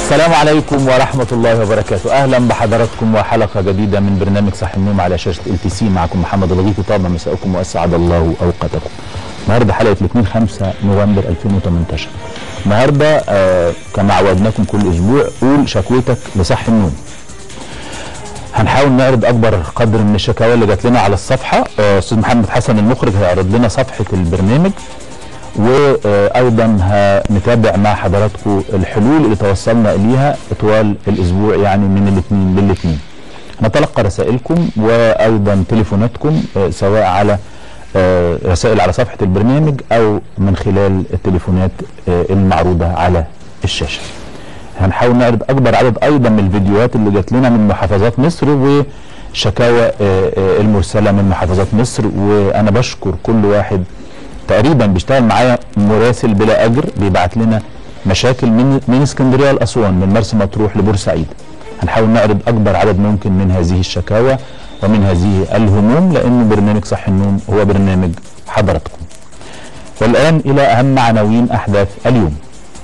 السلام عليكم ورحمة الله وبركاته أهلا بحضراتكم وحلقة جديدة من برنامج صح النوم على شاشة ال تي سي معكم محمد الغيثي طابع مساءكم وأسعد الله أوقاتكم النهاردة حلقة الاثنين 5 نوفمبر 2018 النهاردة آه كما عودناكم كل أسبوع قول شكوتك لصح النوم هنحاول نعرض اكبر قدر من الشكاوى اللي جات لنا على الصفحه آه، استاذ محمد حسن المخرج هيعرض لنا صفحه البرنامج وايضا هنتابع مع حضراتكم الحلول اللي توصلنا اليها طوال الاسبوع يعني من الاثنين للاثنين نتلقى رسائلكم وايضا تليفوناتكم آه، سواء على آه، رسائل على صفحه البرنامج او من خلال التليفونات آه، المعروضه على الشاشه هنحاول نعرض اكبر عدد ايضا من الفيديوهات اللي جات لنا من محافظات مصر وشكاوى آه، آه، المرسله من محافظات مصر وانا بشكر كل واحد تقريبا بيشتغل معايا مراسل بلا اجر بيبعت لنا مشاكل من من اسكندريه لاسوان من مرسى مطروح لبورسعيد هنحاول نعرض اكبر عدد ممكن من هذه الشكاوى ومن هذه الهموم لان برنامج صح النوم هو برنامج حضراتكم والان الى اهم عناوين احداث اليوم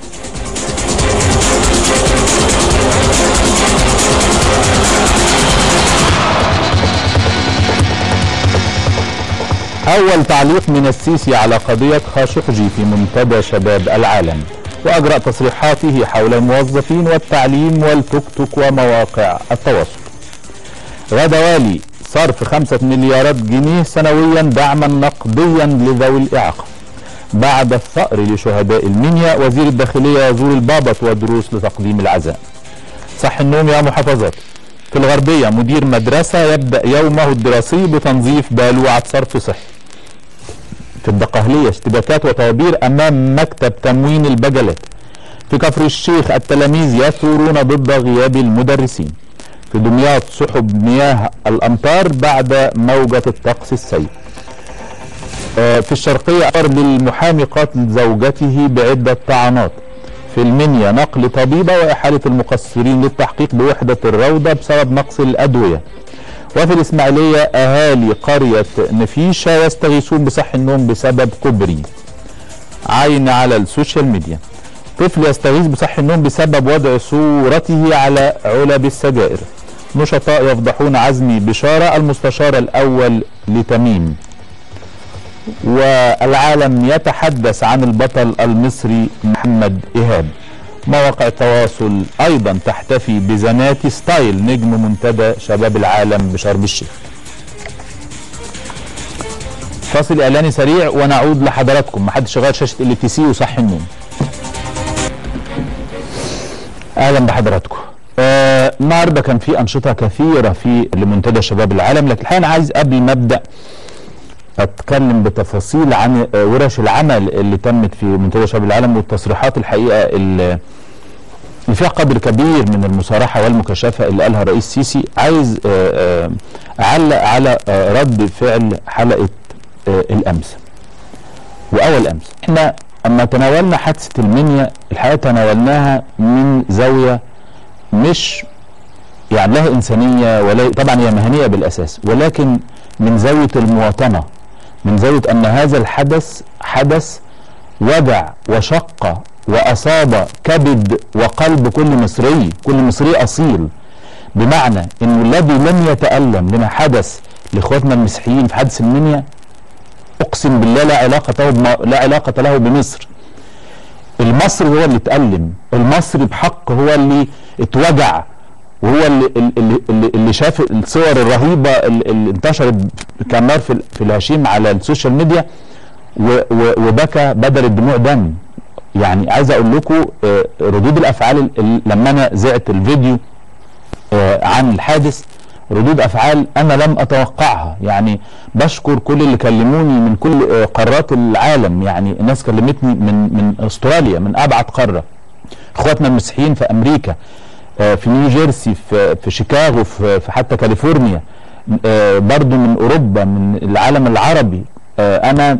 أول تعليق من السيسي على قضية خاشقجي في منتدى شباب العالم وأجرأ تصريحاته حول الموظفين والتعليم والتوك توك ومواقع التواصل غدا والي صرف خمسة مليارات جنيه سنويا دعما نقديا لذوي الإعاقة بعد الثأر لشهداء المنيا وزير الداخلية يزور البابط ودروس لتقديم العزاء صح النوم يا محافظات في الغربية مدير مدرسة يبدأ يومه الدراسي بتنظيف بالوعة صرف صحي في الدقهلية اشتباكات وطوابير أمام مكتب تموين البجلات في كفر الشيخ التلاميذ يثورون ضد غياب المدرسين في دمياط سحب مياه الأمطار بعد موجة الطقس السيء آه، في الشرقية أمر للمحامي قتل زوجته بعدة طعنات في المنيا نقل طبيبة وإحالة المقصرين للتحقيق بوحدة الروضة بسبب نقص الأدوية وفي الإسماعيلية أهالي قرية نفيشة يستغيثون بصح النوم بسبب كوبري عين على السوشيال ميديا طفل يستغيث بصح النوم بسبب وضع صورته على علب السجائر نشطاء يفضحون عزمي بشارة المستشار الأول لتميم والعالم يتحدث عن البطل المصري محمد إيهاب مواقع التواصل أيضا تحتفي بزناتي ستايل نجم منتدى شباب العالم بشرم الشيخ فاصل إعلاني سريع ونعود لحضراتكم محدش شغال شاشة ال تي سي وصح النوم اهلا بحضراتكم آه، النهارده كان في انشطه كثيره في لمنتدى شباب العالم لكن الحقيقه انا عايز قبل ما ابدا اتكلم بتفاصيل عن آه، ورش العمل اللي تمت في منتدى شباب العالم والتصريحات الحقيقه اللي اللي فيها قدر كبير من المصارحه والمكاشفه اللي قالها الرئيس السيسي عايز آه، آه، اعلق على آه، رد فعل حلقه آه، الامس واول امس احنا اما تناولنا حادثه المنيا الحقيقه تناولناها من زاويه مش يعني لها انسانيه ولا طبعا هي مهنيه بالاساس ولكن من زاويه المواطنه من زاويه ان هذا الحدث حدث وجع وشق واصاب كبد وقلب كل مصري كل مصري اصيل بمعنى انه الذي لم يتالم لما حدث لاخواتنا المسيحيين في حادث المنيا اقسم بالله لا علاقه له بم- لا علاقه له بمصر المصري هو اللي اتألم المصري بحق هو اللي اتوجع وهو اللي اللي اللي, اللي شاف الصور الرهيبه اللي اللي انتشرت كنار في ال- في الهشيم على السوشيال ميديا و- و- وبكى بدل الدموع دم يعني عايز اقول لكم آه، ردود الافعال ال- ال- لما انا زعت الفيديو آه، عن الحادث ردود افعال انا لم اتوقعها يعني بشكر كل اللي كلموني من كل آه، قارات العالم يعني الناس كلمتني من من استراليا من ابعد قاره اخواتنا المسيحيين في امريكا آه، في نيو جيرسي في في شيكاغو في في حتى كاليفورنيا آه، برضو من اوروبا من العالم العربي آه، انا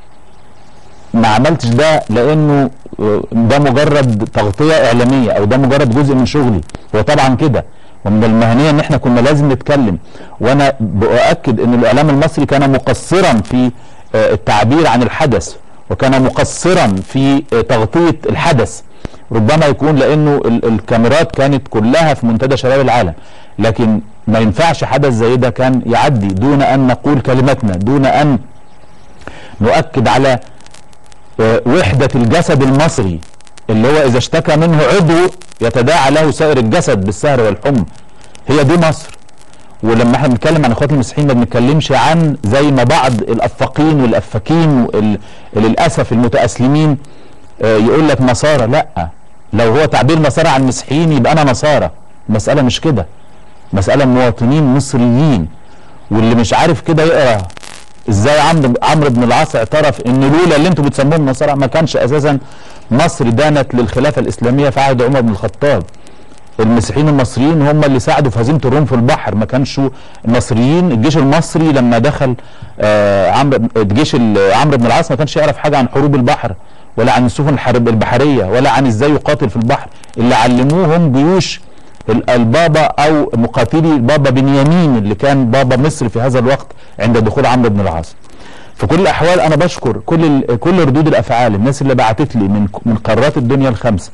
ما عملتش ده لانه آه، ده مجرد تغطيه اعلاميه او ده مجرد جزء من شغلي هو طبعا كده ومن المهنيه ان احنا كنا لازم نتكلم وانا باكد ان الاعلام المصري كان مقصرا في آه، التعبير عن الحدث وكان مقصرا في آه، تغطيه الحدث ربما يكون لانه ال- الكاميرات كانت كلها في منتدى شباب العالم لكن ما ينفعش حدث زي ده كان يعدي دون ان نقول كلمتنا دون ان نؤكد على آه، وحدة الجسد المصري اللي هو إذا اشتكى منه عضو يتداعى له سائر الجسد بالسهر والحمى هي دي مصر ولما احنا بنتكلم عن اخوات المسيحيين ما بنتكلمش عن زي ما بعض الافاقين والافاكين وال- للاسف المتاسلمين آه، يقول لك نصارى لا لو هو تعبير نصارى عن المسيحيين يبقى انا نصارى المساله مش كده مساله مواطنين مصريين واللي مش عارف كده يقرا ازاي عمرو عمرو بن العاص اعترف ان لولا اللي انتم بتسموهم نصارى ما كانش اساسا مصر دانت للخلافه الاسلاميه في عهد عمر بن الخطاب المسيحيين المصريين هم اللي ساعدوا في هزيمه الروم في البحر ما كانش المصريين الجيش المصري لما دخل آه عمرو الجيش ال- عمرو بن العاص ما كانش يعرف حاجه عن حروب البحر ولا عن السفن الحرب البحريه ولا عن ازاي يقاتل في البحر اللي علموهم جيوش ال- البابا او مقاتلي البابا بنيامين اللي كان بابا مصر في هذا الوقت عند دخول عمرو بن العاص في كل الاحوال انا بشكر كل ال- كل ردود الافعال الناس اللي بعتت لي من من قارات الدنيا الخمسه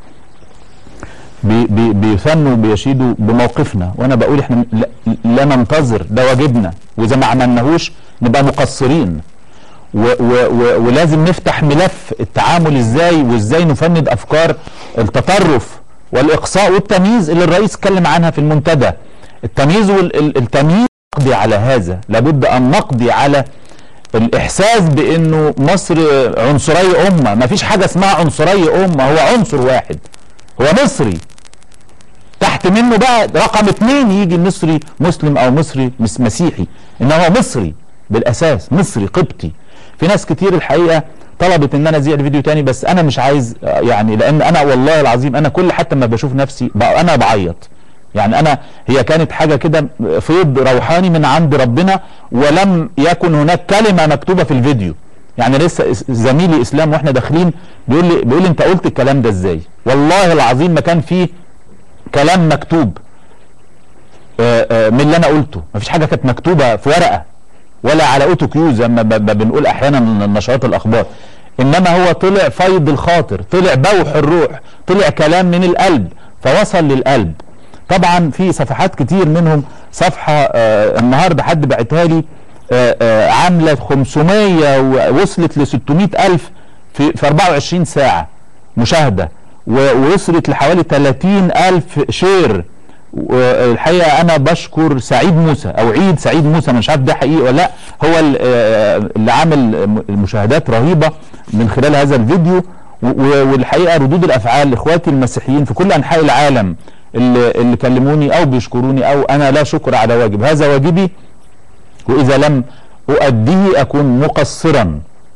بي- بي- بيثنوا وبيشيدوا بموقفنا وانا بقول احنا لا, لا ننتظر ده واجبنا واذا ما عملناهوش نبقى مقصرين و و و ولازم نفتح ملف التعامل ازاي وازاي نفند افكار التطرف والاقصاء والتمييز اللي الرئيس اتكلم عنها في المنتدى التمييز والتمييز نقضي على هذا لابد ان نقضي على الاحساس بانه مصر عنصري امه ما فيش حاجه اسمها عنصري امه هو عنصر واحد هو مصري تحت منه بقى رقم اتنين يجي مصري مسلم او مصري مس مسيحي انما هو مصري بالاساس مصري قبطي في ناس كتير الحقيقه طلبت ان انا اذيع الفيديو تاني بس انا مش عايز آه، يعني لان انا والله العظيم انا كل حتى ما بشوف نفسي بقى انا بعيط يعني انا هي كانت حاجه كده فيض روحاني من عند ربنا ولم يكن هناك كلمه مكتوبه في الفيديو يعني لسه إس- زميلي اسلام واحنا داخلين بيقول لي بيقول لي انت قلت الكلام ده ازاي والله العظيم ما كان فيه كلام مكتوب آه، آه، من اللي انا قلته مفيش حاجه كانت مكتوبه في ورقه ولا على اوتو كيو زي ما ب- ب- بنقول احيانا من نشرات الاخبار انما هو طلع فيض الخاطر طلع بوح الروح طلع كلام من القلب فوصل للقلب طبعا في صفحات كتير منهم صفحه آه النهارده حد بعتها لي آه آه عامله 500 ووصلت ل 600 الف في في 24 ساعه مشاهده و- ووصلت لحوالي 30 الف شير والحقيقه انا بشكر سعيد موسى او عيد سعيد موسى أنا مش عارف ده حقيقي ولا لا هو ال- آه، اللي عامل مشاهدات رهيبه من خلال هذا الفيديو و- و- والحقيقه ردود الافعال اخواتي المسيحيين في كل انحاء العالم اللي, اللي كلموني او بيشكروني او انا لا شكر على واجب هذا واجبي واذا لم اؤديه اكون مقصرا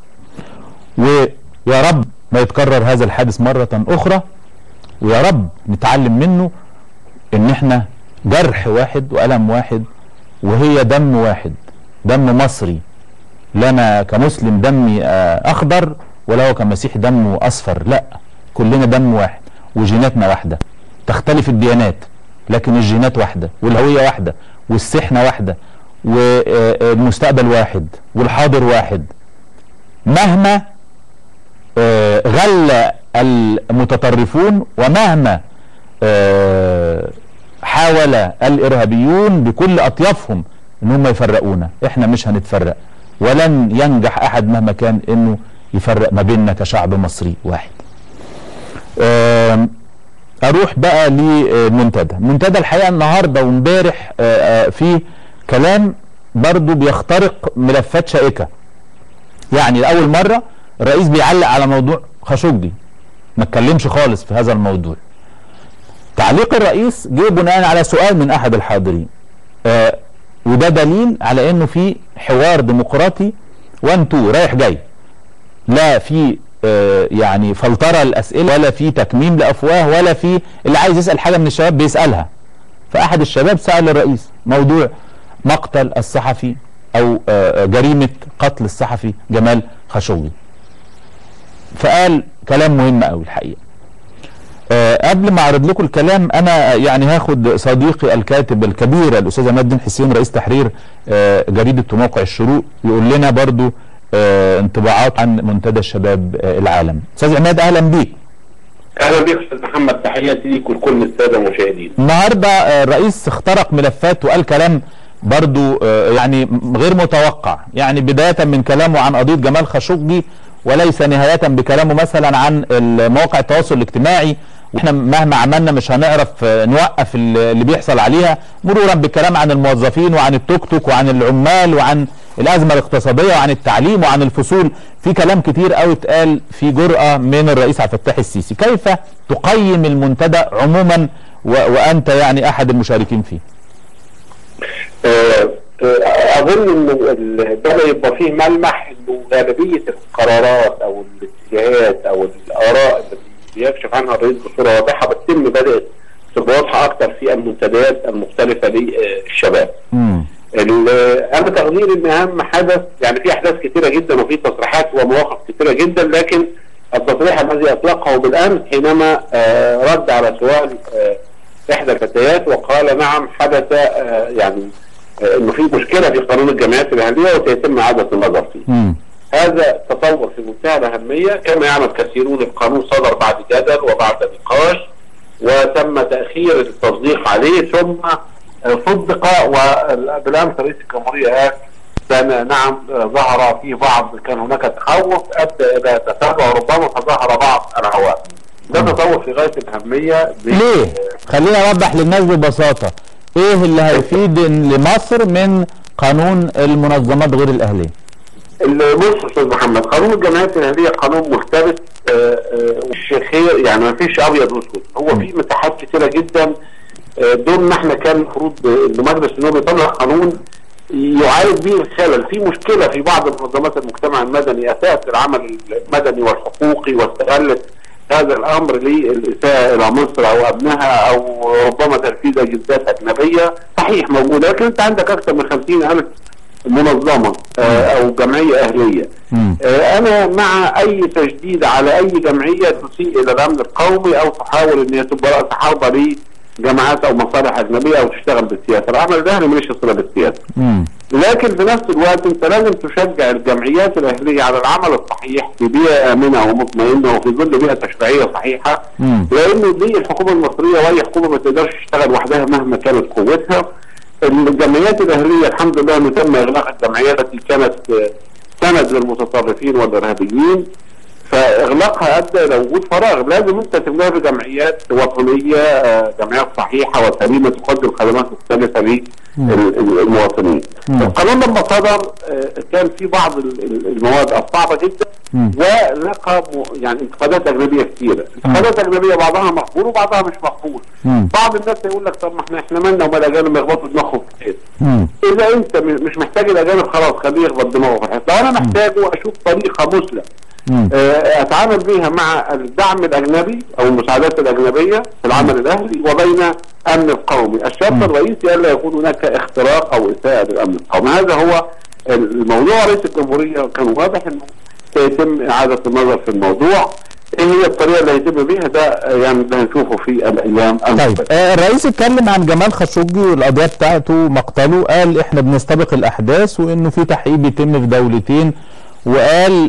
ويا رب ما يتكرر هذا الحادث مره اخرى ويا رب نتعلم منه ان احنا جرح واحد والم واحد وهي دم واحد دم مصري لا انا كمسلم دمي آه، اخضر ولا هو كمسيحي دمه اصفر لا كلنا دم واحد وجيناتنا واحده تختلف الديانات لكن الجينات واحده والهويه واحده والسحنه واحده والمستقبل واحد والحاضر واحد مهما آه، غل المتطرفون ومهما آه، حاول الارهابيون بكل اطيافهم ان هم يفرقونا احنا مش هنتفرق ولن ينجح احد مهما كان انه يفرق ما بيننا كشعب مصري واحد آم، اروح بقى للمنتدى المنتدى الحقيقه النهارده وامبارح آه، آه، في كلام برضو بيخترق ملفات شائكه يعني لاول مره الرئيس بيعلق على موضوع خاشقجي ما اتكلمش خالص في هذا الموضوع تعليق الرئيس جه بناء على سؤال من احد الحاضرين آه وده دليل على انه في حوار ديمقراطي وان تو رايح جاي لا في آه يعني فلتره الاسئله ولا في تكميم لافواه ولا في اللي عايز يسال حاجه من الشباب بيسالها فاحد الشباب سال الرئيس موضوع مقتل الصحفي او آه جريمه قتل الصحفي جمال خاشقجي فقال كلام مهم قوي الحقيقه أه قبل ما اعرض لكم الكلام انا يعني هاخد صديقي الكاتب الكبير الاستاذ عماد الدين حسين رئيس تحرير أه جريده موقع الشروق يقول لنا برضو أه انطباعات عن منتدى الشباب أه العالم استاذ عماد اهلا بيك اهلا بك استاذ محمد تحياتي ليك ولكل الساده المشاهدين. النهارده آه، الرئيس اخترق ملفات وقال كلام برضو آه، يعني غير متوقع يعني بدايه من كلامه عن قضيه جمال خاشقجي وليس نهايه بكلامه مثلا عن مواقع التواصل الاجتماعي واحنا مهما عملنا مش هنعرف آه، نوقف اللي بيحصل عليها مرورا بالكلام عن الموظفين وعن التوك توك وعن العمال وعن الازمه الاقتصاديه وعن التعليم وعن الفصول في كلام كتير قوي اتقال في جرأه من الرئيس عبد الفتاح السيسي كيف تقيم المنتدى عموما وانت يعني احد المشاركين فيه آه، آه، اظن انه بدا يبقى فيه ملمح انه غالبيه القرارات او الاتجاهات او الاراء اللي بيكشف عنها الرئيس بصوره واضحه بتتم بدات تبقى واضحه اكثر في المنتديات المختلفه للشباب. انا تقديري ان اهم حدث يعني في احداث كثيره جدا وفي تصريحات ومواقف كثيره جدا لكن التصريح الذي اطلقه بالامس حينما آه رد على سؤال آه احدى الفتيات وقال نعم حدث آه يعني آه، انه في مشكله في قانون الجمعيات الاهليه وسيتم اعاده النظر فيه. هذا تصور في منتهى الاهميه كما يعمل كثيرون القانون صدر بعد جدل وبعد نقاش وتم تاخير التصديق عليه ثم صدق وبالامس رئيس الجمهوريه قال كان نعم ظهر في بعض كان هناك تخوف ادى الى تتابع وربما تظاهر بعض العوامل ده تطور في غايه الاهميه ليه؟ خلينا اوضح للناس ببساطه ايه اللي هيفيد لمصر من قانون المنظمات غير الاهليه؟ بص استاذ محمد قانون الجمعيات الاهليه قانون مختلف مش آه، آه، خير يعني ما فيش ابيض واسود هو في مساحات كثيره جدا آه، دون ما احنا كان المفروض ان مجلس النواب يطلع قانون يعالج به الخلل في مشكله في بعض منظمات المجتمع المدني اساءت العمل المدني والحقوقي واستغلت هذا الامر للاساءه الى مصر او ابنها او ربما تنفيذ اجندات اجنبيه صحيح موجوده لكن انت عندك اكثر من 50000 منظمه آه او جمعيه اهليه آه انا مع اي تجديد على اي جمعيه تسيء الى الامن القومي او تحاول ان هي تبقى راس حربه جماعات او مصالح اجنبيه او تشتغل بالسياسه، العمل الاهلي ماليش صله بالسياسه. لكن في نفس الوقت انت لازم تشجع الجمعيات الاهليه على العمل الصحيح في بيئه امنه ومطمئنه وفي ظل بيئه تشريعيه صحيحه لانه دي الحكومه المصريه واي حكومه ما تقدرش تشتغل وحدها مهما كانت قوتها. الجمعيات الاهليه الحمد لله انه تم اغلاق الجمعيات التي كانت سند للمتطرفين والارهابيين فاغلاقها ادى الى وجود فراغ لازم انت تملاها بجمعيات وطنيه آه، جمعيات صحيحه وسليمه تقدم خدمات مختلفه للمواطنين. القانون لما صدر آه، كان في بعض المواد الصعبه جدا ولقى يعني انتقادات اجنبيه كثيره، انتقادات اجنبيه بعضها مقبول وبعضها مش مقبول. بعض الناس يقول لك طب ما احنا احنا مالنا ومال الاجانب يخبطوا دماغهم في الحيط. اذا انت مش محتاج الاجانب خلاص خليه يخبط دماغه في الحيط، لو انا محتاجه اشوف طريقه مثلى آه، اتعامل بها مع الدعم الاجنبي او المساعدات الاجنبيه في العمل الاهلي وبين امن القومي، الشرط الرئيسي الا يكون هناك اختراق او اساءه للامن القومي، هذا هو الموضوع رئيس الجمهوريه كان واضح انه سيتم اعاده النظر في الموضوع ايه هي الطريقه اللي هيتم بيها ده يعني ده هنشوفه في الايام طيب آه الرئيس اتكلم عن جمال خاشقجي والقضيه بتاعته مقتله قال احنا بنستبق الاحداث وانه في تحقيق بيتم في دولتين وقال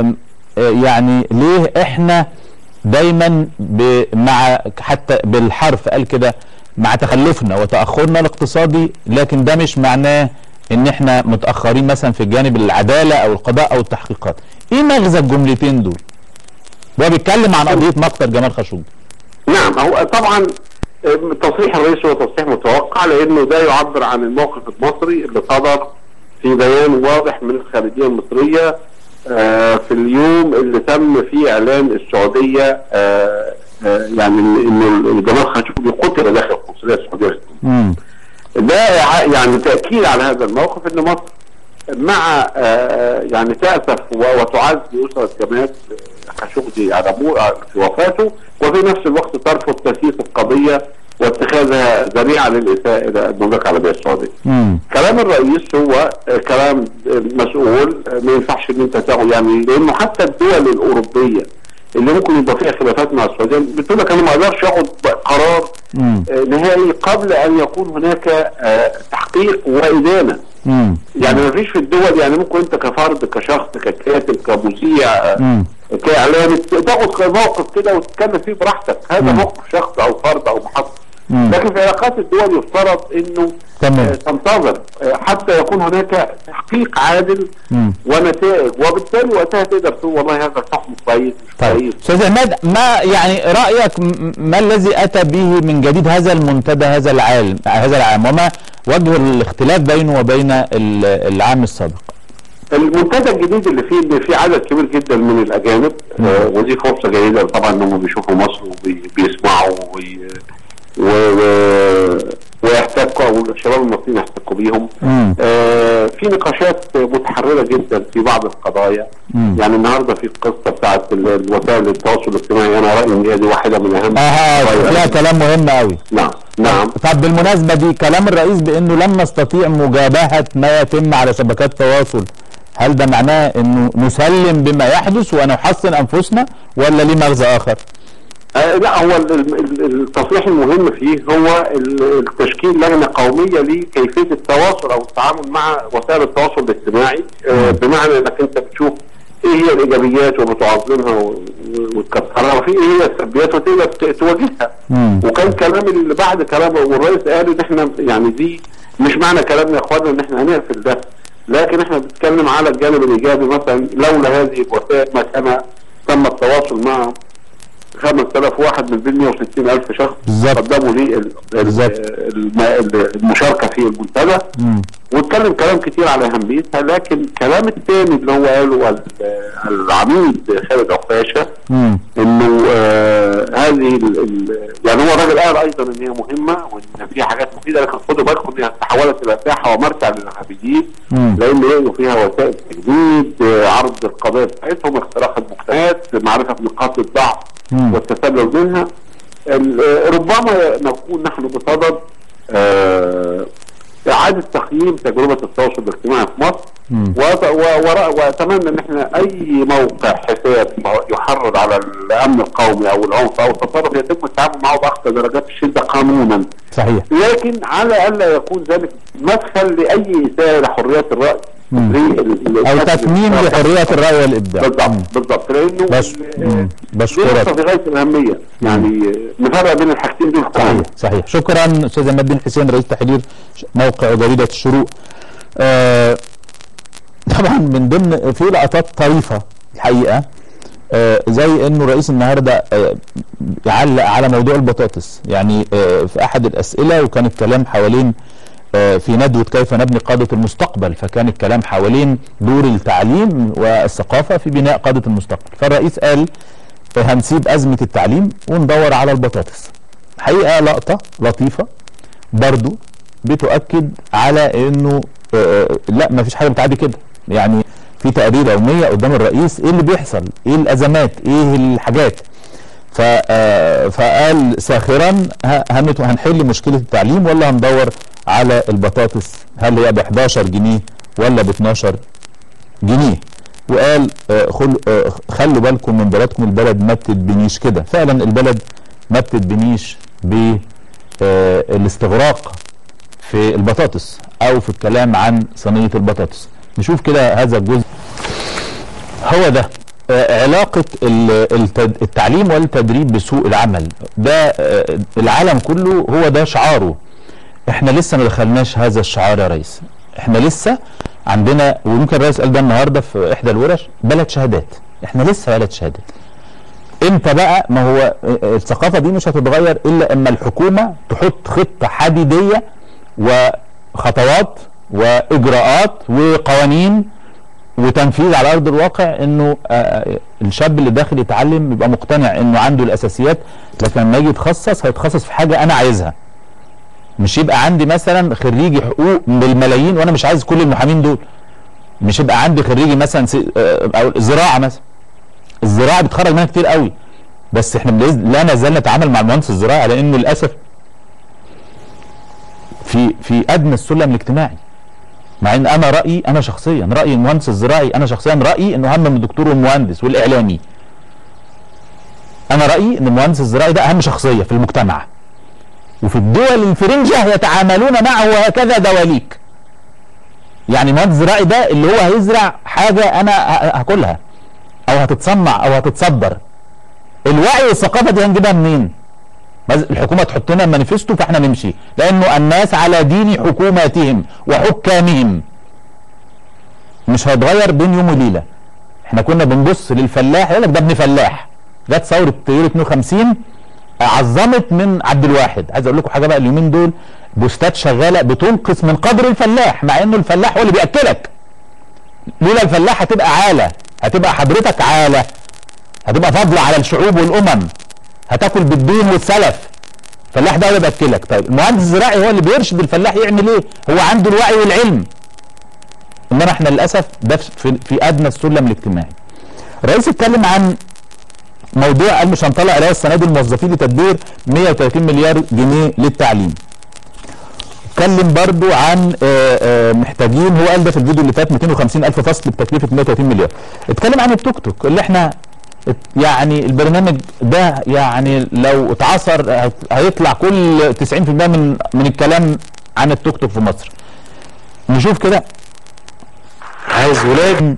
يعني ليه احنا دايما مع حتى بالحرف قال كده مع تخلفنا وتاخرنا الاقتصادي لكن ده مش معناه ان احنا متاخرين مثلا في الجانب العداله او القضاء او التحقيقات ايه مغزى الجملتين دول هو بيتكلم عن قضيه مقتل جمال خاشقجي نعم هو طبعا تصريح الرئيس هو تصريح متوقع لانه ده يعبر عن الموقف المصري اللي صدر في بيان واضح من الخارجيه المصريه آه، في اليوم اللي تم فيه اعلان السعوديه آه، آه، يعني انه الجمال خاشقجي قتل داخل القنصليه السعوديه ده يعني تاكيد على هذا الموقف ان مصر مع يعني تاسف وتعز باسره جمال خاشقجي على في وفاته وفي نفس الوقت ترفض تسييس القضيه واتخاذها ذريعه للاساءه الى المملكه العربيه السعوديه. كلام الرئيس هو كلام مسؤول ما ينفعش ان انت تاخد يعني لانه حتى الدول الاوروبيه اللي ممكن يبقى فيها خلافات مع السعوديه بتقول لك انا ما اقدرش اخد قرار نهائي قبل ان يكون هناك آه، تحقيق وادانه. يعني ما فيش في الدول يعني ممكن انت كفرد كشخص ككاتب كمذيع كاعلامي تاخد موقف كده وتتكلم فيه براحتك هذا مم. موقف شخص او فرد او محطه مم. لكن في علاقات الدول يفترض انه تمام. آه، تنتظر آه، حتى يكون هناك تحقيق عادل مم. ونتائج وبالتالي وقتها تقدر تقول والله هذا الحكم كويس مش طيب كويس استاذ عماد ما يعني رايك م- ما الذي اتى به من جديد هذا المنتدى هذا العالم هذا العام وما وجه الاختلاف بينه وبين ال- العام السابق المنتدى الجديد اللي فيه اللي فيه عدد كبير جدا من الاجانب آه ودي فرصه جيده طبعا انهم بيشوفوا مصر وبيسمعوا وبي و... و... ويحتكوا او الشباب المصريين يحتكوا بيهم مم. آه في نقاشات متحرره جدا في بعض القضايا مم. يعني النهارده في القصه بتاعت ال- الوسائل التواصل الاجتماعي انا رايي ان هي دي واحده من اهم اها القضايا. فيها كلام مهم قوي نعم نعم طب بالمناسبة دي كلام الرئيس بأنه لن نستطيع مجابهة ما يتم على شبكات التواصل هل ده معناه أنه نسلم بما يحدث ونحصن أنفسنا ولا ليه مغزى آخر؟ آه لا هو ال- ال- التصريح المهم فيه هو ال- التشكيل لجنه قوميه لكيفيه التواصل او التعامل مع وسائل التواصل الاجتماعي آه بمعنى انك انت بتشوف ايه هي الايجابيات وبتعظمها و- وتكسرها وفي ايه هي السلبيات وتقدر ت- تواجهها مم. وكان كلام اللي بعد كلامه والرئيس قال ان احنا يعني دي مش معنى كلامنا يا اخوانا ان احنا هنقفل ده لكن احنا بنتكلم على الجانب الايجابي مثلا لولا هذه الوسائل ما كان تم التواصل مع 5000 واحد من بين 160 الف شخص بالظبط. قدموا لي ال- ال- بالظبط. الم- ال- المشاركه في المنتدى مم. واتكلم كلام كتير على اهميتها لكن الكلام الثاني اللي هو قاله ال- العميد خالد عفاشه مم. انه آه هذه ال ال يعني هو الراجل قال ايضا ان هي مهمه وان في حاجات مفيده لكن خدوا بالكم انها تحولت الى ساحه ومرجع للارهابيين مم. لان لقوا فيها وسائل تجديد آه، عرض القضايا بتاعتهم اختراق المجتمعات معرفه بنقاط الضعف مم. والتسلل منها ال- آه، ربما نكون نحن بصدد آه، إعادة تقييم تجربة التواصل الاجتماعي في مصر مم. وأت- و- ورا- وأتمنى إن إحنا أي موقع حساب يحرض على الأمن القومي أو العنف أو التطرف يتم التعامل معه بأقصى درجات الشدة قانونا صحيح لكن على ألا يكون ذلك مدخل لأي إساءة لحريات الرأي مم. لل- أو للشكل تكميم الشخصي. لحرية الرأي والإبداع مم. بالضبط بالضبط لأنه بس ال- مم. دي نقطة بشكرك في غاية الأهمية يعني نفرق بين الحاجتين دول صحيح كويس صحيح شكرا استاذ عماد الدين حسين رئيس تحرير ش- موقع جريده الشروق آه طبعا من ضمن في لقطات طريفه الحقيقه آه زي انه الرئيس النهارده آه علق على موضوع البطاطس يعني آه في احد الاسئله وكان الكلام حوالين آه في ندوه كيف نبني قاده المستقبل فكان الكلام حوالين دور التعليم والثقافه في بناء قاده المستقبل فالرئيس قال هنسيب أزمة التعليم وندور على البطاطس حقيقة لقطة لطيفة برضو بتؤكد على انه آه، آه، لا ما فيش حاجة بتعدي كده يعني في تقارير يومية قدام الرئيس ايه اللي بيحصل ايه الازمات ايه الحاجات ف آه، فقال ساخرا ه- هنت- هنحل مشكلة التعليم ولا هندور على البطاطس هل هي ب 11 جنيه ولا ب 12 جنيه وقال آه، خل آه، خلوا بالكم من بلدكم البلد ما بتتبنيش كده فعلا البلد ما بتتبنيش بالاستغراق في البطاطس او في الكلام عن صينيه البطاطس نشوف كده هذا الجزء هو ده آه، علاقة ال- التد- التعليم والتدريب بسوق العمل ده آه، العالم كله هو ده شعاره احنا لسه ما دخلناش هذا الشعار يا ريس احنا لسه عندنا ويمكن الرئيس قال ده النهارده في احدى الورش بلد شهادات احنا لسه بلد شهادات امتى بقى ما هو آه، الثقافه دي مش هتتغير الا اما الحكومه تحط خطه حديديه وخطوات واجراءات وقوانين وتنفيذ على ارض الواقع انه آه، الشاب اللي داخل يتعلم يبقى مقتنع انه عنده الاساسيات لكن لما يجي يتخصص هيتخصص في حاجه انا عايزها مش يبقى عندي مثلا خريجي حقوق بالملايين وانا مش عايز كل المحامين دول مش يبقى عندي خريجي مثلا س- آه، او زراعه مثلا الزراعه بيتخرج منها كتير قوي بس احنا بنز- لا نزال نتعامل مع المهندس الزراعي لانه للاسف في في ادنى السلم الاجتماعي مع ان انا رايي انا شخصيا رايي المهندس الزراعي انا شخصيا رايي انه اهم من الدكتور والمهندس والاعلامي انا رايي ان المهندس الزراعي ده اهم شخصيه في المجتمع وفي الدول الفرنجة يتعاملون معه هكذا دواليك يعني المهندس الزراعي ده اللي هو هيزرع حاجة أنا ه- هاكلها او هتتصنع او هتتصدر الوعي والثقافه دي هنجيبها منين بس الحكومه تحط لنا مانيفستو فاحنا نمشي لانه الناس على دين حكوماتهم وحكامهم مش هيتغير بين يوم وليله احنا كنا بنبص للفلاح يقول لك ده ابن فلاح جت ثوره يوليو 52 عظمت من عبد الواحد عايز اقول لكم حاجه بقى اليومين دول بوستات شغاله بتنقص من قدر الفلاح مع انه الفلاح هو اللي بياكلك لولا الفلاح هتبقى عاله هتبقى حضرتك عاله هتبقى فضله على الشعوب والامم هتاكل بالدين والسلف الفلاح ده هو اللي بياكلك طيب المهندس الزراعي هو اللي بيرشد الفلاح يعمل ايه هو عنده الوعي والعلم انما احنا للاسف ده في, في ادنى السلم الاجتماعي الرئيس اتكلم عن موضوع قال مش هنطلع عليه السنه دي الموظفين لتدبير 130 مليار جنيه للتعليم اتكلم برضو عن آآ آآ محتاجين هو قال ده في الفيديو اللي فات 250 الف فصل بتكلفه 130 مليار اتكلم عن التوك توك اللي احنا يعني البرنامج ده يعني لو اتعصر هيطلع كل 90% من من الكلام عن التوك توك في مصر نشوف كده عايز ولاد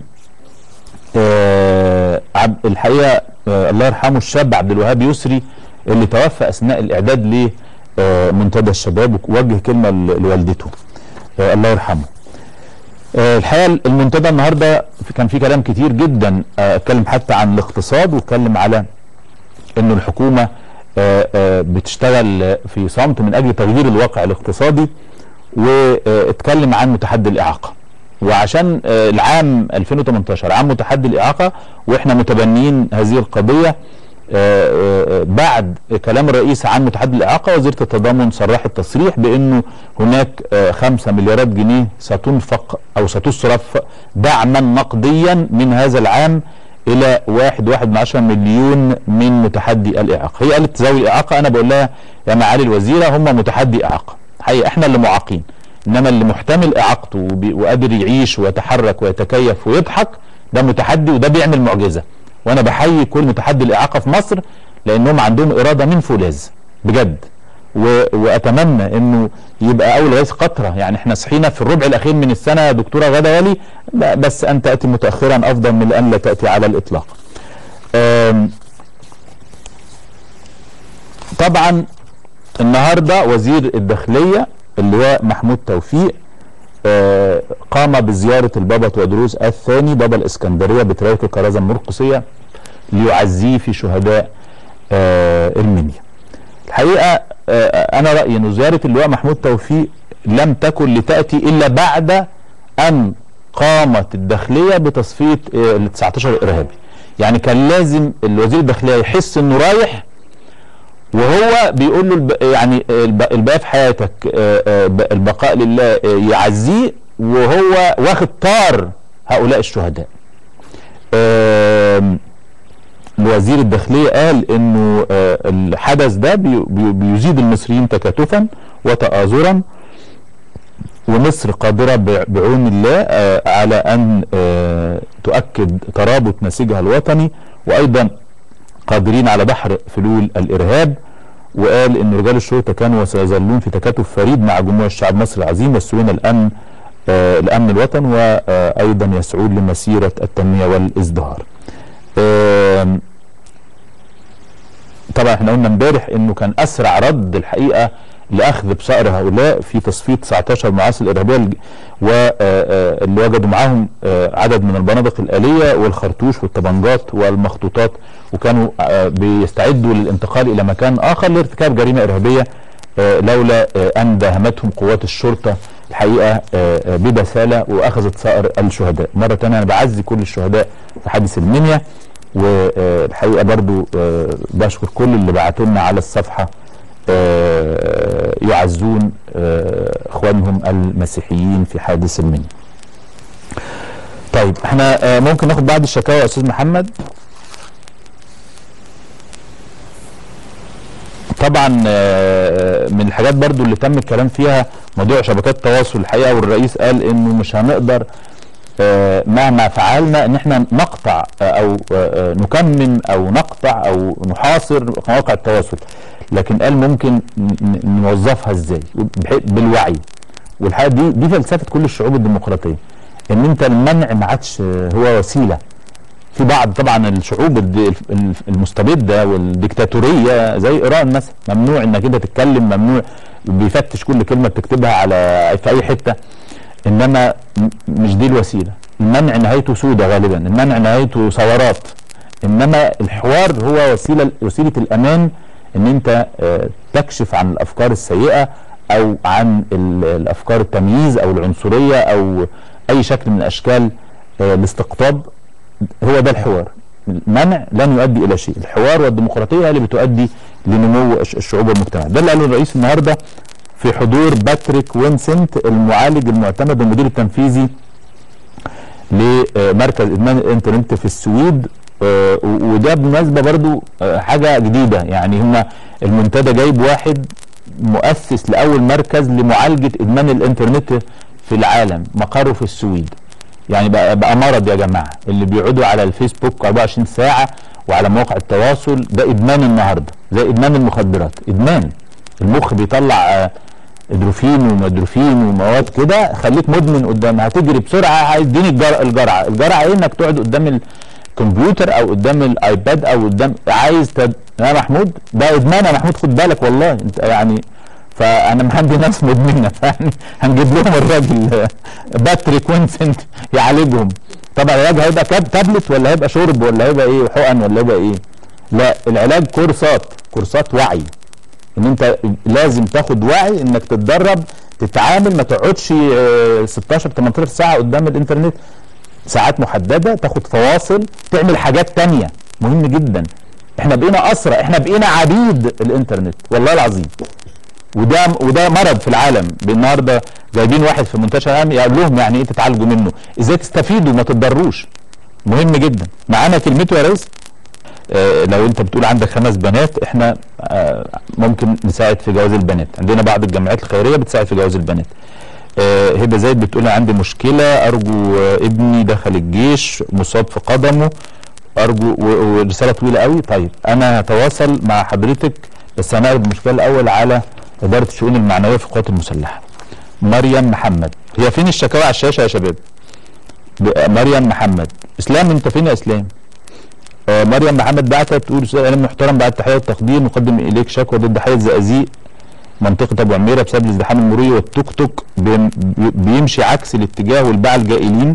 آه عبد الحقيقه آه الله يرحمه الشاب عبد الوهاب يسري اللي توفى اثناء الاعداد ل آه منتدى الشباب ووجه كلمه لوالدته آه الله يرحمه آه الحقيقه المنتدى النهارده كان فيه كلام كتير جدا اتكلم حتى عن الاقتصاد واتكلم على انه الحكومه آه آه بتشتغل في صمت من اجل تغيير الواقع الاقتصادي واتكلم عن متحدي الاعاقه وعشان العام 2018 عام متحدي الاعاقه واحنا متبنيين هذه القضيه بعد كلام الرئيس عن متحدي الاعاقه وزيره التضامن صرحت تصريح بانه هناك 5 مليارات جنيه ستنفق او ستصرف دعما نقديا من هذا العام الى واحد واحد من عشرة مليون من متحدي الاعاقه هي قالت ذوي الاعاقه انا بقول لها يا معالي الوزيره هم متحدي اعاقه حقيقه احنا اللي معاقين انما اللي محتمل اعاقته وقادر يعيش ويتحرك ويتكيف ويضحك ده متحدي وده بيعمل معجزه وانا بحيي كل متحدي الاعاقه في مصر لانهم عندهم اراده من فولاذ بجد و... واتمنى انه يبقى اول رئيس قطره يعني احنا صحينا في الربع الاخير من السنه يا دكتوره غدا ولي بس ان تاتي متاخرا افضل من ان لا تاتي على الاطلاق. أم... طبعا النهارده وزير الداخليه اللي هو محمود توفيق آه قام بزيارة البابا تودروس الثاني بابا الإسكندرية بتراية الكرازة المرقسية ليعزيه في شهداء آه المنيا الحقيقة آه أنا رأيي أن زيارة اللواء محمود توفيق لم تكن لتأتي إلا بعد أن قامت الداخلية بتصفية ال 19 الإرهابي يعني كان لازم الوزير الداخلية يحس أنه رايح وهو بيقول له الب... يعني الباقي في حياتك البقاء لله يعزيه وهو واخد طار هؤلاء الشهداء وزير الداخلية قال انه الحدث ده بي... بيزيد المصريين تكاتفا وتآزرا ومصر قادرة بعون الله على ان تؤكد ترابط نسيجها الوطني وايضا قادرين على بحر فلول الارهاب وقال ان رجال الشرطه كانوا وسيظلون في تكاتف فريد مع جموع الشعب المصري العظيم يسعون الامن آه الامن الوطن وايضا يسعون لمسيره التنميه والازدهار. آه طبعا احنا قلنا امبارح انه كان اسرع رد الحقيقه لاخذ بصقر هؤلاء في تصفيه 19 معاصر الارهابيه واللي وجدوا معاهم عدد من البنادق الاليه والخرطوش والطبنجات والمخطوطات وكانوا بيستعدوا للانتقال الى مكان اخر لارتكاب جريمه ارهابيه لولا ان داهمتهم قوات الشرطه الحقيقه ببساله واخذت صقر الشهداء. مره ثانيه انا بعزي كل الشهداء في حادث المنيا والحقيقه برضو بشكر كل اللي بعتوا لنا على الصفحه يعزون اخوانهم المسيحيين في حادث المنيا. طيب احنا ممكن ناخد بعض الشكاوى يا استاذ محمد؟ طبعا من الحاجات برضو اللي تم الكلام فيها موضوع شبكات التواصل الحقيقه والرئيس قال انه مش هنقدر مهما فعلنا ان احنا نقطع او نكمم او نقطع او نحاصر مواقع التواصل لكن قال ممكن نوظفها ازاي بالوعي والحقيقه دي دي فلسفه كل الشعوب الديمقراطيه ان انت المنع ما عادش هو وسيله في بعض طبعا الشعوب الد- الف- المستبده والديكتاتوريه زي ايران مثلا ممنوع انك انت تتكلم ممنوع بيفتش كل كلمه بتكتبها على في اي حته انما م- مش دي الوسيله المنع نهايته سودة غالبا المنع نهايته ثورات انما الحوار هو وسيله وسيله الامان ان انت آه، تكشف عن الافكار السيئه او عن ال- الافكار التمييز او العنصريه او اي شكل من اشكال آه، الاستقطاب هو ده الحوار المنع لن يؤدي الى شيء الحوار والديمقراطيه هي اللي بتؤدي لنمو الش- الشعوب والمجتمع ده اللي قاله الرئيس النهارده في حضور باتريك وينسنت المعالج المعتمد والمدير التنفيذي لمركز ادمان الانترنت في السويد آه، و- وده بالمناسبه برضو آه، حاجه جديده يعني هم المنتدى جايب واحد مؤسس لاول مركز لمعالجه ادمان الانترنت في العالم مقره في السويد يعني بقى, بقى مرض يا جماعه اللي بيقعدوا على الفيسبوك 24 ساعه وعلى مواقع التواصل ده ادمان النهارده زي ادمان المخدرات ادمان المخ بيطلع آه، ادروفين ومدروفين ومواد كده خليك مدمن قدام هتجري بسرعه هيديني الجر... الجرعه الجرعه ايه انك تقعد قدام الكمبيوتر او قدام الايباد او قدام عايز تد... يا محمود ده ادمان يا محمود خد بالك والله انت يعني فانا عندي ناس مدمنه فيعني هنجيب لهم الراجل آه، باتريك وينسنت يعالجهم طبعا العلاج هيبقى كاب تابلت ولا هيبقى شرب ولا هيبقى ايه حقن ولا هيبقى ايه لا العلاج كورسات كورسات وعي ان انت لازم تاخد وعي انك تتدرب تتعامل ما تقعدش آه، 16 18 ساعه قدام الانترنت ساعات محدده تاخد فواصل تعمل حاجات تانية مهم جدا احنا بقينا اسرى احنا بقينا عبيد الانترنت والله العظيم وده وده مرض في العالم النهارده جايبين واحد في منتشر العالم يقول لهم يعني ايه تتعالجوا منه ازاي تستفيدوا ما تتضروش مهم جدا معانا كلمته يا ريس آه، لو انت بتقول عندك خمس بنات احنا آه، ممكن نساعد في جواز البنات عندنا بعض الجمعيات الخيريه بتساعد في جواز البنات آه، هبه زايد بتقول عندي مشكله ارجو آه، ابني دخل الجيش مصاب في قدمه ارجو و- ورساله طويله قوي طيب انا هتواصل مع حضرتك بس هنعرض المشكله الاول على اداره الشؤون المعنويه في القوات المسلحه مريم محمد هي فين الشكاوى على الشاشه يا شباب ب- مريم محمد اسلام انت فين يا اسلام آه، مريم محمد بعتت بتقول استاذ اعلام محترم بعد التحيه والتقدير نقدم اليك شكوى ضد حي الزقازيق منطقه ابو عميره بسبب الازدحام المروري والتوك توك بيم- بي- بيمشي عكس الاتجاه والباعة الجائلين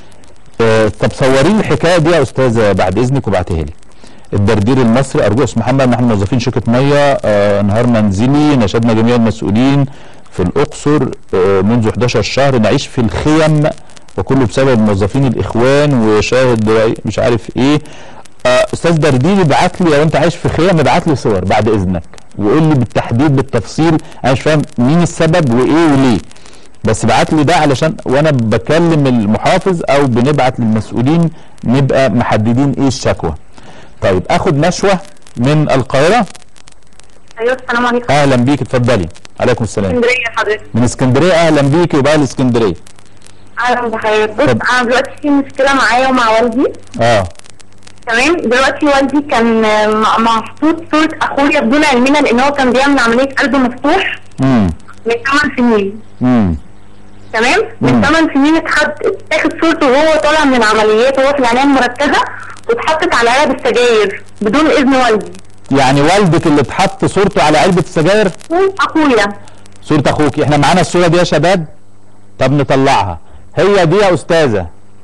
آه، طب صوري لي الحكايه دي يا استاذه بعد اذنك وبعتها لي الدردير المصري ارجو اسم محمد نحن موظفين شركه ميه آه نهار منزلي نشدنا جميع المسؤولين في الاقصر آه منذ 11 شهر نعيش في الخيم وكله بسبب موظفين الاخوان وشاهد رأي- مش عارف ايه آه استاذ دردير ابعت لي لو انت عايش في خيم ابعت لي صور بعد اذنك وقول لي بالتحديد بالتفصيل انا مش فاهم مين السبب وايه وليه بس ابعت لي ده علشان وانا بكلم المحافظ او بنبعت للمسؤولين نبقى محددين ايه الشكوى طيب اخد نشوه من القاهره ايوه السلام عليكم اهلا بيك اتفضلي عليكم السلام اسكندريه حضرتك من اسكندريه اهلا بيك وبقى الاسكندريه اهلا بحضرتك بص اتفضل. انا دلوقتي في مشكله معايا ومع والدي اه تمام دلوقتي والدي كان آه، م- محطوط صوره اخويا بدون علمنا لان هو كان بيعمل عمليه قلب مفتوح امم من 8 سنين امم تمام مم. من 8 سنين اتحط اتاخد صورته وهو طالع من العمليات وهو في العنايه المركزه واتحطت على علب السجاير بدون اذن والدي يعني والدك اللي اتحط صورته على علبه السجاير صورة اخويا صوره اخوك احنا معانا الصوره دي يا شباب طب نطلعها هي دي يا استاذه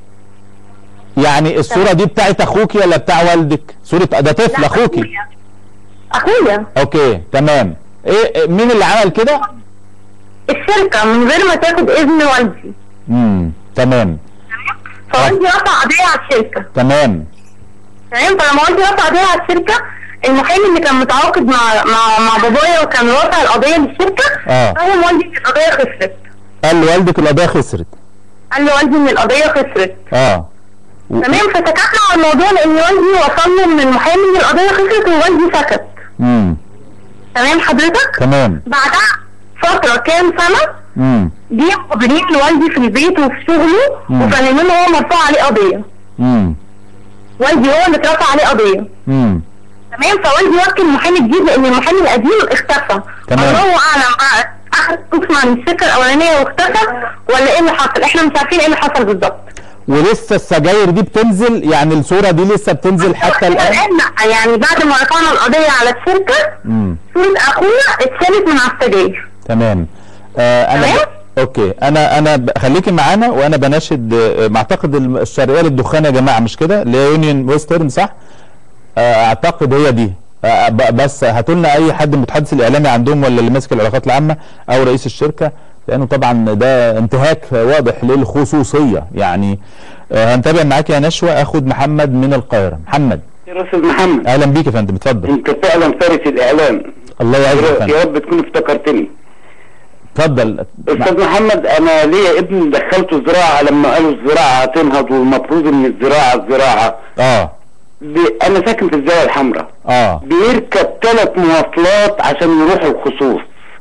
يعني الصوره دي بتاعت اخوكي ولا بتاع والدك صوره ده طفل لا، اخوكي اخويا اخويا اوكي تمام ايه إيه، مين اللي عمل كده الشركه من غير ما تاخد اذن والدي امم تمام فوالدي رفع قضيه على الشركه تمام تمام فلما والدي رفع قضيه على الشركه المحامي اللي كان متعاقد مع مع مع بابايا وكان رافع القضيه للشركه آه. فهم والدي ان القضيه خسرت قال لوالدك القضيه خسرت قال لي والدي ان القضيه خسرت اه و- تمام فسكتنا على الموضوع لان والدي وصل له من المحامي ان القضيه خسرت ووالدي سكت امم تمام حضرتك تمام بعدها فتره كام سنه امم جه مخبرين لوالدي في البيت وفي شغله مم. وفهموه هو مرفوع عليه قضيه امم والدي هو اللي اترفع عليه قضيه امم تمام فوالدي وكل محامي جديد لان المحامي القديم اختفى تمام. الله اعلم بقى اخذ اسم عن الشركه الاولانيه واختفى ولا ايه اللي حصل احنا مش عارفين ايه اللي حصل بالظبط ولسه السجاير دي بتنزل يعني الصوره دي لسه بتنزل حتى الان الان لا يعني بعد ما رفعنا القضيه على الشركه امم صوره اخونا اتشالت من على السجاير تمام آه انا ب... تمام؟ اوكي انا انا ب... خليكي معانا وانا بناشد آه، معتقد الم- الشرقيه للدخان يا جماعه مش كده اللي هي يونيون ويسترن صح آه اعتقد هي دي آه ب- بس هاتوا لنا اي حد متحدث الاعلامي عندهم ولا اللي ماسك العلاقات العامه او رئيس الشركه لانه طبعا ده انتهاك واضح للخصوصيه يعني آه هنتابع معاك يا نشوى اخد محمد من القاهره محمد يا استاذ محمد اهلا بيك يا فندم اتفضل انت فعلا فارس الاعلام الله يعزك يا يا فندم رب تكون افتكرتني اتفضل استاذ محمد انا ليا ابن دخلته زراعه لما قالوا الزراعه هتنهض والمفروض ان الزراعه الزراعه اه ب... انا ساكن في الزاويه الحمراء اه بيركب ثلاث مواصلات عشان يروح الخصوص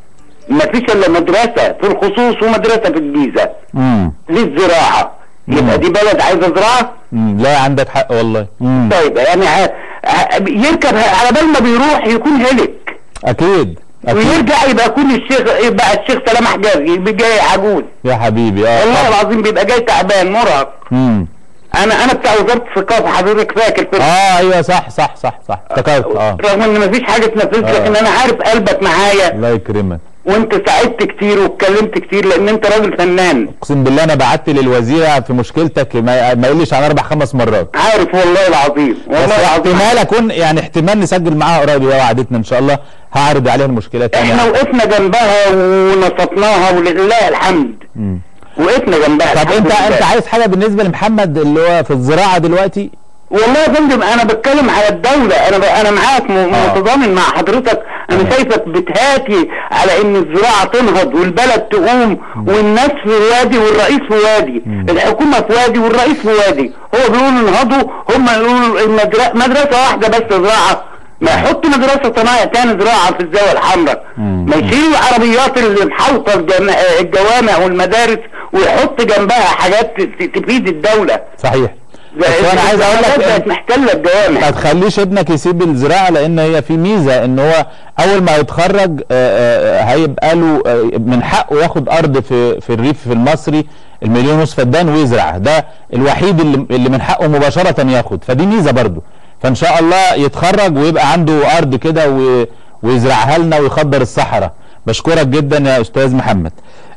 مفيش الا مدرسه في الخصوص ومدرسه في الجيزه امم للزراعه يبقى دي بلد عايزه زراعه مم، لا عندك حق والله مم. طيب يعني ه... ه... يركب على بال ما بيروح يكون هلك اكيد اكيد ويرجع يبقى يكون الشيخ يبقى الشيخ سلام حجازي يبقى جاي عجوز يا حبيبي اه والله طبعا. العظيم بيبقى جاي تعبان مرهق مم. انا انا بتاع وزاره الثقافه حضرتك فاكر في اه ايوه صح صح صح صح افتكرت اه رغم ان مفيش حاجه تنفذ آه. لكن انا عارف قلبك معايا الله يكرمك وانت ساعدت كتير واتكلمت كتير لان انت راجل فنان اقسم بالله انا بعت للوزير في مشكلتك ما, ما يقلش عن اربع خمس مرات عارف والله العظيم بس والله العظيم احتمال اكون يعني احتمال نسجل معاها قريب يا وعدتنا ان شاء الله هعرض عليها المشكله تاني احنا وقفنا جنبها ونصفناها ولله الحمد مم. وقفنا جنبها طب الحمد انت لله. انت عايز حاجه بالنسبه لمحمد اللي هو في الزراعه دلوقتي والله يا فندم انا بتكلم على الدولة انا ب... انا معاك م... آه. متضامن مع حضرتك انا آه. شايفك بتهاتي على ان الزراعة تنهض والبلد تقوم والناس في وادي والرئيس في وادي الحكومة في وادي والرئيس في وادي هو بيقولوا انهضوا هم يقولوا المدر... مدرسة واحدة بس زراعة ما يحطوا مدرسة صناعة تاني زراعة في الزاوية الحمراء مم. ما يشيلوا العربيات اللي محوطة الجم... الجوامع والمدارس ويحط جنبها حاجات ت- تفيد الدولة صحيح بس انا عايز اقول الحاجات لك بقت محتلة الجوامع ما تخليش ابنك يسيب الزراعه لان هي في ميزه ان هو اول ما يتخرج آه، آه، هيبقى له آه، من حقه ياخد ارض في في الريف في المصري المليون ونص فدان ويزرع ده الوحيد اللي اللي من حقه مباشره ياخد فدي ميزه برضو فان شاء الله يتخرج ويبقى عنده ارض كده و- ويزرعها لنا ويخضر الصحراء بشكرك جدا يا استاذ محمد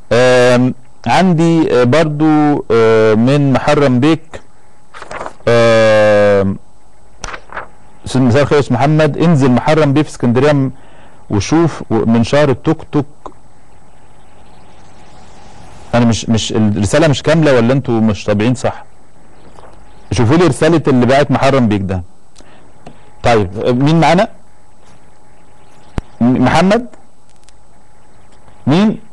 آم، عندي آه، برضو آه، من محرم بيك آم، استاذ مساء الخير يا استاذ محمد انزل محرم بيه في اسكندريه م- وشوف و- منشار التوك توك انا مش مش الرساله مش كامله ولا انتوا مش طابعين صح شوفوا لي رساله اللي بقت محرم بيك ده طيب آه، مين معانا م- محمد مين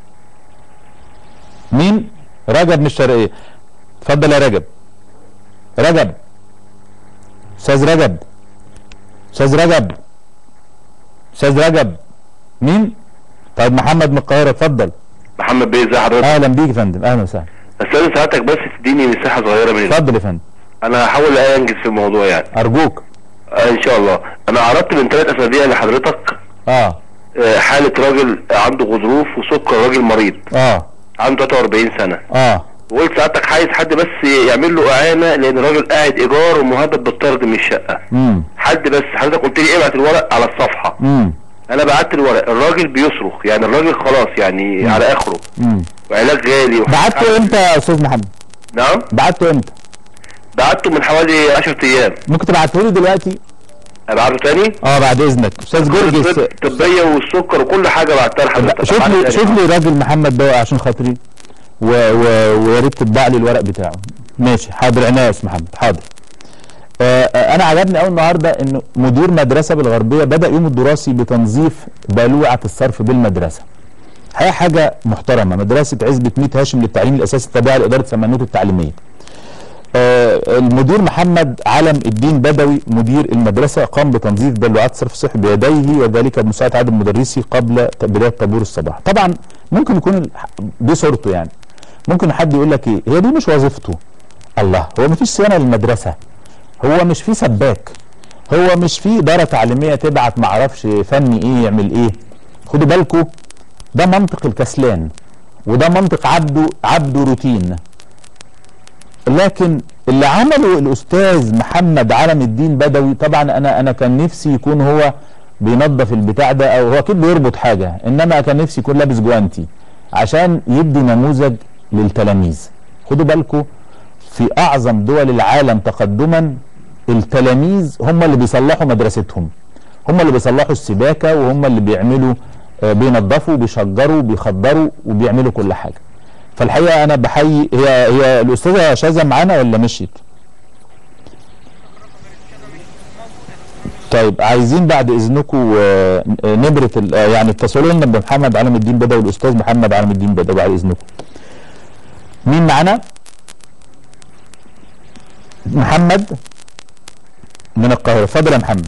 مين رجب من الشرقيه اتفضل يا رجب رجب استاذ رجب استاذ رجب استاذ رجب مين طيب محمد من القاهره اتفضل محمد بيه ازي حضرتك اهلا بيك يا فندم اهلا وسهلا استاذن ساعتك بس تديني مساحه صغيره من اتفضل يا فندم انا هحاول انجز في الموضوع يعني ارجوك آه ان شاء الله انا عرضت من ثلاث اسابيع لحضرتك اه آه حاله راجل عنده غضروف وسكر راجل مريض اه عنده 43 سنه اه وقلت ساعتك عايز حد بس يعمل له اعانه لان الراجل قاعد ايجار ومهدد بالطرد من الشقه امم حد بس حضرتك قلت لي ابعت الورق على الصفحه امم انا بعت الورق الراجل بيصرخ يعني الراجل خلاص يعني على اخره امم وعلاج غالي وحاجات- بعته امتى يا استاذ محمد نعم بعته امتى بعته من حوالي 10 ايام ممكن تبعته لي دلوقتي ابعته تاني اه بعد اذنك استاذ جرجس الطبية والسكر وكل حاجة بعتها لحضرتك شوف لي شوف لي راجل محمد ده عشان خاطري و... و... ويا ريت تطبع لي الورق بتاعه ماشي حاضر عناية يا استاذ محمد حاضر آه آه، انا عجبني قوي النهارده انه مدير مدرسه بالغربيه بدا يوم الدراسي بتنظيف بلوعه الصرف بالمدرسه هي حاجه محترمه مدرسه عزبه ميت هاشم للتعليم الاساسي التابعه لاداره سمنوت التعليميه آه، المدير محمد علم الدين بدوي مدير المدرسة قام بتنظيف بلوعات صرف صحي بيديه وذلك بمساعدة عدد المدرسي قبل ت- بداية طابور الصباح طبعا ممكن يكون ال- دي صورته يعني ممكن حد يقول لك ايه هي دي مش وظيفته الله هو مفيش صيانة للمدرسة هو مش في سباك هو مش في إدارة تعليمية تبعت معرفش فني ايه يعمل ايه خدوا بالكم ده منطق الكسلان وده منطق عبده عبده روتين لكن اللي عمله الاستاذ محمد علم الدين بدوي طبعا انا انا كان نفسي يكون هو بينظف البتاع ده او هو اكيد بيربط حاجه انما كان نفسي يكون لابس جوانتي عشان يدي نموذج للتلاميذ خدوا بالكم في اعظم دول العالم تقدما التلاميذ هم اللي بيصلحوا مدرستهم هم اللي بيصلحوا السباكه وهم اللي بيعملوا آه، بينظفوا بيشجروا بيخضروا وبيعملوا كل حاجه فالحقيقه انا بحيي هي هي الاستاذه شاذه معانا ولا مشيت؟ طيب عايزين بعد اذنكم آه، آه، نبره ال- آه، يعني اتصلوا لنا بمحمد علم الدين بدوي الاستاذ محمد علم الدين بدوي بعد اذنكم. مين معانا؟ محمد من القاهره اتفضل يا محمد.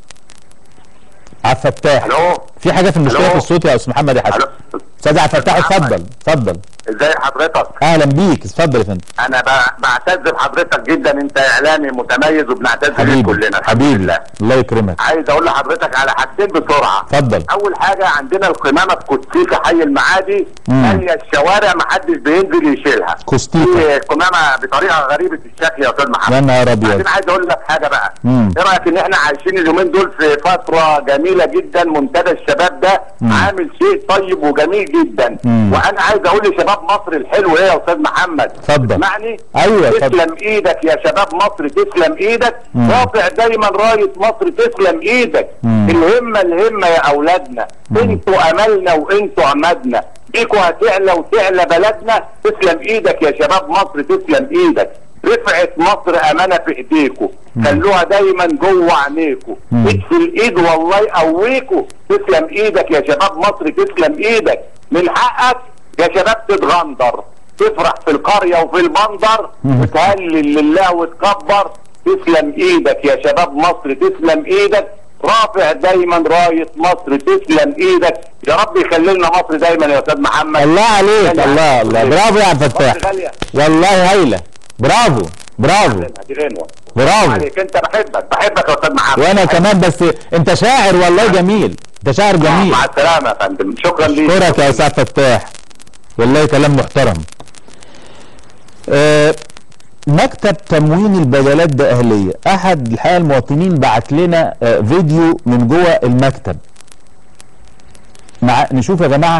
عبد الفتاح الو في حاجه في المشكله ألو. في الصوت يا استاذ محمد يا حسن الو استاذ عبد الفتاح محمد. اتفضل اتفضل ازاي حضرتك اهلا بيك اتفضل يا فندم انا ب- بعتز بحضرتك جدا انت اعلامي متميز وبنعتز بيك حبيبي كلنا الحمد حبيبي لله الله يكرمك عايز اقول لحضرتك على حاجتين بسرعه اتفضل اول حاجه عندنا القمامه القدسيه في حي المعادي مم. هي الشوارع ما حدش بينزل يشيلها كوستيكا في قمامه بطريقه غريبه الشكل يا استاذ محمد يا نهار ابيض بعدين عايز اقول لك حاجه بقى مم. ايه رايك ان احنا عايشين اليومين دول في فتره جميله جدا منتدى الشباب ده مم. عامل شيء طيب وجميل جدا مم. وانا عايز اقول لشباب مصر الحلو ايه يا استاذ محمد اتفضل. اسمعني ايوه اتفضل تسلم ايدك يا شباب مصر تسلم ايدك مم. رافع دايما رايه مصر تسلم ايدك مم. الهمه الهمه يا اولادنا انتوا املنا وانتوا عمدنا بيكوا هتعلى وتعلى بلدنا تسلم ايدك يا شباب مصر تسلم ايدك رفعت مصر امانه في ايديكوا خلوها دايما جوه عينيكوا مم. ايد في الايد والله يقويكوا تسلم ايدك يا شباب مصر تسلم ايدك من حقك يا شباب تتغندر تفرح في القريه وفي المنظر مم. وتهلل لله وتكبر تسلم ايدك يا شباب مصر تسلم ايدك رافع دايما رايه مصر تسلم ايدك يا رب يخلي لنا مصر دايما يا استاذ محمد الله عليك غالية. الله الله برافو يا عبد الفتاح مصر غاليه والله هايله برافو برافو دي غنوه برافو عليك انت بحبك بحبك يا استاذ محمد وانا كمان بس انت شاعر والله جميل انت شاعر جميل مع السلامه يا فندم شكرا ليك اشكرك يا استاذ فتاح والله كلام محترم آه، مكتب تموين البدلات ده اهليه احد الحقيقه المواطنين بعت لنا آه، فيديو من جوه المكتب مع نشوف يا جماعه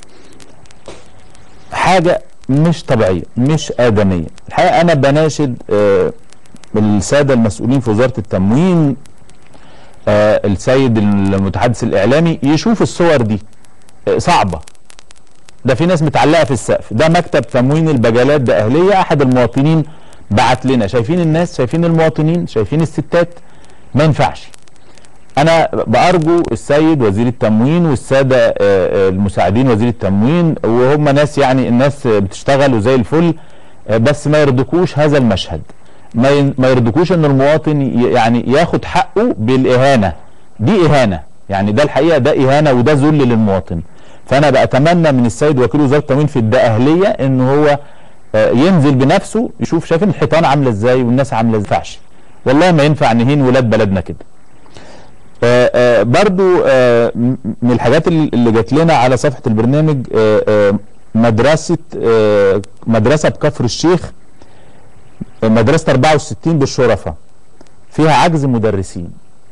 حاجه مش طبيعيه مش ادميه الحقيقه انا بناشد آه، الساده المسؤولين في وزاره التموين آه، السيد المتحدث الاعلامي يشوف الصور دي آه، صعبه ده في ناس متعلقه في السقف ده مكتب تموين البجلات ده اهليه احد المواطنين بعت لنا شايفين الناس شايفين المواطنين شايفين الستات ما ينفعش انا بارجو السيد وزير التموين والساده آه، آه، المساعدين وزير التموين وهم ناس يعني الناس بتشتغل وزي الفل آه، بس ما يرضكوش هذا المشهد ما ين- ما يرضكوش ان المواطن ي- يعني ياخد حقه بالاهانه دي اهانه يعني ده الحقيقه ده اهانه وده ذل للمواطن فانا بتمنى من السيد وكيل وزاره التموين في الدقهليه ان هو آه، ينزل بنفسه يشوف شايفين الحيطان عامله ازاي والناس عامله ازاي ما ينفعش والله ما ينفع نهين ولاد بلدنا كده آه، آه، برضو آه، م- من الحاجات اللي اللي جات لنا على صفحه البرنامج آه، آه، مدرسه آه، مدرسه بكفر الشيخ آه، مدرسه 64 بالشرفه فيها عجز مدرسين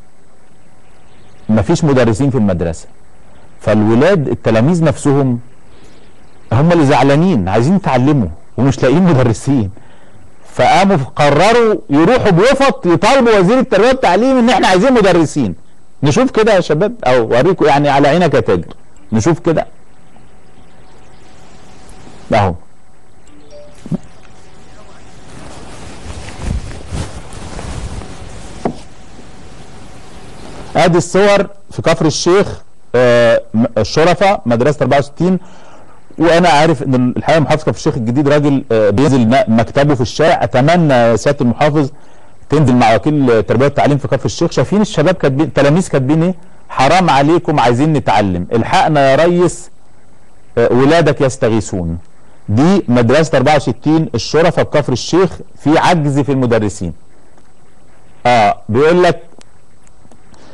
مفيش مدرسين في المدرسه فالولاد التلاميذ نفسهم هم اللي زعلانين عايزين يتعلموا ومش لاقيين مدرسين فقاموا قرروا يروحوا بوفط يطالبوا وزير التربيه والتعليم ان احنا عايزين مدرسين نشوف كده يا شباب او اوريكم يعني على عينك يا تاجر نشوف كده اهو ادي الصور في كفر الشيخ آه، م- الشرفه مدرسه 64 وانا عارف ان الحقيقه محافظ كفر الشيخ الجديد راجل آه، بينزل م- مكتبه في الشارع اتمنى يا سياده المحافظ تنزل مع وكيل التربيه والتعليم في كفر الشيخ شايفين الشباب كاتبين تلاميذ كاتبين ايه حرام عليكم عايزين نتعلم الحقنا يا ريس آه، ولادك يستغيثون دي مدرسه 64 الشرفه بكفر الشيخ في عجز في المدرسين اه بيقول لك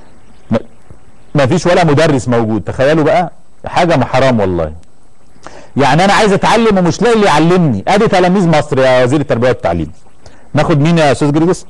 ما فيش ولا مدرس موجود تخيلوا بقى حاجه حرام والله يعني انا عايز اتعلم ومش لاقي اللي يعلمني ادي تلاميذ مصر يا وزير التربيه والتعليم ناخد مين يا استاذ جرجس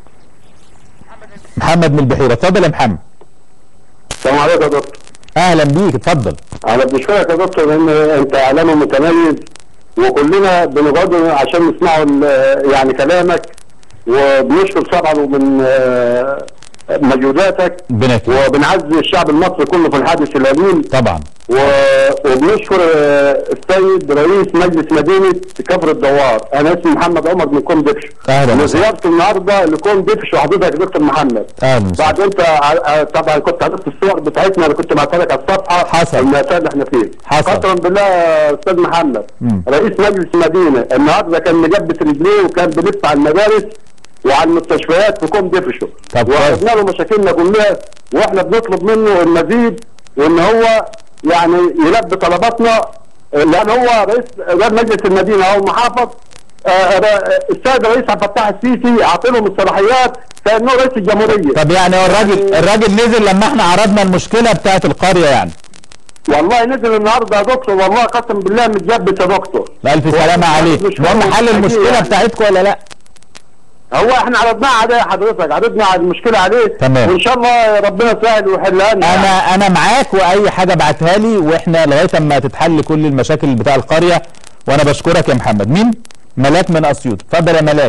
محمد من البحيره اتفضل يا محمد السلام عليكم يا دكتور اهلا بيك اتفضل انا بشكرك يا دكتور لان انت اعلامي متميز وكلنا بنقعد عشان نسمعوا ال- يعني كلامك وبنشكر طبعا من آه، مجهوداتك ربنا يكرمك وبنعزي الشعب المصري كله في الحادث الأليم طبعا و- وبنشكر آه، السيد رئيس مجلس مدينة كفر الدوار أنا اسمي محمد عمر من كوم دفش اهلا وسهلا وزيارتي النهارده لكوم دفش وحضرتك يا دكتور محمد اهلا وسهلا بعد انت ع- ع- طبعا كنت عرفت الصور بتاعتنا اللي كنت بعتها لك على الصفحه حصل. المأساة اللي احنا فيه حصل. قسما بالله يا استاذ محمد مم. رئيس مجلس المدينه النهارده كان مجبس رجليه وكان بيلف على المدارس وعلى المستشفيات في كوم دفشه طب كويس. وعرضنا له مشاكلنا كلها واحنا بنطلب منه المزيد وان هو يعني يلبي طلباتنا لان هو رئيس رئيس مجلس المدينه او المحافظ آه، آه، السيد الرئيس عبد الفتاح السيسي اعطيهم الصلاحيات كانه رئيس الجمهوريه طب يعني هو الراجل الراجل نزل لما احنا عرضنا المشكله بتاعت القريه يعني والله نزل النهارده يا دكتور والله قسم بالله متجبس يا دكتور الف سلامه عليك مش المهم مهم حل أكيد المشكله يعني. بتاعتكم ولا لا هو احنا عرضناه عليه حضرتك عرضنا على المشكله عليه تمام. وان شاء الله ربنا يسهل ويحلها لنا يعني. انا انا معاك واي حاجه ابعتها لي واحنا لغايه اما تتحل كل المشاكل بتاع القريه وانا بشكرك يا محمد مين ملاك من اسيوط اتفضل يا ملاك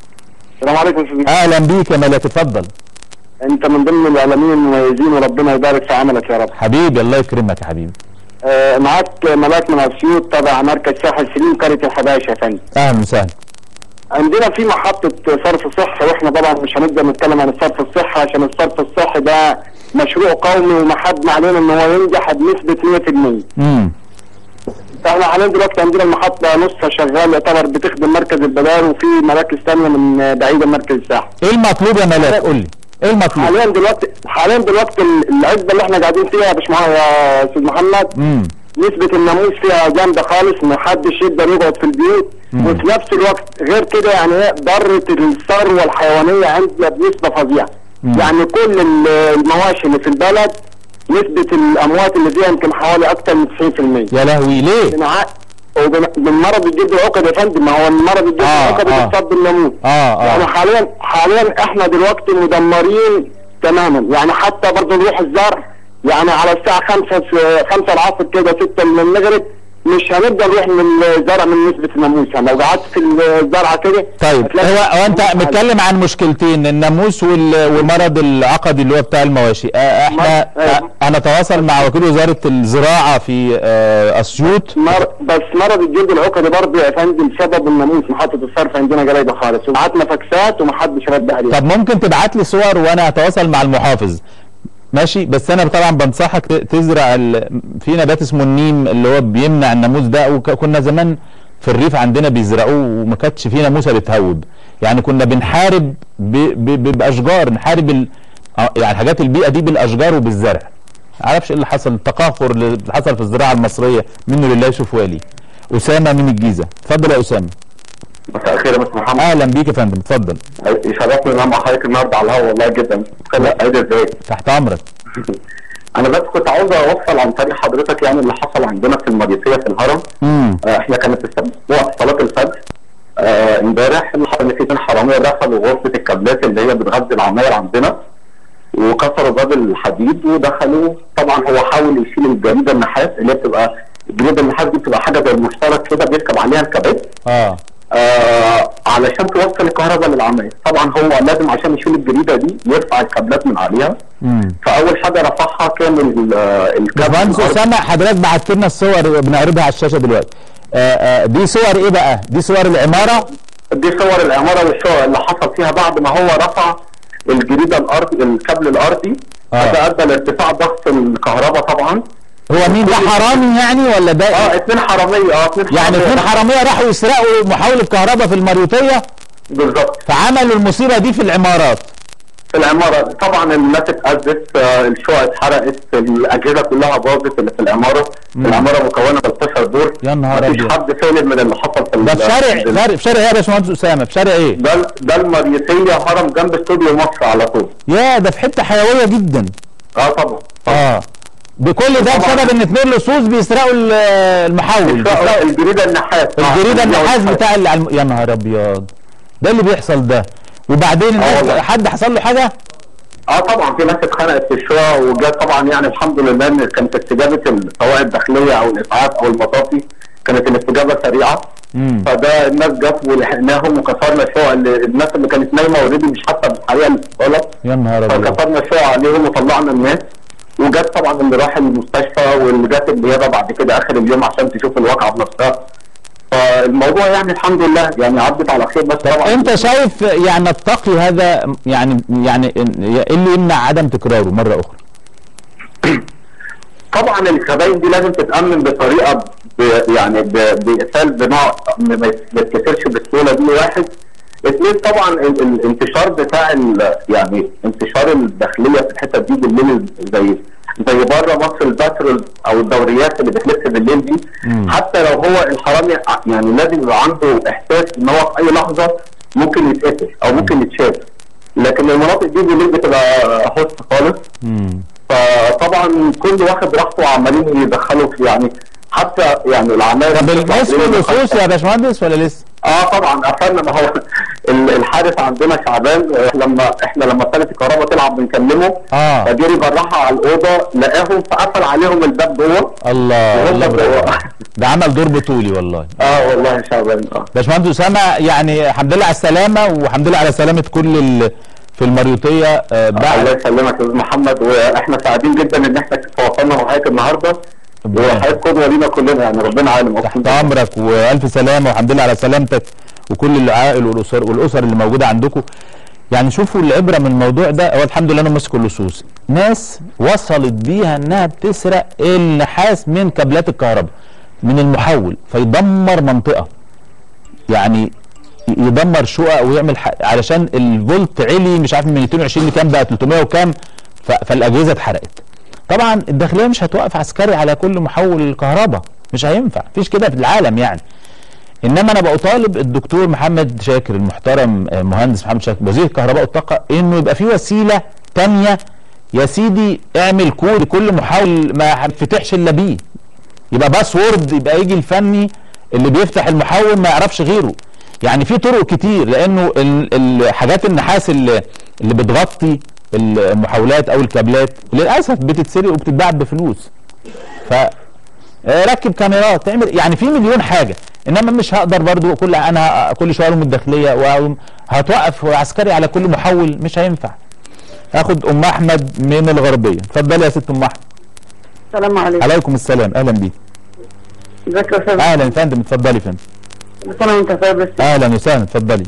السلام عليكم يا أستاذ محمد. اهلا بيك يا ملاك اتفضل انت من ضمن الاعلاميين المميزين وربنا يبارك في عملك يا رب حبيبي الله يكرمك يا حبيبي آه معاك ملاك من اسيوط تبع مركز ساحل سليم قريه الحباشه يا فندم اهلا وسهلا عندنا في محطة صرف صحي واحنا طبعا مش هنقدر نتكلم عن الصرف الصحي عشان الصرف الصحي ده مشروع قومي ومحدنا علينا ان هو ينجح بنسبة 100% امم فاحنا حاليا دلوقتي عندنا المحطة نصها شغال يعتبر بتخدم مركز البلال وفي مراكز ثانية من بعيدة مركز الساحل. ايه المطلوب يا ملاك قول لي ايه المطلوب حاليا دلوقتي حاليا دلوقتي ال- العزبة اللي احنا قاعدين فيها يا باشمهندس يا استاذ محمد امم نسبة الناموس فيها جامدة خالص محدش يقدر يقعد في البيوت مم. وفي نفس الوقت غير كده يعني ايه ضرة الثروة الحيوانية عندنا بنسبة فظيعة مم. يعني كل ال- المواشي اللي في البلد نسبة الأموات اللي فيها يمكن حوالي أكثر من 90% يا لهوي ليه من ع- وبن- من مرض الجلد العقد يا فندم ما هو مرض الجلد آه، العقد آه. بيصاب بالناموس اه يعني اه حاليا حاليا احنا دلوقتي مدمرين تماما يعني حتى برضه نروح الزرع يعني على الساعة 5 5 العصر كده 6 من المغرب مش هنقدر نروح من الزرع من نسبة الناموس يعني لو قعدت في الزرعة كده طيب هتلاقي هو هو انت الناموس متكلم عن مشكلتين الناموس وال- والمرض العقدي اللي هو بتاع المواشي آه، احنا مر- آه. انا اتواصل مع وكيل وزاره الزراعه في آه، اسيوط مر... بس مرض الجلد العقدي برضه يا فندم سبب الناموس محطة الصرف عندنا جلايدة خالص وبعتنا فاكسات ومحدش رد عليها طب ممكن تبعت لي صور وانا هتواصل مع المحافظ ماشي بس انا طبعا بنصحك ت- تزرع ال... في نبات اسمه النيم اللي هو بيمنع الناموس ده وكنا زمان في الريف عندنا بيزرعوه وما كانتش فيه ناموسه بتهوب يعني كنا بنحارب ب... ب... ب... باشجار نحارب ال... آه، يعني حاجات البيئه دي بالاشجار وبالزرع معرفش ايه اللي حصل التقهقر اللي حصل في الزراعه المصريه منه لله يشوف والي اسامه من الجيزه اتفضل يا اسامه مساء الخير يا مستر محمد اهلا بيك يا فندم اتفضل يشرفني ان انا مع حضرتك النهارده على الهواء والله جدا عيد ازاي تحت امرك انا بس كنت عاوز اوصل عن طريق حضرتك يعني اللي حصل عندنا في المضيفيه في الهرم امم آه، احنا كانت السبت وقت صلاه الفجر آه، امبارح اللي حصل ان في اتنين حراميه دخلوا غرفه الكابلات اللي هي بتغذي العماير عندنا وكسروا باب الحديد ودخلوا طبعا هو حاول يشيل الجريده النحاس اللي هي بتبقى الجريده النحاس دي بتبقى حاجه زي المشترك كده بيركب عليها الكابات اه آه علشان توصل الكهرباء للعماير طبعا هو لازم عشان يشيل الجريده دي يرفع الكابلات من عليها امم فاول حاجه رفعها كان ال- الكابل باشمهندس الأرضي. اسامه حضرتك بعت لنا الصور بنعرضها على الشاشه دلوقتي آه آه دي صور ايه بقى؟ دي صور العماره دي صور العماره والشقق اللي حصل فيها بعد ما هو رفع الجريده الارضي الكابل الارضي آه. هذا ادى لارتفاع ضغط الكهرباء طبعا هو مين ده حرامي يعني ولا ده اه اثنين حراميه اه اثنين يعني حرامية. اثنين حراميه راحوا يسرقوا محاوله كهرباء في المريوطيه بالظبط فعملوا المصيبه دي في العمارات في العماره طبعا الناس اتأذت آه، الشقق اتحرقت الاجهزه كلها باظت اللي في العماره العماره مكونه من 16 دور يا نهار مفيش أبيض. حد سالم من اللي حصل في ده ال- في شارع في ال- شارع- في شارع ايه يا باشمهندس اسامه؟ في شارع ايه؟ ده ده المريوطيه هرم جنب استوديو مصر على طول يا ده في حته حيويه جدا اه طبعا اه بكل ده طبعاً. بسبب ان اتنين لصوص بيسرقوا ال- المحول بيسرقوا الجريده النحاس الجريده آه، النحاس بتاع اللي على الم... يا نهار ابيض ده اللي بيحصل ده وبعدين الناس والله. حد حصل له حاجه اه طبعا في ناس اتخنقت في الشقق وجات طبعا يعني الحمد لله ان كانت استجابه ال- سواء الداخليه او الاسعاف او المطافي كانت الاستجابه سريعه مم. فده الناس جت ولحقناهم وكسرنا الشقق اللي الناس اللي كانت نايمه اوريدي مش حاسه بالحريقه اللي غلط يا نهار ابيض فكسرنا الشقق عليهم وطلعنا الناس وجت طبعا اللي راح المستشفى واللي جت النيابه بعد كده اخر اليوم عشان تشوف الواقعه بنفسها فالموضوع يعني الحمد لله يعني عدت على خير بس طبعا انت شايف يعني نتقي هذا يعني يعني ايه اللي يمنع عدم تكراره مره اخرى طبعا الكباين دي لازم تتامن بطريقه ب يعني ب- باسال بنوع ما ما يتكسرش بالسهوله دي واحد اثنين طبعا ال- الانتشار بتاع ال- يعني انتشار الداخليه في الحته دي بالليل زي زي بره مصر الباترول او الدوريات اللي بتلف بالليل دي حتى لو هو الحرامي ع- يعني لازم يبقى عنده احساس ان هو في اي لحظه ممكن يتقتل او ممكن يتشاف لكن المناطق دي بالليل بتبقى هوست خالص مم. فطبعا كل واخد راحته وعمالين يدخلوا في يعني حتى يعني العماير بالنسبه للصوص يا باشمهندس ولا لسه؟ اه طبعا قفلنا ما هو ال- الحارس عندنا شعبان آه، لما احنا لما ابتدت الكهرباء تلعب بنكلمه اه فجري بالراحه على الاوضه لقاهم فقفل عليهم الباب جوه الله وهم الله جوه. برافو. ده عمل دور بطولي والله اه والله شعبان اه باشمهندس اسامه يعني الحمد لله على السلامه والحمد لله على سلامه كل ال... في المريوطيه آه الله بعد يسلمك يا استاذ محمد واحنا سعيدين جدا ان احنا تواصلنا مع حضرتك النهارده وحضرتك قدوه لينا كلنا يعني ربنا عالم أقسم تحت بالله. امرك والف سلامه والحمد لله على سلامتك وكل العائل والاسر والاسر اللي موجوده عندكم يعني شوفوا العبره من الموضوع ده هو الحمد لله انهم مسكوا اللصوص ناس وصلت بيها انها بتسرق النحاس من كابلات الكهرباء من المحول فيدمر منطقه يعني يدمر شقق ويعمل ح... علشان الفولت علي مش عارف من 220 لكام بقى 300 وكام ف... فالاجهزه اتحرقت طبعا الداخليه مش هتوقف عسكري على كل محول كهرباء مش هينفع مفيش كده في العالم يعني انما انا بطالب الدكتور محمد شاكر المحترم آه، مهندس محمد شاكر وزير الكهرباء والطاقه انه يبقى في وسيله تانية يا سيدي اعمل كود لكل محول ما هتفتحش الا بيه يبقى باسورد يبقى يجي الفني اللي بيفتح المحول ما يعرفش غيره يعني في طرق كتير لانه ال- الحاجات النحاس اللي, اللي بتغطي المحولات او الكابلات للاسف بتتسرق وبتتباع بفلوس ف آه، ركب كاميرات تعمل يعني في مليون حاجه انما مش هقدر برضو كل انا كل شويه من الداخليه وأقوم هتوقف عسكري على كل محول مش هينفع اخد ام احمد من الغربيه اتفضلي يا ست ام احمد السلام عليكم عليكم السلام اهلا بيك ازيك يا استاذ اهلا يا فندم اتفضلي يا فندم كل سنه وانت طيب بس اهلا وسهلا اتفضلي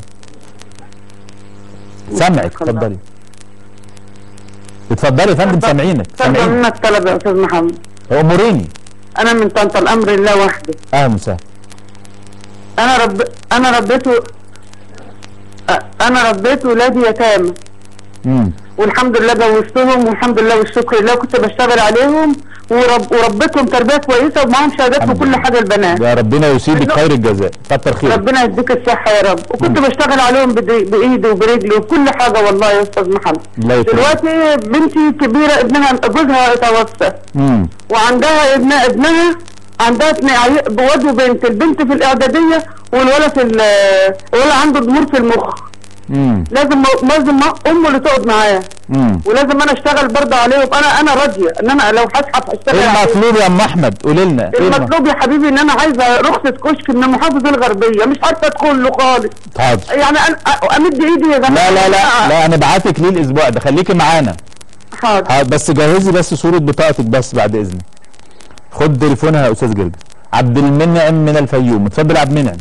سامعك اتفضلي اتفضلي يا فندم سامعينك طلب سامعينك منك طلب يا استاذ محمد اموريني انا من طنطا الامر لله وحده اهلا وسهلا انا رب انا ربيته أ- انا ربيت ولادي يتامى امم والحمد لله جوزتهم والحمد لله والشكر لله كنت بشتغل عليهم ورب وربيتهم تربيه كويسه ومعاهم شهادات الحمد وكل لله. حاجه البنات يا ربنا يصيبك خير الجزاء كتر خيرك ربنا يديك الصحه يا رب وكنت بشتغل عليهم بدي- بايدي وبرجلي وكل حاجه والله يا استاذ محمد الله يكرمك دلوقتي بنتي كبيره ابنها جوزها توفى امم وعندها ابن ابنها عندها اتنين عي- واد وبنت البنت في الاعداديه والولد في ال- الولد عنده ضمور في المخ امم لازم لازم امه اللي تقعد معاه امم ولازم انا اشتغل برضه عليهم انا انا راضيه ان انا لو هسحب اشتغل ايه عليهم. المطلوب يا ام احمد قولي لنا ايه الم- المطلوب يا حبيبي ان انا عايزه رخصه كشك من محافظه الغربيه مش عارفه ادخل له خالص حاضر يعني انا أ- امد ايدي يا جماعه لا لا لا لا انا بعتك ليه الاسبوع ده خليكي معانا حاضر ها، بس جهزي بس صورة بطاقتك بس بعد اذنك خد تليفونها يا استاذ جلد عبد المنعم من الفيوم اتفضل يا عبد المنعم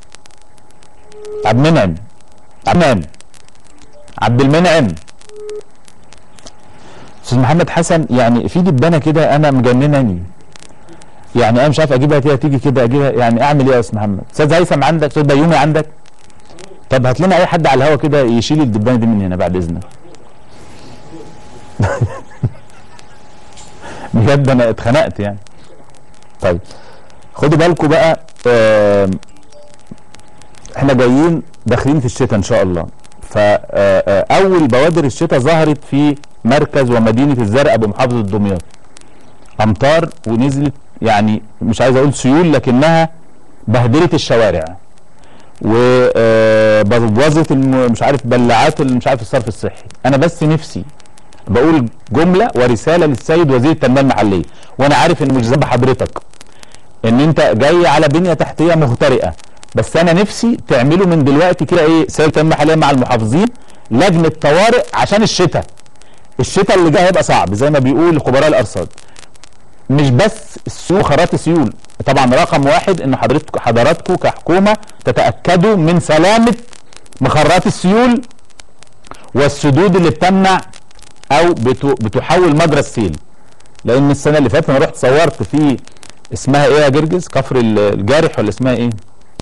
عبد المنعم عبد المنعم عبد المنعم استاذ محمد حسن يعني في دبانه كده انا مجنناني يعني انا مش عارف اجيبها كده تيجي كده اجيبها يعني اعمل ايه يا استاذ محمد استاذ هيثم عندك استاذ بيومي عندك طب هات لنا اي حد على الهوا كده يشيل الدبانه دي من هنا بعد اذنك بجد انا اتخنقت يعني طيب خدوا بالكم بقى آم، احنا جايين داخلين في الشتاء ان شاء الله فاول بوادر الشتاء ظهرت في مركز ومدينه الزرقاء بمحافظه دمياط امطار ونزلت يعني مش عايز اقول سيول لكنها بهدلت الشوارع وبوظت مش عارف بلاعات ال- مش عارف الصرف الصحي انا بس نفسي بقول جمله ورساله للسيد وزير التنميه المحليه وانا عارف ان مش ذنب حضرتك ان انت جاي على بنيه تحتيه مغترئه بس انا نفسي تعملوا من دلوقتي كده ايه سيد التنميه المحليه مع المحافظين لجنه طوارئ عشان الشتاء الشتاء اللي جاي هيبقى صعب زي ما بيقول خبراء الارصاد مش بس السيول خرائط السيول طبعا رقم واحد ان حضرتك حضراتكم كحكومه تتاكدوا من سلامه مخرات السيول والسدود اللي بتمنع او بتو بتحول مجرى السيل لان السنه اللي فاتت انا رحت صورت في اسمها ايه يا جرجس كفر ال- الجارح ولا اسمها ايه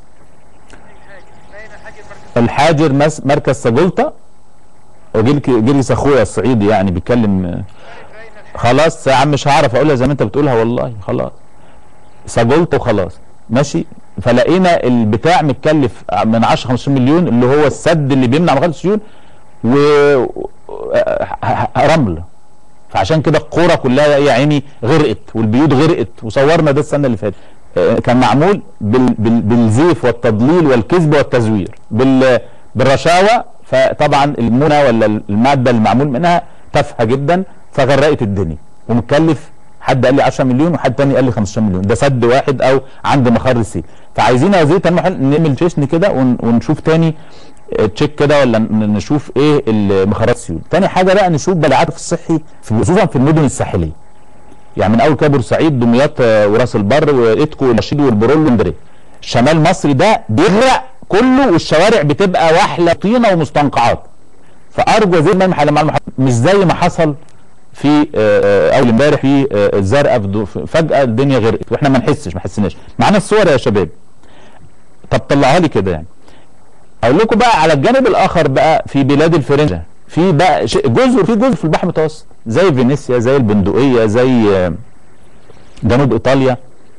الحاجر مس- مركز سجلطه وجيل- جرجس اخويا الصعيدي يعني بيتكلم آه، خلاص يا عم مش هعرف اقولها زي ما انت بتقولها والله خلاص سجلت وخلاص ماشي فلقينا البتاع متكلف من 10 15 مليون اللي هو السد اللي بيمنع مخالف السيول و ه- ه- رمل فعشان كده القرى كلها يا عيني غرقت والبيوت غرقت وصورنا ده السنه اللي فاتت آه، كان معمول بال بال بالزيف والتضليل والكذب والتزوير بال بالرشاوى فطبعا المنى ولا الماده اللي معمول منها تافهه جدا فغرقت الدنيا ومكلف حد قال لي 10 مليون وحد تاني قال لي 15 مليون ده سد واحد او عند مخر السيل فعايزين يا وزير التنميه المحلية نعمل تشن كده ون- ونشوف تاني آه، تشيك كده ولا ن- نشوف ايه المخرات السيول تاني حاجه بقى نشوف بلاعات في الصحي في- خصوصا في المدن الساحليه يعني من اول كده بورسعيد دمياط آه، وراس البر واتكو والرشيد والبرول واندريه شمال مصر ده بيغرق كله والشوارع بتبقى وحله طينه ومستنقعات فارجو وزير المياه المحليه مع المحافظ مش زي ما حصل في آه، آه، اول امبارح في آه، الزرقاء في دو- فجاه الدنيا غرقت واحنا ما نحسش ما حسيناش معانا الصور يا شباب طب طلعها لي كده يعني اقول لكم بقى على الجانب الاخر بقى في بلاد الفرنجه في بقى شيء- جزر في جزر في البحر المتوسط زي فينيسيا زي البندقيه زي آه، جنوب ايطاليا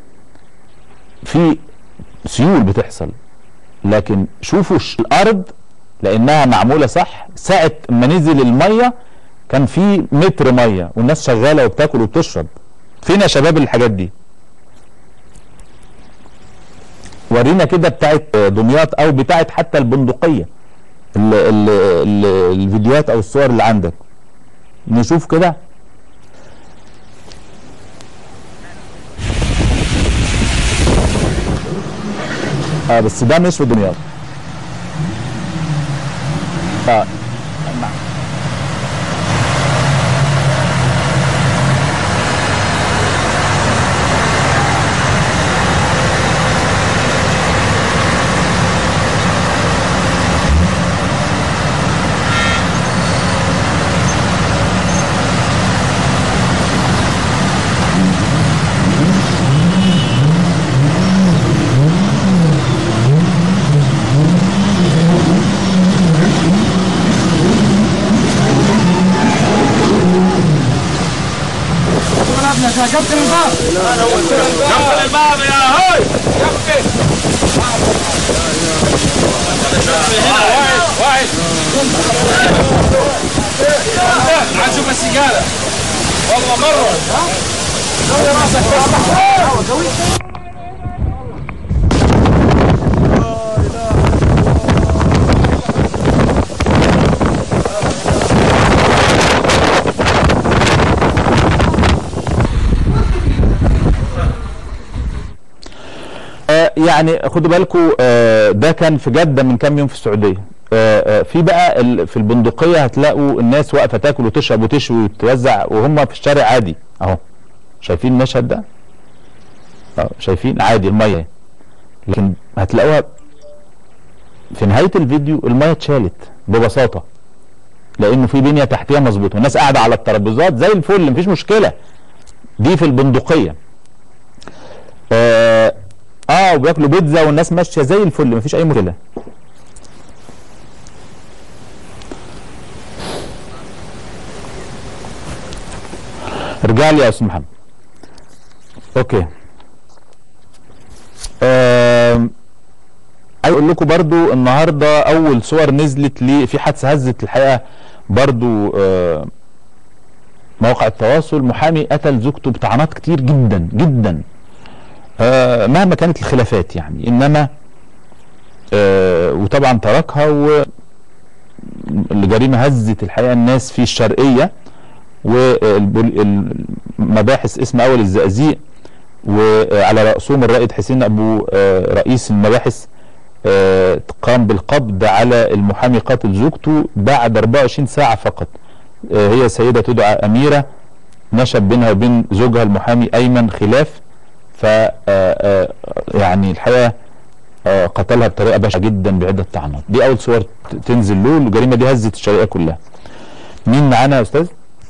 في سيول بتحصل لكن شوفوا ش- الارض لانها معموله صح ساعه ما نزل الميه كان في متر ميه والناس شغاله وبتاكل وبتشرب فين يا شباب الحاجات دي ورينا كده بتاعت دمياط او بتاعت حتى البندقيه ال ال ال الفيديوهات او الصور اللي عندك نشوف كده اه بس ده مش في دمياط اه الباب يا هاي واحد تعال شوف السيجاره والله مره سوي راسك بس آه يعني خدوا بالكم آه ده كان في جده من كام يوم في السعوديه آه آه في بقى ال- في البندقيه هتلاقوا الناس واقفه تاكل وتشرب وتشوي وتوزع وهم في الشارع عادي اهو شايفين المشهد ده؟ اه شايفين عادي الميه لكن هتلاقوها في نهايه الفيديو الميه اتشالت ببساطه لانه في بنيه تحتيه مظبوطه والناس قاعده على الترابيزات زي الفل مفيش مشكله دي في البندقيه اه, آه وبياكلوا بيتزا والناس ماشيه زي الفل مفيش اي مشكله ارجع لي يا استاذ محمد اوكي آم، عايز اقول لكم برضو النهارده اول صور نزلت لي في حادثه هزت الحقيقه برضو آه، مواقع التواصل محامي قتل زوجته بطعنات كتير جدا جدا آه مهما كانت الخلافات يعني انما آه وطبعا تركها والجريمه هزت الحقيقه الناس في الشرقيه والمباحث اسم اول الزقازيق وعلى راسهم الرائد حسين ابو آه رئيس المباحث آه قام بالقبض على المحامي قاتل زوجته بعد 24 ساعه فقط آه هي سيده تدعى اميره نشب بينها وبين زوجها المحامي ايمن خلاف ف آه، آه، يعني الحقيقه آه، قتلها بطريقه بشعه جدا بعده طعنات دي اول صور ت- تنزل له الجريمه دي هزت الشرقيه كلها مين معانا يا استاذ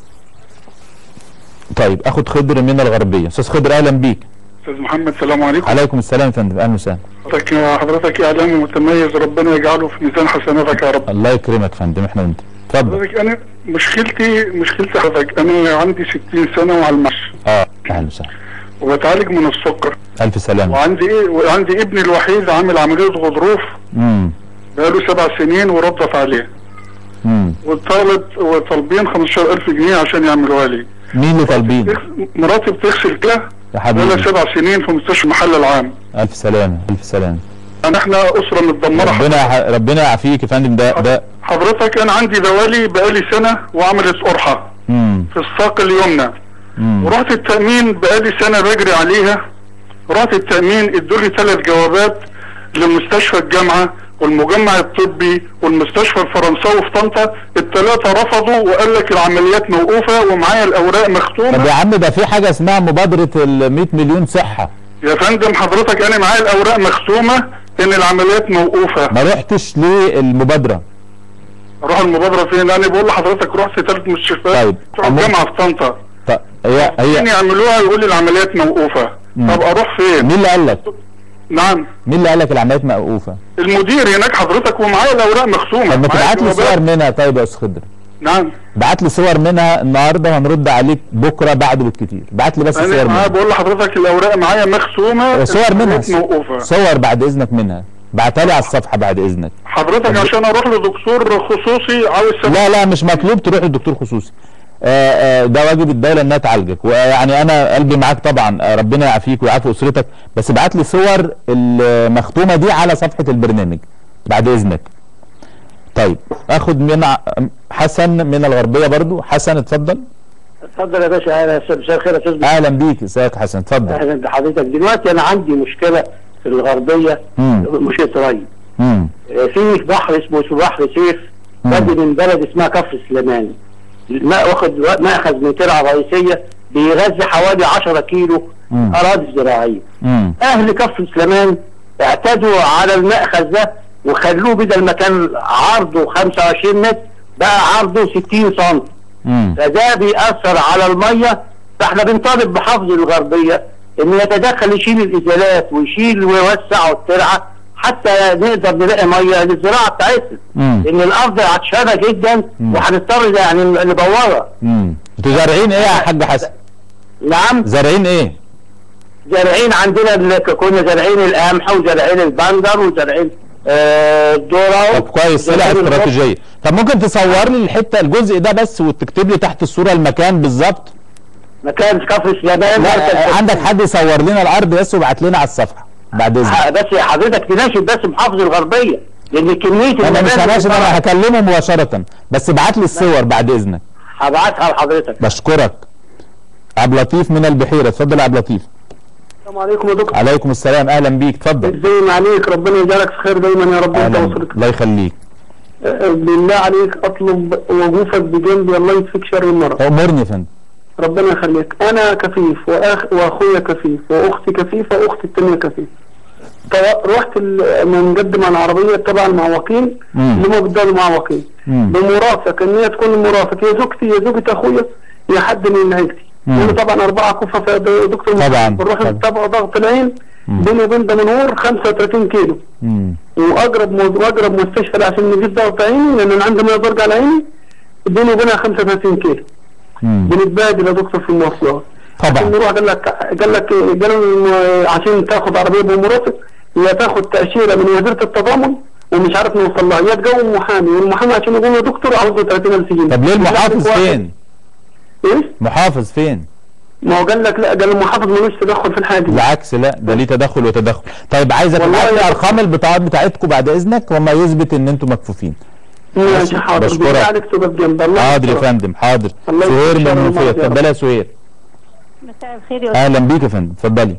طيب اخد خضر من الغربيه استاذ خضر اهلا بيك استاذ محمد السلام عليكم عليكم السلام يا فندم اهلا وسهلا حضرتك حضرتك اعلامي متميز ربنا يجعله في ميزان حسناتك يا رب الله يكرمك يا فندم احنا وانت اتفضل حضرتك انا مشكلتي مشكلتي حضرتك انا عندي 60 سنه وعلى المعاش اه اهلا وسهلا وبتعالج من السكر الف سلامه وعندي ايه وعندي ابني الوحيد عامل عمليه غضروف امم بقاله سبع سنين وردت عليه امم وطالب وطالبين 15000 جنيه عشان يعملوها لي مين اللي طالبين بتغ- مراتي بتغسل كلى يا بقالها حبيبي سبع سنين في مستشفى المحل العام الف سلامه الف سلامه انا احنا اسره متدمره ربنا يح- ربنا يعافيك يا فندم ده ده حضرتك انا عندي دوالي بقالي سنه وعملت قرحه امم في الساق اليمنى امم ورحت التأمين بقالي سنة بجري عليها رحت التأمين ادولي ثلاث جوابات لمستشفى الجامعة والمجمع الطبي والمستشفى الفرنساوي في طنطا الثلاثة رفضوا وقال لك العمليات موقوفة ومعايا الأوراق طب مختومة يا عم ده في حاجه اسمها مبادره ال 100 مليون صحه يا فندم حضرتك أنا معايا الأوراق مختومة إن العمليات موقوفة ما رحتش ليه المبادره أروح المبادرة فين؟ أنا بقول لحضرتك رحت ثلاث مستشفيات طيب. بتوع الجامعة في طنطا طب هي مين هي يعملوها يقول لي العمليات موقوفة مم. طب أروح فين؟ مين اللي قال لك نعم مين اللي قال لك العمليات موقوفه المدير هناك حضرتك ومعايا الاوراق مختومه طب ما معايا تبعت لي الجوابات. صور منها طيب يا استاذ خضر نعم بعت لي صور منها النهارده وهنرد عليك بكره بعد بالكتير بعت لي بس انا صور معايا منها بقول لحضرتك الاوراق معايا مختومه صور منها العمليات موقوفه صور بعد اذنك منها بعتها لي على الصفحه بعد اذنك حضرتك عشان اروح لدكتور خصوصي عاوز سبب لا لا مش مطلوب تروح للدكتور خصوصي آه، آه، ده واجب الدوله انها تعالجك ويعني انا قلبي معاك طبعا آه، ربنا يعافيك ويعافي اسرتك بس ابعت لي صور المختومه دي على صفحه البرنامج بعد اذنك طيب اخد من ع- حسن من الغربيه برضو حسن اتفضل اتفضل يا باشا اهلا مساء الخير يا استاذ اهلا بيك ازيك يا حسن اتفضل اهلا بحضرتك دلوقتي انا عندي مشكله في الغربيه مم. مشكله ري امم آه، في بحر اسمه اسمه بحر سيف مم. بادئ من بلد اسمها كفر سليمان الماء واخد و- مأخذ من ترعه رئيسيه بيغذي حوالي 10 كيلو مم. اراضي زراعيه امم اهل كفر سليمان اعتدوا على المأخذ ده وخلوه بدل ما كان عرضه 25 متر بقى عرضه 60 سم امم فده بيأثر على المية فاحنا بنطالب بحفظ الغربية انه يتدخل يشيل الازالات ويشيل ويوسع الترعة حتى نقدر نلاقي مية للزراعة بتاعتنا امم لان الارض عطشانة جدا مم. وهنضطر يعني نبورها امم انتوا زارعين ايه يا حاج حسن نعم زارعين ايه زارعين عندنا ال- كنا زارعين القمح وزارعين البندر وزارعين آه، الذرة طب كويس طلع وزارعين الرز. استراتيجيه طب ممكن تصور لي الحته الجزء ده بس وتكتب لي تحت الصوره المكان بالظبط مكان كفر سليمان لا مركز آه، عندك حد يصور لنا الارض بس وابعت لنا على الصفحه بعد اذنك ح- بس حضرتك تناشد بس محافظ الغربية لان كمية انا مش المباني هناشد اللي انا هكلمه مباشره بس ابعت لي الصور بعد اذنك هبعتها لحضرتك بشكرك عبد اللطيف من البحيره اتفضل يا عبد اللطيف السلام عليكم يا دكتور عليكم السلام اهلا بيك اتفضل ازاي عليك ربنا يجعلك في خير دايما يا رب انت اهلا واسرتك الله يخليك أه، بالله عليك اطلب وقوفك بجنبي الله يكفيك شر المرض امرني يا فندم ربنا يخليك انا كفيف واخ واخويا كفيف واختي كفيفه واختي الثانيه كفيف طو- رحت ال- مقدم على العربيه تبع المعوقين مم. اللي هم بيدوا المعوقين مم. بمرافق ان هي تكون مرافق يا زوجتي يا زوجة اخويا يا حد من عيلتي مم. وانا طبعا اربعه كفه في دكتور طبعاً، محمد. بنروح طبعاً. نتابع ضغط العين بيني وبين دمنهور 35 كيلو مم. واقرب مو- واقرب مستشفى عشان نجيب ضغط عيني لان انا عندي ما برجع على عيني بيني وبينها 35 كيلو مم. بنتبادل يا دكتور في المواصلات عشان طبعا نروح قال لك قال لك قال لهم عشان تاخد عربيه بمرافق يا تاخد تاشيره من وزاره التضامن ومش عارف نوصل لها يا تجاوب محامي والمحامي عشان يقول له دكتور عاوز له 30000 جنيه طب ليه المحافظ واحد- فين ايه محافظ فين ما هو قال لك لا قال المحافظ ملوش تدخل في الحاجه دي بالعكس لا ده ليه تدخل وتدخل طيب عايزك والله تبعت لي يا- ارقام البطاقات بتاعتكم بعد اذنك وما يثبت ان انتم مكفوفين ماشي حاضر بشكرك. بالله عليك تبقى بجنب الله حاضر يا يسترك. فندم حاضر الله سهير يكون من شر المنوفيه المرض يا رب. اتفضلي يا سهير مساء الخير يا اهلا بيك يا فندم اتفضلي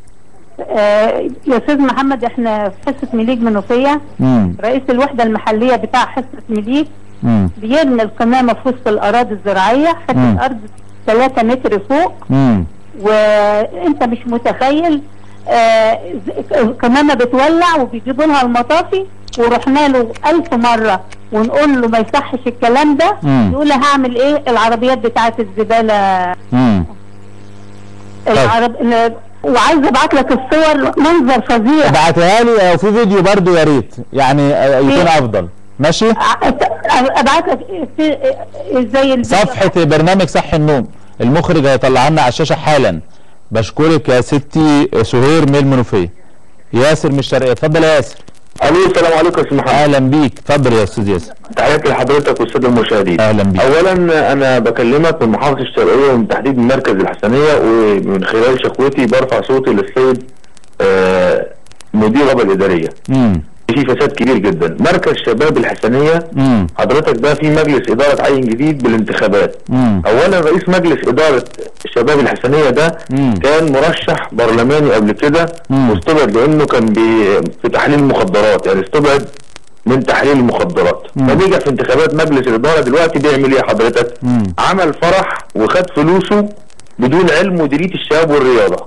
آه، يا استاذ محمد احنا في حصه مليج منوفيه امم رئيس الوحده المحليه بتاع حصه مليج امم بيبني القمامه في وسط الاراضي الزراعيه مم. حته ارض 3 متر فوق امم وانت مش متخيل آه، ز- القمامه بتولع وبيجيبوا لها المطافي ورحنا له ألف مرة ونقول له ما يصحش الكلام ده مم. يقول لي هعمل ايه العربيات بتاعت الزبالة امم العرب ال- وعايزه ابعت لك الصور منظر فظيع ابعتها لي وفي فيديو برضو يا ريت يعني آه، يكون إيه؟ افضل ماشي ع- ابعت لك في زي الفيديو. صفحة برنامج صح النوم المخرج هيطلع لنا على الشاشة حالا بشكرك يا ستي سهير من المنوفية ياسر من الشرقية اتفضل يا ياسر الو السلام عليكم يا استاذ محمد اهلا بيك اتفضل يا استاذ ياسر تحياتي لحضرتك والساده المشاهدين اهلا بيك اولا انا بكلمك من محافظه الشرقيه ومن تحديد من مركز الحسنيه ومن خلال شكوتي برفع صوتي للسيد آه، مدير الرابطه الاداريه امم في فساد كبير جدا مركز شباب الحسنيه امم حضرتك ده في مجلس اداره عين جديد بالانتخابات امم اولا رئيس مجلس اداره شباب الحسنيه ده مم. كان مرشح برلماني قبل كده مم. واستبعد لانه كان بي في تحليل المخدرات يعني استبعد من تحليل المخدرات مم. فنيجي في انتخابات مجلس الاداره دلوقتي بيعمل ايه حضرتك مم. عمل فرح وخد فلوسه بدون علم مديريه الشباب والرياضه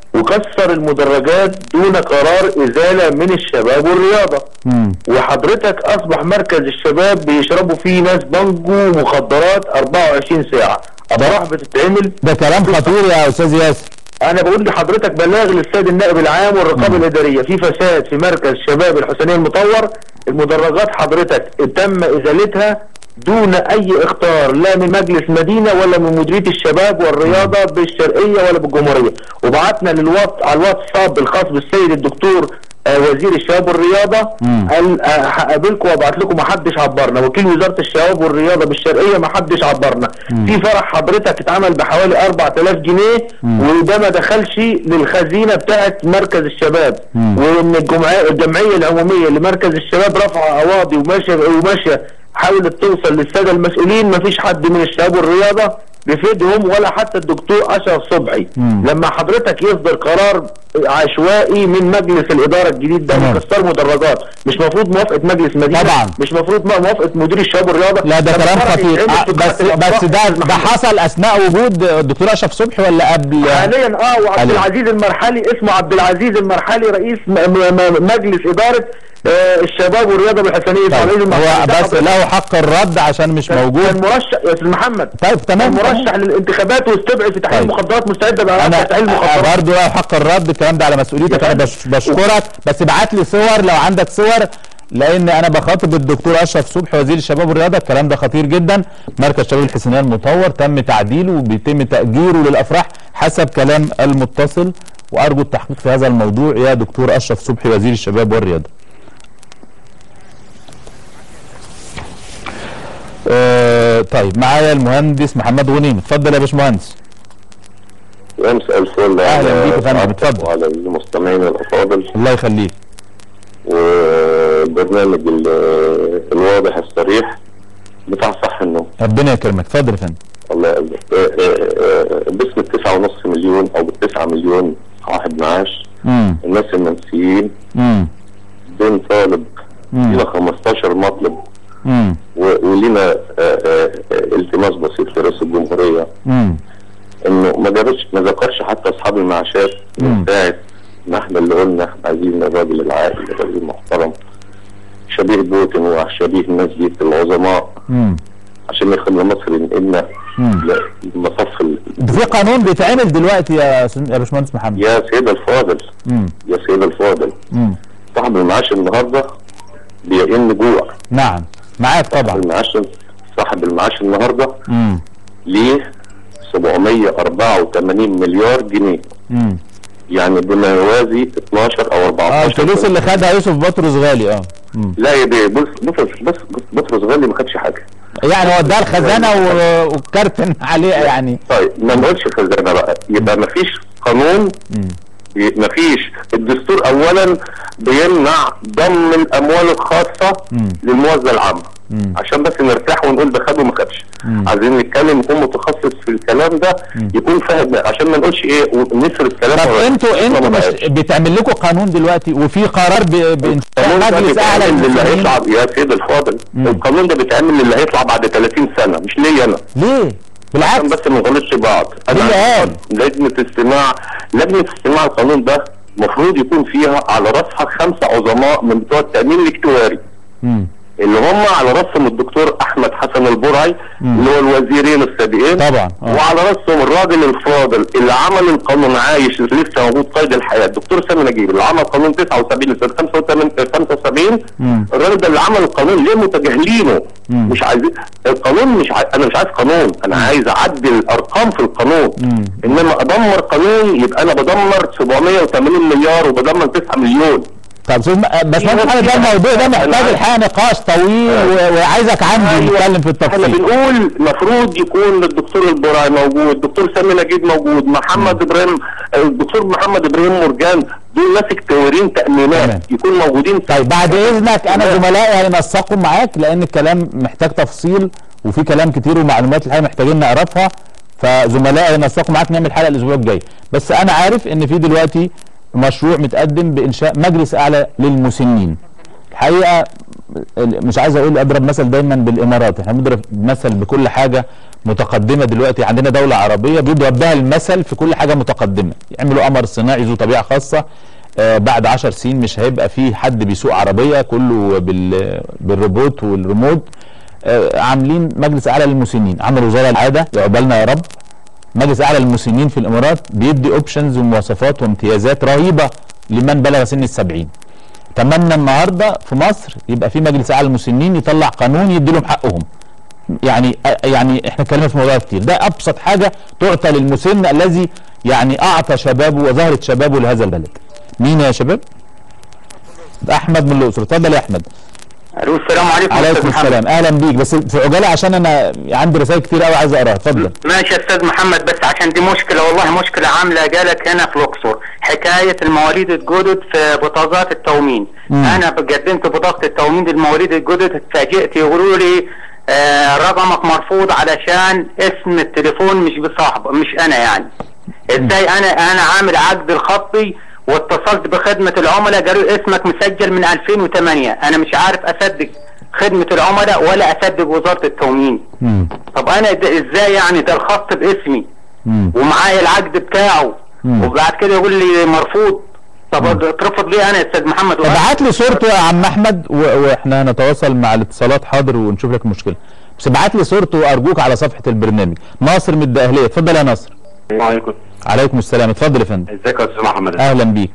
وكسر المدرجات دون قرار ازاله من الشباب والرياضه امم وحضرتك اصبح مركز الشباب بيشربوا فيه ناس بانجو ومخدرات 24 ساعه افراح بتتعمل ده كلام خطير يا استاذ ياسر انا بقول لحضرتك بلاغ للسيد النائب العام والرقابه الاداريه في فساد في مركز شباب الحسينيه المطور المدرجات حضرتك تم ازالتها دون اي اختار لا من مجلس مدينه ولا من مديريه الشباب والرياضه بالشرقيه ولا بالجمهوريه وبعتنا للوات على الواتساب الخاص بالسيد الدكتور آه، وزير الشباب والرياضه مم. قال آه، هقابلكم وابعت لكم ما حدش عبرنا وكيل وزاره الشباب والرياضه بالشرقيه ما حدش عبرنا في فرح حضرتك اتعمل بحوالي 4000 جنيه وده ما دخلش للخزينه بتاعه مركز الشباب مم. وان الجمعيه الجمعيه العموميه لمركز الشباب رفع قواضي وماشيه وماشيه حاولت توصل للساده المسؤولين ما فيش حد من الشباب والرياضه بيفيدهم ولا حتى الدكتور اشرف صبحي مم. لما حضرتك يصدر قرار عشوائي من مجلس الاداره الجديد ده تمام. وكسر مدرجات مش مفروض موافقه مجلس مدينه طبعاً. مش مفروض موافقه مدير الشباب والرياضه لا ده لما كلام الفرح خطير يتعمل آه، في بس قاعة بس ده الأفراح ده حصل اثناء وجود الدكتور اشرف صبحي ولا قبل حاليا اه وعبد حالياً. العزيز المرحلي اسمه عبد العزيز المرحلي رئيس م- م- م- مجلس اداره آه الشباب والرياضه بالحسنيه طيب العزيز المرحلي هو ده بس له حق الرد عشان مش كان موجود مرشح يا استاذ محمد طيب كان تمام مرشح للانتخابات واستبعد في تحليل طيب. المخدرات مستعد بقى انا تحليل المخدرات برضه له حق الرد الكلام ده على مسؤوليتك انا بش بشكرك بس ابعت لي صور لو عندك صور لان انا بخاطب الدكتور اشرف صبحي وزير الشباب والرياضه الكلام ده خطير جدا مركز شباب الحسينيه المطور تم تعديله وبيتم تاجيره للافراح حسب كلام المتصل وارجو التحقيق في هذا الموضوع يا دكتور اشرف صبحي وزير الشباب والرياضه آه طيب معايا المهندس محمد غنيم اتفضل يا باشمهندس مساء الفل أهلا بيك يا فندم، على- اتفضل. وعلى المستمعين الافاضل الله يخليك وبرنامج ال- الواضح الصريح بتاع صح النوم ربنا يكرمك اتفضل يا فندم الله يقلك باسم التسعة ونص مليون او بالتسعة مليون صاحب معاش امم الناس المنسيين امم دون طالب مم. لنا 15 مطلب امم و- ولينا آه، آه، آه، التماس بسيط لرئيس الجمهورية امم انه ما جابش ما ذكرش حتى اصحاب المعاشات مم. من ساعه ما احنا اللي قلنا احنا عايزين الراجل العاقل الراجل المحترم شبيه بوتين وشبيه الناس دي العظماء امم عشان يخلي مصر ينقلنا مم. لمصف ال- في قانون بيتعمل دلوقتي يا سن- يا باشمهندس محمد يا سيد الفاضل امم يا سيد الفاضل امم صاحب المعاش النهارده بيئن جوع نعم معاك طبعا المعاش صاحب المعاش النهارده امم ليه 784 مليار جنيه امم يعني بما يوازي 12 او 14 اه الفلوس اللي خدها يوسف بطرس غالي اه امم لا يا بيه بص بطرس بس بطرس غالي ما خدش حاجه يعني هو اداها الخزانه و- وكرتن عليها يعني طيب ما نقولش خزانه بقى يبقى ما فيش قانون ما فيش الدستور اولا بيمنع ضم الاموال الخاصه للموازنه العامه عشان بس نرتاح ونقول ده خد وما خدش عايزين نتكلم يكون متخصص في الكلام ده يكون فاهم عشان ما نقولش ايه ونسر الكلام طب ورا- انتوا ما انتوا مش بقاش. بيتعمل لكم قانون دلوقتي وفي قرار ب- بانشاء القانون ده مجلس اعلى بيتعمل للي للمسلمين هيطلع يا سيد الفاضل القانون ده بيتعمل للي هيطلع بعد 30 سنه مش ليا انا ليه؟ عشان بالعكس بس ما نغلطش بعض ليه قال؟ لجنه استماع لجنه استماع القانون ده المفروض يكون فيها على راسها خمسه عظماء من بتوع التامين الاكتواري مم. اللي هم على راسهم الدكتور احمد حسن البرعي اللي هو الوزيرين السابقين طبعا آه. وعلى راسهم الراجل الفاضل اللي عمل القانون عايش لسه موجود قيد الحياه الدكتور سامي نجيب اللي عمل قانون 79 لسنه 85 75 الراجل ده اللي عمل القانون ليه متجاهلينه مش عايزين القانون مش عايز انا مش عايز قانون انا عايز اعدل الارقام في القانون انما ادمر قانون يبقى انا بدمر 780 مليار وبدمر 9 مليون طب استاذ م- بس محمد محمد ده الموضوع ده محتاج الحقيقه نقاش طويل و- وعايزك عندي نتكلم في احنا التفصيل بنقول المفروض يكون الدكتور البراعي موجود الدكتور سامي نجيب موجود محمد ابراهيم الدكتور محمد ابراهيم مرجان دول ناس اكتوارين تمام. تامينات يكون موجودين طيب بعد اذنك انا زملائي هينسقوا معاك لان الكلام محتاج تفصيل وفي كلام كتير ومعلومات الحقيقه محتاجين نعرفها فزملائي هينسقوا معاك نعمل حلقه الاسبوع الجاي بس انا عارف ان في دلوقتي مشروع متقدم بانشاء مجلس اعلى للمسنين الحقيقه مش عايز اقول اضرب مثل دايما بالامارات احنا بنضرب مثل بكل حاجه متقدمه دلوقتي عندنا دوله عربيه بيضرب بها المثل في كل حاجه متقدمه يعملوا قمر صناعي ذو طبيعه خاصه آه بعد 10 سنين مش هيبقى في حد بيسوق عربيه كله بال بالروبوت والريموت آه عاملين مجلس اعلى للمسنين عملوا وزاره العاده عقبالنا يا رب مجلس اعلى للمسنين في الامارات بيدي اوبشنز ومواصفات وامتيازات رهيبه لمن بلغ سن السبعين اتمنى النهارده في مصر يبقى في مجلس اعلى للمسنين يطلع قانون يدي لهم حقهم يعني يعني احنا اتكلمنا في موضوع كتير ده ابسط حاجه تعطى للمسن الذي يعني اعطى شبابه وزهره شبابه لهذا البلد مين يا شباب احمد من الاقصر اتفضل يا احمد الو السلام عليكم عليكم أستاذ محمد. السلام اهلا بيك بس في عجاله عشان انا عندي رسائل كتير قوي عايز اقراها اتفضل ماشي يا استاذ محمد بس عشان دي مشكله والله مشكله عامله جالك هنا في الاقصر حكايه المواليد الجدد في بطاقات التومين مم. انا قدمت بطاقه التومين للمواليد الجدد اتفاجئت يقولوا لي آه رقمك مرفوض علشان اسم التليفون مش بصاحبه مش انا يعني ازاي انا انا عامل عقد الخطي واتصلت بخدمه العملاء قالوا لي اسمك مسجل من 2008 انا مش عارف اصدق خدمه العملاء ولا اصدق وزاره التومين مم. طب انا ده ازاي يعني ده الخط باسمي مم. ومعايا العقد بتاعه مم. وبعد كده يقول لي مرفوض طب اترفض ليه انا يا استاذ محمد ابعت لي صورته يا عم احمد و... واحنا نتواصل مع الاتصالات حاضر ونشوف لك المشكله بس ابعت لي صورته ارجوك على صفحه البرنامج ناصر من الدقهليه اتفضل يا ناصر السلام عليكم عليكم السلام اتفضل يا فندم ازيك يا استاذ محمد اهلا بيك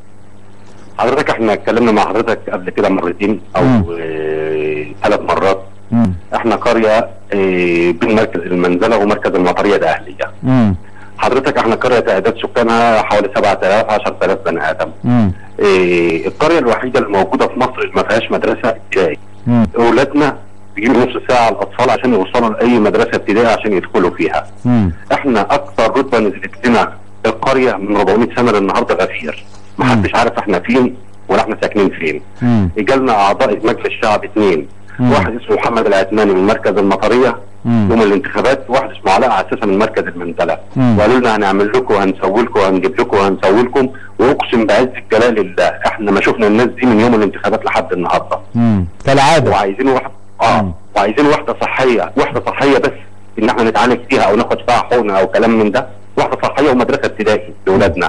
حضرتك احنا اتكلمنا مع حضرتك قبل كده مرتين او مم. آه، ثلاث مرات مم. احنا قريه آه، بين مركز المنزله ومركز المطريه ده اهليه مم. حضرتك احنا قريه تعداد سكانها حوالي 7000 10000 بني ادم مم. إيه القريه الوحيده الموجوده في مصر اللي ما فيهاش مدرسه ابتدائي مم. اولادنا بيجيبوا نص ساعه الاطفال عشان يوصلوا لاي مدرسه ابتدائيه عشان يدخلوا فيها مم. احنا اكثر رتبه نزلت لنا القريه من 400 سنه للنهارده غفير ما حدش عارف احنا فين ولا احنا ساكنين فين مم. جالنا اعضاء مجلس الشعب اثنين مم. واحد اسمه محمد العثماني من مركز المطريه مم. يوم الانتخابات واحد اسمه علاء عساسه من مركز المنزله مم. وقالوا لنا هنعمل لكم وهنسوي لكم وهنجيب لكم وهنسوي لكم واقسم بعز الجلال الله احنا ما شفنا الناس دي من يوم الانتخابات لحد النهارده مم. كالعاده وعايزين واحد مم. اه وعايزين واحده صحيه واحده صحيه بس ان احنا نتعالج فيها او ناخد فيها حقنه او كلام من ده واحده صحيه ومدرسه ابتدائي لاولادنا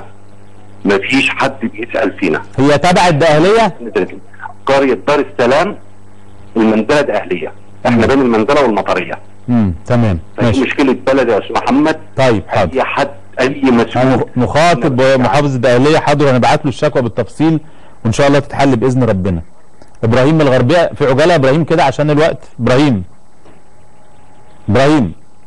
ما فيش حد بيسال فينا هي تبع الدقهليه قريه دار السلام المنزله الاهليه احنا بين المنزله والمطريه مم. تمام فدي ماشي مشكله بلد يا استاذ محمد طيب حاضر اي حد اي انا مسؤول مخاطب محافظ الدقهليه حاضر هنبعت له الشكوى بالتفصيل وان شاء الله تتحل باذن ربنا ابراهيم من الغربيه في عجاله يا ابراهيم كده عشان الوقت ابراهيم ابراهيم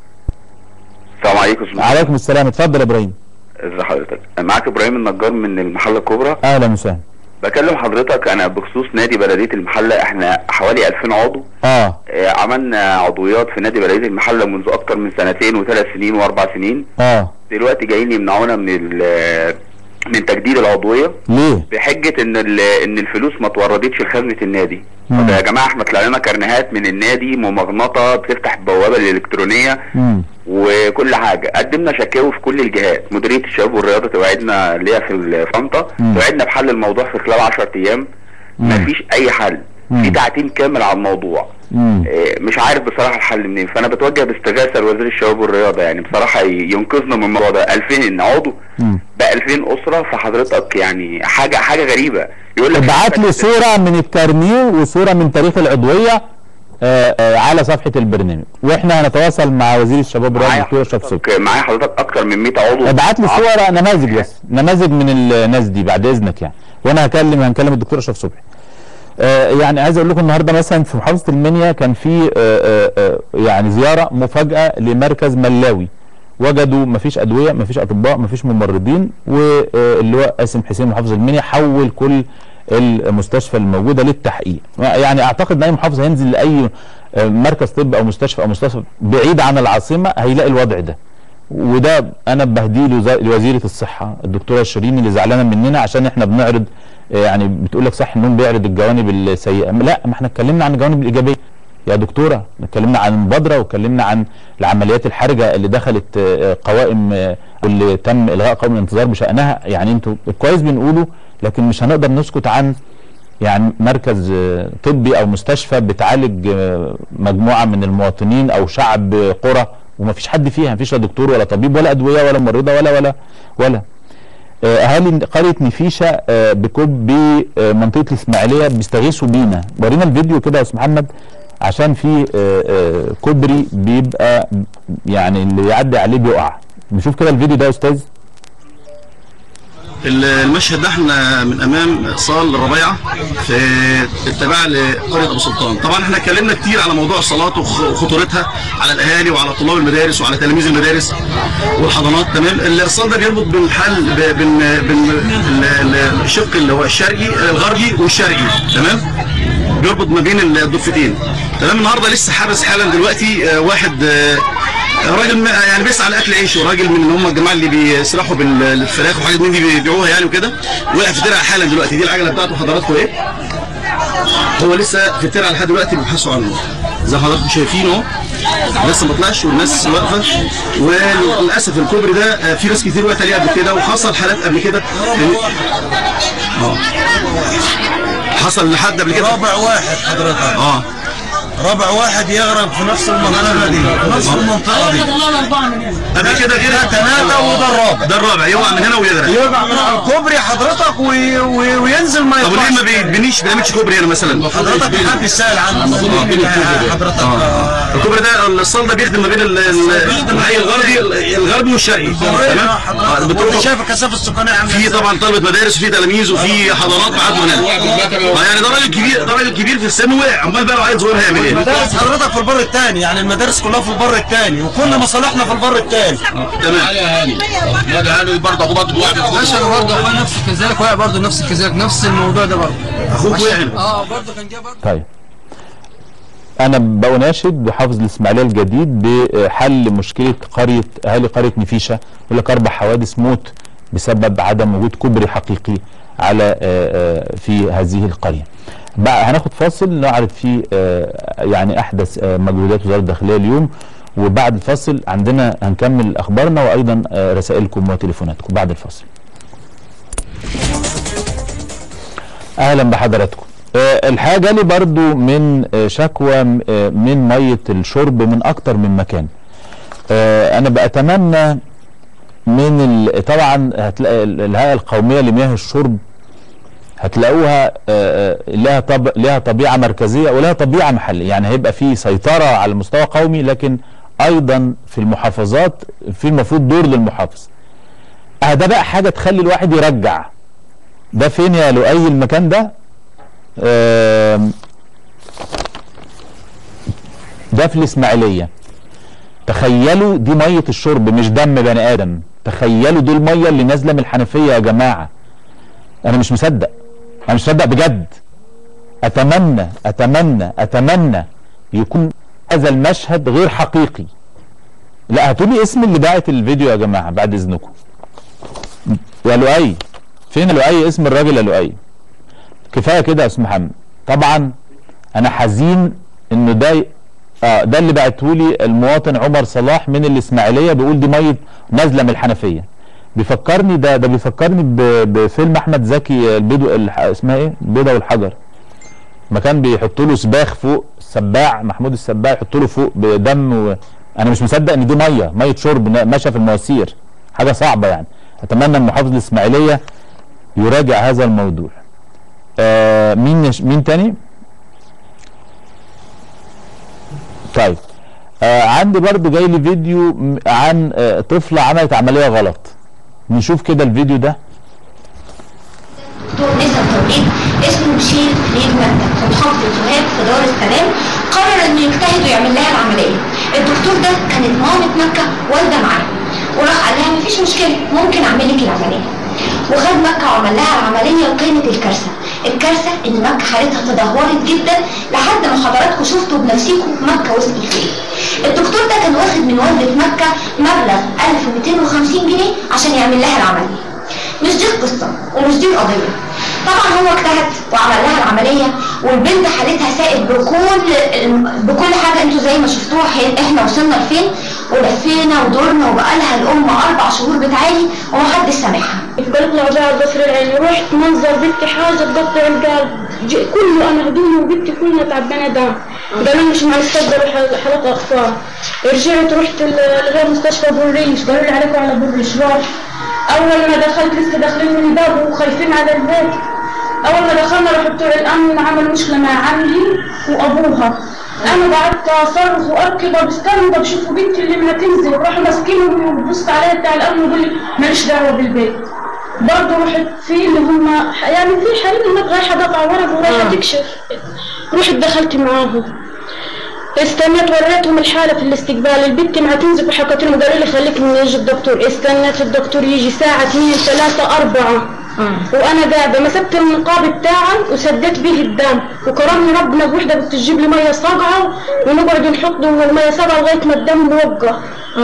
السلام عليكم اسمع عليكم السلام اتفضل يا ابراهيم ازي حضرتك معاك ابراهيم النجار من المحله الكبرى اهلا وسهلا بكلم حضرتك انا بخصوص نادي بلديه المحله احنا حوالي 2000 عضو اه آه، عملنا عضويات في نادي بلديه المحله منذ اكتر من سنتين وثلاث سنين واربع سنين اه دلوقتي جايين يمنعونا من ال- من تجديد العضويه ليه بحجه ان ال- ان الفلوس ما توردتش لخزنه النادي مم. طب يا جماعه احنا طلع لنا كرنيهات من النادي ممغنطه بتفتح البوابه الالكترونيه مم. وكل حاجه قدمنا شكاوي في كل الجهات مديريه الشباب والرياضه توعدنا اللي هي في الفنطه مم. توعدنا بحل الموضوع في خلال 10 ايام مم. مفيش اي حل مم. في تعتيم كامل على الموضوع مم. آه، مش عارف بصراحه الحل منين فانا بتوجه باستغاثه لوزير الشباب والرياضه يعني بصراحه ي- ينقذنا من الموضوع ده 2000 عضو مم. بقى 2000 اسره فحضرتك يعني حاجه حاجه غريبه يقول لك ابعت لي صورة من الكارنيه وصورة من تاريخ العضوية آه، آه، على صفحة البرنامج واحنا هنتواصل مع وزير الشباب والرياضة معايا الدكتور اشرف صبحي حضرتك معايا حضرتك اكتر من 100 عضو ابعت لي صور نماذج بس نماذج من الناس دي بعد اذنك يعني وانا هكلم هنكلم الدكتور اشرف صبحي آه يعني عايز اقول لكم النهارده مثلا في محافظه المنيا كان في آه آه آه يعني زياره مفاجاه لمركز ملاوي وجدوا مفيش ادويه مفيش اطباء مفيش ممرضين واللي هو قاسم حسين محافظ المنيا حول كل المستشفى الموجوده للتحقيق يعني اعتقد ان اي محافظ هينزل لاي آه، مركز طب او مستشفى او مستشفى بعيد عن العاصمه هيلاقي الوضع ده وده انا بهديه لوزا- لوزيره الصحه الدكتوره شيرين اللي زعلانه مننا عشان احنا بنعرض آه، يعني بتقول لك صح انهم بيعرض الجوانب السيئه لا ما احنا اتكلمنا عن الجوانب الايجابيه يا دكتوره اتكلمنا عن المبادره واتكلمنا عن العمليات الحرجه اللي دخلت آه، قوائم آه، واللي تم الغاء قوائم الانتظار بشانها يعني انتوا كويس بنقوله لكن مش هنقدر نسكت عن يعني مركز آه، طبي او مستشفى بتعالج آه، مجموعه من المواطنين او شعب آه، قرى وما فيش حد فيها ما فيش لا دكتور ولا طبيب ولا ادويه ولا ممرضه ولا ولا ولا آه، اهالي قريه نفيشه آه، بكوب بمنطقه الاسماعيليه بيستغيثوا بينا ورينا الفيديو كده يا استاذ محمد عشان في آه، آه، كوبري بيبقى يعني اللي يعدي عليه بيقع نشوف كده الفيديو ده يا استاذ المشهد ده احنا من امام صال الربيعه في التابعه لقريه ابو سلطان طبعا احنا اتكلمنا كتير على موضوع الصلاه وخ- وخطورتها على الاهالي وعلى طلاب المدارس وعلى تلاميذ المدارس والحضانات تمام الصال ده بيربط بين الحل ب- بين بين ال- ال- الشق اللي هو الشرقي الغربي والشرقي تمام بيربط ما بين الضفتين تمام النهارده لسه حابس حالا دلوقتي آه، واحد آه، راجل ما- يعني بيسعى لاكل عيشه راجل من اللي هم الجماعه اللي بيسرحوا بالفراخ وحاجات من دي بيبيعوها يعني وكده وقع في ترعه حالا دلوقتي دي العجله بتاعته حضراتكم ايه هو لسه في الترعه لحد دلوقتي بيبحثوا عنه زي ما حضراتكم شايفين اهو لسه ما طلعش والناس واقفه وللاسف الكوبري ده آه، في ناس كتير وقعت عليه قبل كده وحصل حالات قبل كده اه حصل لحد قبل كده رابع واحد حضرتك اه رابع واحد يغرق في نفس المنطقة دي في نفس المنطقة دي قبل كده كده ثلاثة وده الرابع ده الرابع يقع من هنا ويغرق يقع من على الكوبري حضرتك وي... وي... وينزل ما طب ليه يطلعش ما بيتبنيش بيعملش كوبري هنا مثلا حضرتك محد يسأل عنه حضرتك اه الكوبري ده الصال ده بيخدم ما بين ال- ال- الحي الغربي الغربي والشرقي تمام آه، وانت بتروح شايف الكثافة السكانية عاملة في طبعا طلبه مدارس وفي تلاميذ وفي حضانات معاد هناك اه يعني ده راجل كبير ده راجل كبير في السن وقع امال بقى لو عيل صغير هيعمل ايه؟ المدارس حضرتك في البر الثاني يعني المدارس كلها في البر الثاني وكل مصالحنا في البر الثاني تمام لا هاني برضه ابو بكر ماشي انا برضه هو نفس كذلك وقع برضه نفس كذلك نفس الموضوع ده برضه اخوك وقع هنا اه برضه كان جه برضه طيب انا بناشد بحافظ الاسماعيليه الجديد بحل مشكله قريه اهالي قريه نفيشه يقول لك اربع حوادث موت بسبب عدم وجود كوبري حقيقي على آه، آه، في هذه القريه. بقى هناخد فاصل نعرض فيه آه، يعني احدث آه، مجهودات وزاره الداخليه اليوم وبعد الفاصل عندنا هنكمل اخبارنا وايضا آه، رسائلكم وتليفوناتكم بعد الفاصل. اهلا بحضراتكم آه، الحقيقه جالي برضو من آه، شكوى م- آه، من ميه الشرب من اكتر من مكان آه، انا بأتمنى من ال- طبعا هتلاقي ال- الهيئه القوميه لمياه الشرب هتلاقوها آه، آه، لها طب لها طبيعه مركزيه ولها طبيعه محليه يعني هيبقى في سيطره على مستوى قومي لكن ايضا في المحافظات في المفروض دور للمحافظ اه ده بقى حاجه تخلي الواحد يرجع ده فين يا لؤي المكان ده آم، ده في الاسماعيليه تخيلوا دي ميه الشرب مش دم بني ادم تخيلوا دي الميه اللي نازله من الحنفيه يا جماعه انا مش مصدق انا مش مصدق بجد اتمنى اتمنى اتمنى يكون هذا المشهد غير حقيقي لا هاتوا لي اسم اللي باعت الفيديو يا جماعه بعد اذنكم يا لؤي فين لؤي اسم الراجل يا لؤي كفايه كده يا استاذ محمد طبعا انا حزين انه ده اه ده اللي بعته لي المواطن عمر صلاح من الاسماعيليه بيقول دي ميه نازله من الحنفيه بيفكرني ده ده بيفكرني ب- بفيلم احمد زكي البيض الح- اسمها ايه البيضه والحجر ما كان بيحطوا له سباخ فوق السباع محمود السباع يحطوا له فوق بدم و... انا مش مصدق ان دي ميه ميه شرب نا- ماشيه في المواسير حاجه صعبه يعني اتمنى ان محافظ الاسماعيليه يراجع هذا الموضوع آه مين يش... مين تاني طيب آه عندي برضو جاي لي فيديو م- عن آه طفله عملت عمليه غلط نشوف كده الفيديو ده دكتور نزل توقيت اسمه بشير خليل مكتب في محافظة سوهاج في دار السلام قرر انه يجتهد ويعمل لها العملية الدكتور ده كانت مامة مكة والدة معاه وراح قال لها مفيش مشكلة ممكن اعمل لك العملية وخد مكة وعمل لها العملية وكانت الكارثة الكارثة ان مكة حالتها تدهورت جدا لحد ما حضراتكم شفتوا بنفسكم مكة وصلت فين الدكتور ده كان واخد من والدة مكة مبلغ 1250 جنيه عشان يعمل لها العملية مش دي القصة ومش دي القضية طبعا هو اجتهد وعمل لها العملية والبنت حالتها سائد بكل بكل حاجة انتوا زي ما شفتوها حي- احنا وصلنا لفين ولفينا ودورنا وبقالها الأم أربع شهور بتعاني ومحدش سامعها بطلع بقى القصر العيني رحت منظر بنتي حاجه تقطع القلب ج- كله انا هدومي وبنتي كلنا تعبانه دم قالوا لي مش هنستقبل حلقه اطفال رجعت رحت ال- لغير مستشفى بوريش قالوا لي عليكم على بوريش رحت اول ما دخلت لسه داخلين من الباب وخايفين على البيت اول ما دخلنا راحوا بتوع الامن عملوا مشكله مع عمي وابوها انا قعدت اصرخ واركض استنى طب شوفوا بنتي اللي ما هتنزل راحوا ماسكينه وبص عليا بتاع الامن ويقول لي ماليش دعوه بالبيت برضه رحت في اللي هم يعني في حريم هناك رايحه قطع ورق ورايحه تكشف رحت دخلت معاهم استنيت وريتهم الحالة في الاستقبال البنت ما هتنزل وحكت لهم قالوا لي خليك من يجي الدكتور استنيت الدكتور يجي ساعة اثنين ثلاثة أربعة وأنا قاعدة مسكت النقاب بتاعي وسديت به الدم وكرمني ربنا بوحدة بتجيب لي مية صاقعة ونقعد نحط المية صاقعة لغاية ما الدم يوقع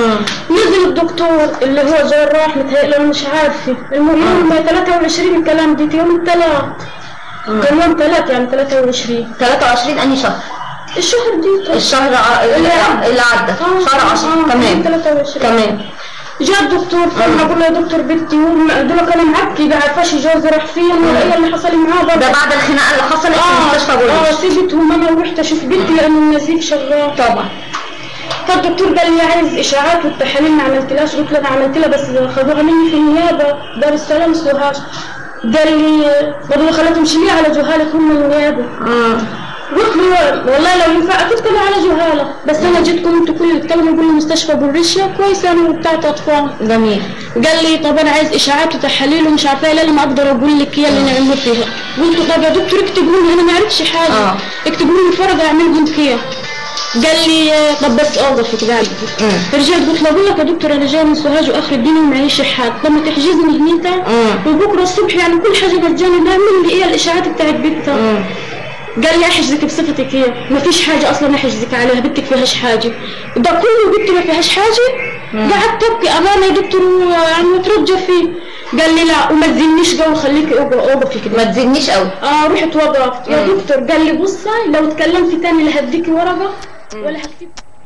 نزل الدكتور اللي هو جراح متهيألي أنا مش عارفة المهم يوم 23 الكلام دي يوم الثلاث كان يوم ثلاث يعني 23 23 أنهي شهر؟ الشهر دي الشهر ع- اللي اللي عدى شهر 10 تمام 23 تمام جاء الدكتور فانا بقول له يا دكتور بنتي قلت له انا معبكي ما عارفاش جوزي راح فين ولا ايه اللي حصل معاه برضه ده بعد الخناقة اللي حصلت في اه مستشفى بوليس. اه سيبتهم انا ورحت اشوف بنتي لان النزيف شغال طبعا فالدكتور قال لي عايز اشاعات والتحاليل ما عملتلهاش قلت له انا عملت لها بس خدوها مني في النيابه دار السلام سوهاج قال لي برضه خلتهم شيليه على جهالك هم النيابه قلت له والله لو ينفع اكيد كانوا على جهاله بس انا جيتكم انتوا كل اللي تكلموا يقولوا مستشفى بوريشيا كويس انا وبتاعت اطفال جميل قال لي طب انا عايز اشاعات وتحاليل ومش عارفه ايه لا ما اقدر اقول لك ايه اللي نعمل فيها قلت له طب يا دكتور اكتبوا لي انا ما عرفتش حاجه آه. اكتبوا لي الفرق اعملهم فيها قال لي آه، طب بس اوقف كده رجعت قلت له بقول لك يا دكتور انا جاي من سوهاج واخر الدنيا ومعيش حد لما تحجزني هنيك وبكره الصبح يعني كل حاجه مجاني ده اعمل لي ايه الاشاعات بتاعت بنتها قال لي احجزك بصفتك هي ما فيش حاجه اصلا احجزك عليها بنتك فيهاش حاجه ده كله بنتي ما فيهاش حاجه قعدت تبكي امانه يا دكتور يعني وترجى فيه قال لي لا وما تزنيش قوي خليكي اوقفي كده ما تزنيش قوي اه رحت وقفت يا دكتور قال لي بصي لو اتكلمتي تاني لا هديكي ورقه ولا هكتب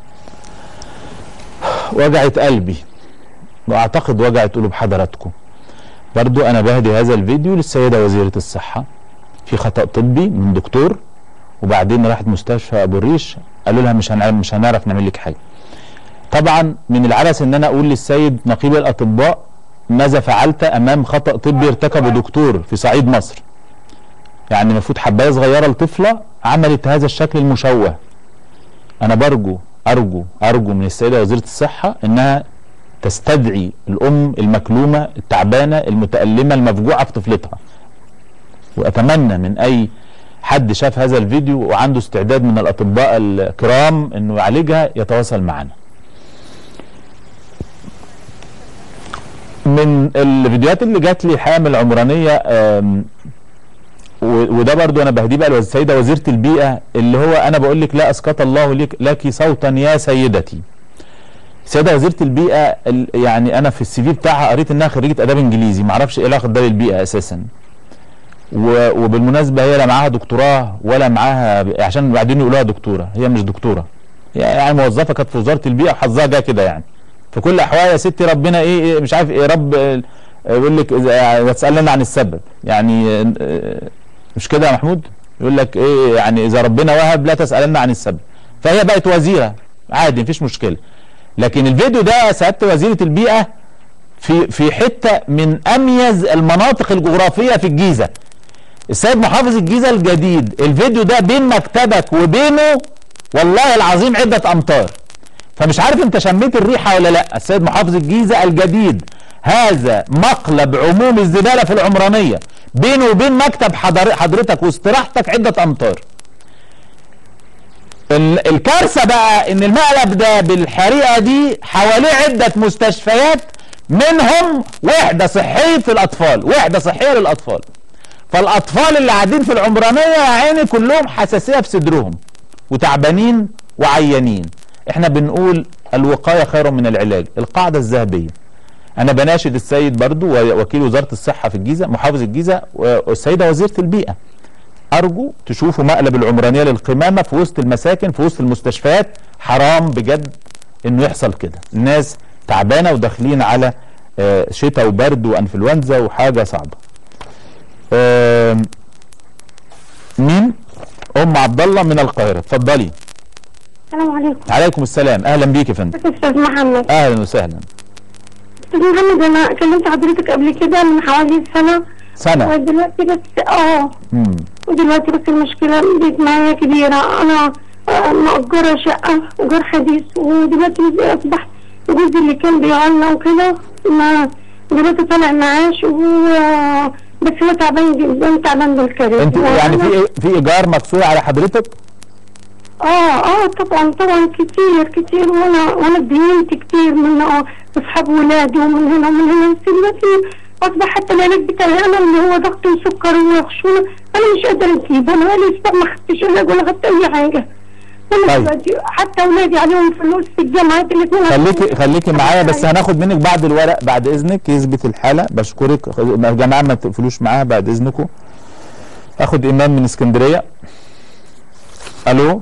وجعت قلبي واعتقد وجعت قلوب حضراتكم برضو انا بهدي هذا الفيديو للسيدة وزيرة الصحة في خطأ طبي من دكتور وبعدين راحت مستشفى ابو الريش قالوا لها مش هنعمل مش هنعرف نعمل لك حاجة طبعا من العبث ان انا اقول للسيد نقيب الاطباء ماذا فعلت امام خطأ طبي ارتكبه دكتور في صعيد مصر يعني المفروض حبايه صغيره لطفله عملت هذا الشكل المشوه انا برجو ارجو ارجو من السيده وزيره الصحه انها تستدعي الام المكلومه التعبانه المتالمه المفجوعه في طفلتها واتمنى من اي حد شاف هذا الفيديو وعنده استعداد من الاطباء الكرام انه يعالجها يتواصل معنا من الفيديوهات اللي جات لي الحقيقه من العمرانيه آم، و- وده برضو انا بهديه بقى للسيده وزيره البيئه اللي هو انا بقول لك لا اسقط الله لك لك صوتا يا سيدتي السيده وزيره البيئه ال- يعني انا في السي في بتاعها قريت انها خريجه اداب انجليزي ما اعرفش ايه علاقه ده بالبيئه اساسا و- وبالمناسبه هي لا معاها دكتوراه ولا معاها ب- عشان بعدين يقولوها دكتوره هي مش دكتوره هي يعني موظفه كانت في وزاره البيئه وحظها جه كده يعني في كل الاحوال يا ستي ربنا ايه, إيه مش عارف ايه رب آه، يقول لك اذا تسالنا عن السبب يعني آه، مش كده يا محمود يقول لك ايه يعني اذا ربنا وهب لا تسالنا عن السبب فهي بقت وزيره عادي مفيش مشكله لكن الفيديو ده سياده وزيره البيئه في في حته من اميز المناطق الجغرافيه في الجيزه السيد محافظ الجيزه الجديد الفيديو ده بين مكتبك وبينه والله العظيم عده امتار فمش عارف انت شميت الريحه ولا لا السيد محافظ الجيزه الجديد هذا مقلب عموم الزباله في العمرانيه بينه وبين مكتب حضر حضرتك واستراحتك عده امتار ال- الكارثه بقى ان المقلب ده بالحريقه دي حواليه عده مستشفيات منهم وحده صحيه الاطفال وحده صحيه للاطفال فالاطفال اللي قاعدين في العمرانيه يا عيني كلهم حساسيه في صدرهم وتعبانين وعيانين احنا بنقول الوقايه خير من العلاج القاعده الذهبيه انا بناشد السيد برضو وكيل وزاره الصحه في الجيزه محافظ الجيزه والسيده وزيره البيئه ارجو تشوفوا مقلب العمرانيه للقمامه في وسط المساكن في وسط المستشفيات حرام بجد انه يحصل كده الناس تعبانه وداخلين على آه، شتاء وبرد وانفلونزا وحاجه صعبه آم، مين ام عبد الله من القاهره اتفضلي السلام عليكم عليكم السلام اهلا بيك يا فندم ازيك يا استاذ محمد اهلا وسهلا استاذ محمد انا كلمت حضرتك قبل كده من حوالي سنه سنة. ودلوقتي بس اه مم. ودلوقتي بس المشكله بقت معايا كبيره انا آه، مأجرة شقة إيجار حديث ودلوقتي أصبح جوزي اللي كان بيعلنا وكده ما دلوقتي طالع معاش وهو بس هو تعبان جدا تعبان بالكريم انت يعني في في ايجار مكسور على حضرتك اه اه طبعا طبعا كتير كتير وانا وانا اتدينت كتير من اه اصحاب ولادي ومن هنا ومن هنا بس دلوقتي اصبح حتى العلاج بتاعي انا اللي هو ضغط وسكر وخشونه انا مش قادره اجيب انا بقالي اسبوع ما خدتش علاج ولا خدت اي حاجه انا طيب. دلوقتي حتى اولادي عليهم فلوس في الجامعات الاثنين خليكي خليكي معايا بس هناخد منك بعض الورق بعد اذنك يثبت الحاله بشكرك يا جماعه ما تقفلوش معاها بعد اذنكم اخد امام من اسكندريه الو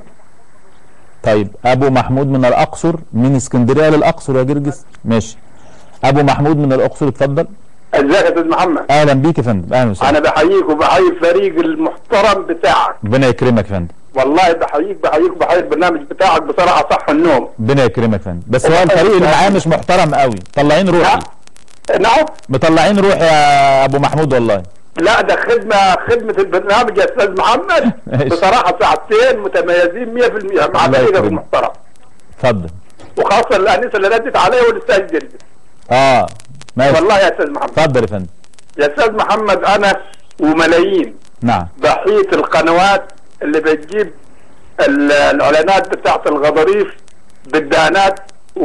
طيب ابو محمود من الاقصر من اسكندريه للاقصر يا جرجس ماشي ابو محمود من الاقصر اتفضل ازيك يا استاذ محمد اهلا بيك يا فندم اهلا وسهلا انا بحييك وبحيي الفريق المحترم بتاعك ربنا يكرمك يا فندم والله بحييك بحييك وبحيي البرنامج بتاعك بصراحه صح النوم ربنا يكرمك يا فندم بس هو الفريق اللي معاه مش محترم قوي مطلعين روحي نعم مطلعين روح يا ابو محمود والله لا ده خدمه خدمه البرنامج يا استاذ محمد بصراحه ساعتين متميزين 100% مع الله فريقك يكرمك. المحترم اتفضل وخاصه الانسه اللي ردت عليا والاستاذ جرجس اه ماشي والله يا استاذ محمد اتفضل يا فندم يا استاذ محمد انا وملايين نعم ضحيه القنوات اللي بتجيب ال- الاعلانات بتاعت الغضاريف بالدهانات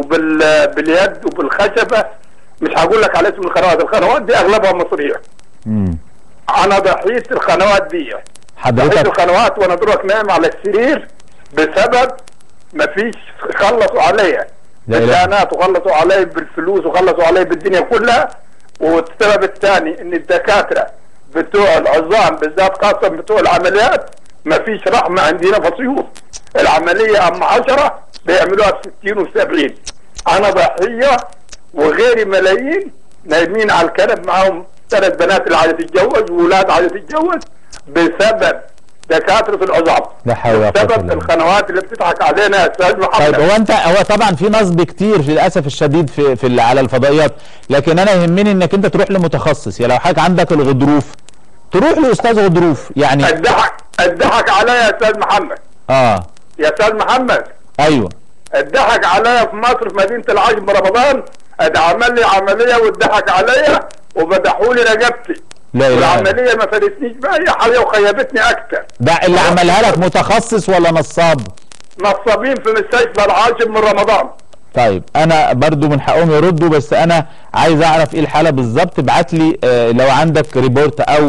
وباليد وبالخشبه مش هقول لك على اسم القنوات القنوات دي اغلبها مصريه مم. انا ضحيه القنوات دي ضحيه حضرتك القنوات وانا دروك نايم على السرير بسبب مفيش خلصوا عليا لا إله. بالدهانات وخلصوا علي بالفلوس وخلصوا علي بالدنيا كلها والسبب الثاني ان الدكاتره بتوع العظام بالذات خاصه بتوع العمليات مفيش رحمه عندنا في اسيوط العمليه اما 10 بيعملوها ب 60 و 70 انا ضحيه وغيري ملايين نايمين على الكنب معاهم ثلاث بنات اللي عايزه تتجوز واولاد عايزه تتجوز بسبب دكاتره العظام لا حول ولا قوه بسبب الا بالله القنوات اللي بتضحك علينا يا استاذ محمد طيب هو انت هو طبعا في نصب كتير في للاسف الشديد في في ال- على الفضائيات لكن انا يهمني انك انت تروح لمتخصص يعني لو حضرتك عندك الغضروف تروح لاستاذ غضروف يعني الضحك الضحك عليا يا استاذ محمد اه يا استاذ محمد ايوه الضحك عليا في مصر في مدينه العجم رمضان اتعمل لي عمليه واتضحك عليا وفتحوا لي رقبتي لا اله الا الله والعمليه ما فادتنيش باي حاجه وخيبتني اكتر ده اللي عملها لك متخصص ولا نصاب نصابين في مستشفى العاجم من رمضان طيب انا برضو من حقهم يردوا بس انا عايز اعرف ايه الحاله بالظبط ابعت لي آه لو عندك ريبورت او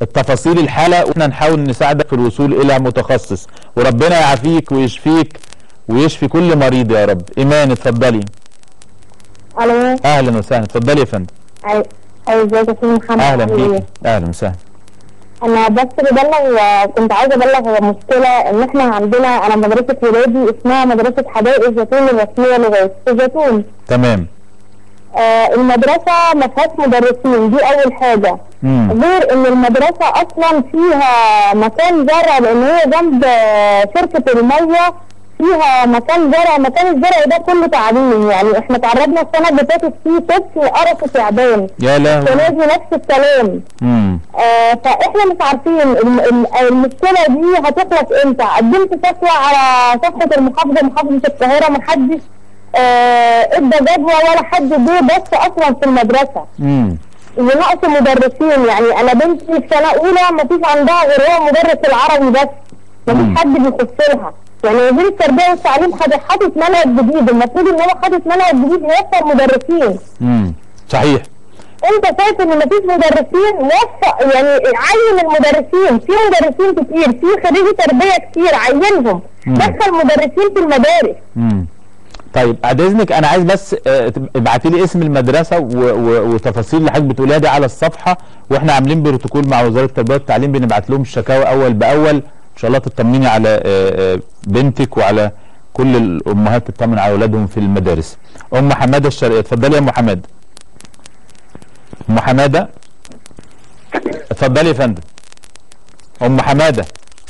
التفاصيل الحالة واحنا نحاول نساعدك في الوصول الى متخصص وربنا يعافيك ويشفيك ويشفي كل مريض يا رب ايمان اتفضلي الو اهلا وسهلا اتفضلي يا فندم أي- ايوه ازيك يا سيدي محمد اهلا عامل إيه؟ بيك اهلا وسهلا انا بس ببلغ كنت عايزه ابلغ مشكله ان احنا عندنا انا مدرسه ولادي اسمها مدرسه حدائق الزيتون الرسميه لغات في زيتون تمام آه المدرسه ما فيهاش مدرسين دي اول حاجه مم. غير ان المدرسه اصلا فيها مكان زرع لان هي جنب آه، شركه الميه فيها مكان زرع مكان الزرع ده كله تعليم يعني احنا تعرضنا السنه اللي فاتت فيه طفل قرص تعبان يا لهوي السنه دي نفس الكلام مم. آه فاحنا مش عارفين الم- الم- المشكله دي هتخلص امتى قدمت شكوى على صفحه المحافظه محافظه القاهره محدش آه ادى جدوى ولا حد جه بس اصلا في المدرسه مم. ونقص مدرسين يعني انا بنتي في سنه اولى ما فيش عندها غير هو مدرس العربي بس ما فيش حد بيخش لها يعني وزير التربيه والتعليم خد- حاطط منهج جديد المفروض ان هو حاطط منهج جديد يوفر مدرسين مم. صحيح انت شايف ان مفيش مدرسين وفق يعني عين المدرسين في مدرسين كتير في خريجي تربيه كتير عينهم مم. دخل مدرسين في المدارس مم. طيب بعد اذنك انا عايز بس ابعتي لي اسم المدرسه و... و... وتفاصيل اللي حضرتك بتقوليها دي على الصفحه واحنا عاملين بروتوكول مع وزاره التربيه والتعليم بنبعت لهم الشكاوى اول باول ان شاء الله تطمني على آه، آه، بنتك وعلى كل الامهات تطمن على اولادهم في المدارس ام حماده الشرقيه اتفضلي يا ام حماده ام حماده اتفضلي يا فندم ام حماده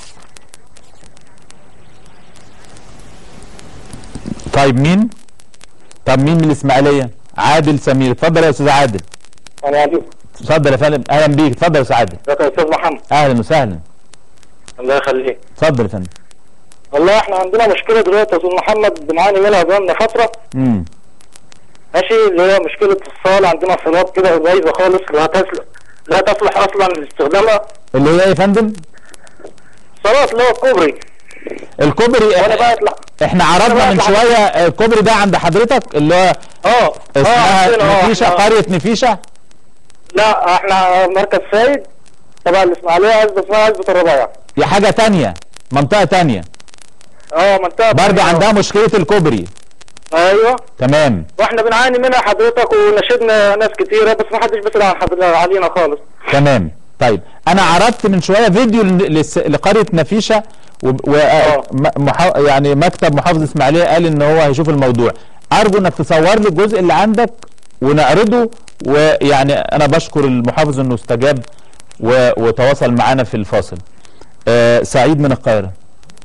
طيب مين طب مين من الاسماعيليه عادل سمير اتفضل يا استاذ عادل انا عليكم اتفضل يا فندم اهلا بيك اتفضل يا استاذ عادل ازيك يا استاذ محمد اهلا وسهلا الله يخليك اتفضل يا فندم والله احنا عندنا مشكله دلوقتي يا استاذ محمد بنعاني منها بقالنا فتره امم ماشي اللي هي مشكله الصاله عندنا صالات كده بايظه خالص لا تصلح لا تصلح اصلا لاستخدامها اللي هي ايه يا فندم صالات اللي هو الكوبري الكوبري وانا بقى اطلع احنا أنا عرضنا بقى من أطلع- شويه آه، الكوبري ده عند حضرتك اللي هو اه اسمها عندنا، آه، نفيشه آه. قريه نفيشه لا احنا مركز سيد تبع الاسماعيليه عزبه اسمها عزبه الربيع دي حاجه تانية منطقه تانية اه منطقه برضه عندها مشكله الكوبري ايوه تمام واحنا بنعاني منها حضرتك ونشدنا ناس كتيره بس ما حدش بيسال عن حضرتك علينا خالص تمام طيب انا عرضت من شويه فيديو ل- لس- لقريه نفيشه و... و... م- محا... يعني مكتب محافظ اسماعيليه قال ان هو هيشوف الموضوع ارجو انك تصور لي الجزء اللي عندك ونعرضه ويعني انا بشكر المحافظ انه استجاب و... وتواصل معانا في الفاصل آه سعيد من القاهره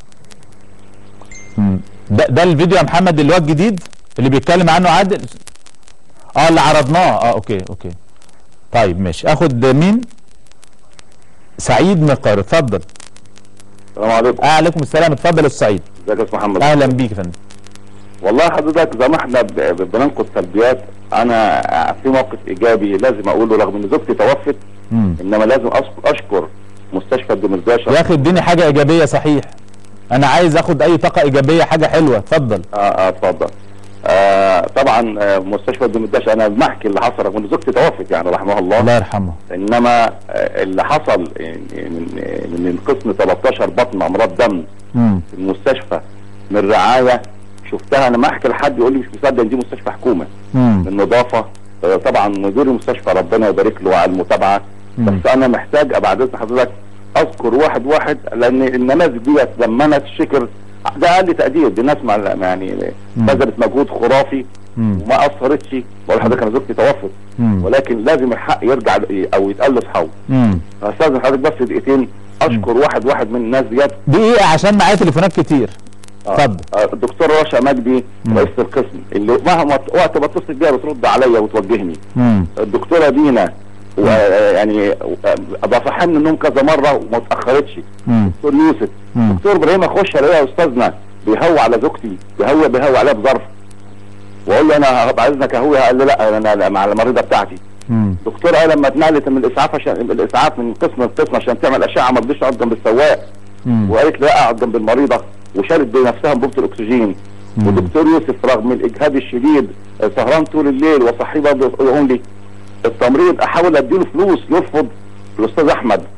مم. ده, ده الفيديو يا محمد اللي هو الجديد اللي بيتكلم عنه عادل اه اللي عرضناه اه اوكي اوكي طيب ماشي اخد مين سعيد من القاهره اتفضل السلام عليكم آه عليكم السلام اتفضل يا أستاذ سعيد ازيك يا استاذ محمد اهلا بيك يا فندم والله حضرتك زي ما احنا ب- ب- بننقد سلبيات انا في موقف ايجابي لازم اقوله رغم ان زوجتي توفت مم. انما لازم أشك- اشكر مستشفى الدمرداشه يا اخي اديني حاجه ايجابيه صحيح انا عايز اخد اي طاقه ايجابيه حاجه حلوه اتفضل اه اه اتفضل آه طبعا آه مستشفى الدمرداشه انا بحكي اللي حصل رغم ان زوجتي توفت يعني رحمها الله الله يرحمه انما آه اللي حصل من من قسم 13 بطن امراض دم مم. في المستشفى من رعايه شفتها انا ما احكي لحد يقول لي مش مصدق إن دي مستشفى حكومه مم. من نظافه آه، طبعا مدير المستشفى ربنا يبارك له على المتابعه مم. بس انا محتاج ابعد اذن حضرتك اذكر واحد واحد لان النماذج ديت لما انا تشكر ده اقل تقدير دي ناس مع يعني مم. بذلت مجهود خرافي مم. وما اثرتش بقول لحضرتك انا زوجتي توفت مم. ولكن لازم الحق يرجع ل- او يتقال لاصحابه مم. فاستاذن حضرتك بس دقيقتين اشكر واحد واحد من الناس ديت دقيقه عشان معايا تليفونات كتير اتفضل آه، الدكتور رشا مجدي رئيس القسم اللي مهما وقت ما اتصل بيها بترد عليا وتوجهني مم. الدكتوره دينا ويعني بفحمني النوم كذا مره وما اتاخرتش مم. دكتور يوسف مم. دكتور ابراهيم اخش الاقيها استاذنا بيهوى على زوجتي بيهوى بيهوى عليها بظرف واقول له انا هبقى اذنك اهوي قال لي لا انا أنا مع المريضه بتاعتي مم. دكتور قال لما اتنقلت من الاسعاف عشان الاسعاف من قسم لقسم عشان تعمل اشعه ما رضيش اقعد جنب السواق مم. وقالت لي لا اقعد جنب المريضه وشالت بنفسها انبوبه الاكسجين مم. ودكتور يوسف رغم الاجهاد الشديد آه، سهران طول الليل وصحي برضه يقول لي التمريض احاول اديله فلوس يرفض الاستاذ احمد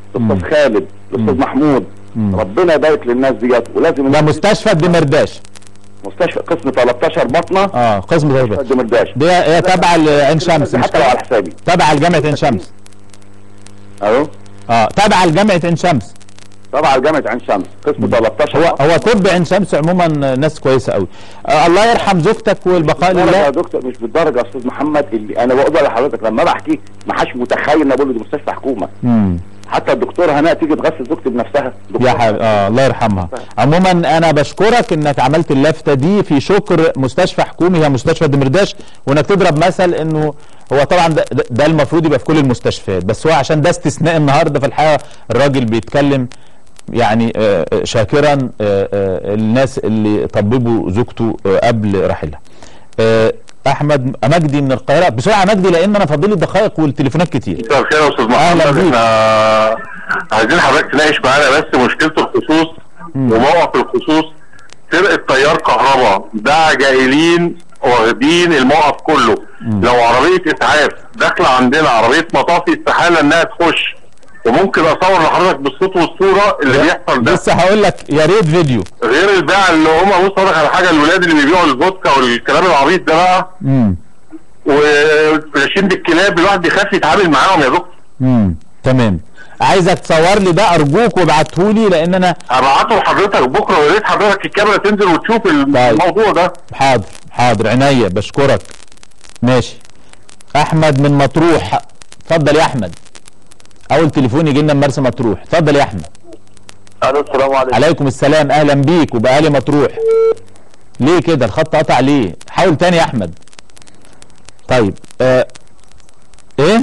الاستاذ خالد الاستاذ محمود ربنا يبارك للناس ديت ولازم ده مستشفى الدمرداش مستشفى قسم 13 بطنه اه قسم مستشفى الدمرداش دي هي تابعه لعين شمس مش حتى لو على حسابي تابعه لجامعه عين شمس اهو اه تابعه لجامعه عين شمس طبعا جامعه عين شمس قسم 13 هو هو طب عين شمس عموما ناس كويسه قوي آه الله يرحم زوجتك والبقاء بالدرجة يا لله دكتور مش بالدرجه يا استاذ محمد اللي انا بقول لحضرتك لما بحكي ما حدش متخيل ان بقول دي مستشفى حكومه امم حتى الدكتور هناء تيجي تغسل زوجتي بنفسها يا حبيبي اه الله يرحمها عموما انا بشكرك انك عملت اللفته دي في شكر مستشفى حكومي هي مستشفى دمرداش وانك تضرب مثل انه هو طبعا ده, ده- ده المفروض يبقى في كل المستشفيات بس هو عشان ده استثناء النهارده في الحقيقه الراجل بيتكلم يعني آه، آه، شاكرا آه، آه، الناس اللي طببوا زوجته آه، قبل رحيلها آه، احمد مجدي من القاهره بسرعه مجدي لان انا فاضل لي دقائق والتليفونات كتير مساء الخير يا استاذ محمد احنا عايزين حضرتك تناقش معانا بس مشكله الخصوص وموقف الخصوص فرقه تيار كهرباء ده جايلين واخدين الموقف كله لو عربيه اسعاف داخله عندنا عربيه مطافي استحاله انها تخش وممكن اصور لحضرتك بالصوت والصوره اللي بيحصل ده لسه هقول لك يا ريت فيديو غير البيع اللي هم بص اقول لك على حاجه الولاد اللي بيبيعوا الفودكا والكلام العبيط ده بقى امم وماشيين بالكلاب الواحد بيخاف يتعامل معاهم يا دكتور امم تمام عايزك تصور لي ده ارجوك وابعته لي لان انا هبعته لحضرتك بكره ويا ريت حضرتك الكاميرا تنزل وتشوف الموضوع ده حاضر حاضر عينيا بشكرك ماشي احمد من مطروح اتفضل يا احمد اول تليفون يجي لنا من مرسى مطروح اتفضل يا احمد الو السلام عليكم عليكم السلام اهلا بيك وباهالي مطروح ليه كده الخط قطع ليه حاول تاني يا احمد طيب آه. ايه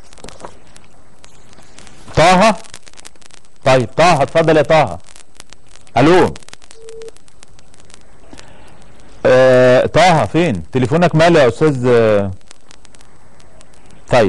طه طيب طه اتفضل يا طه الو آه طه فين تليفونك ماله يا استاذ آه. طيب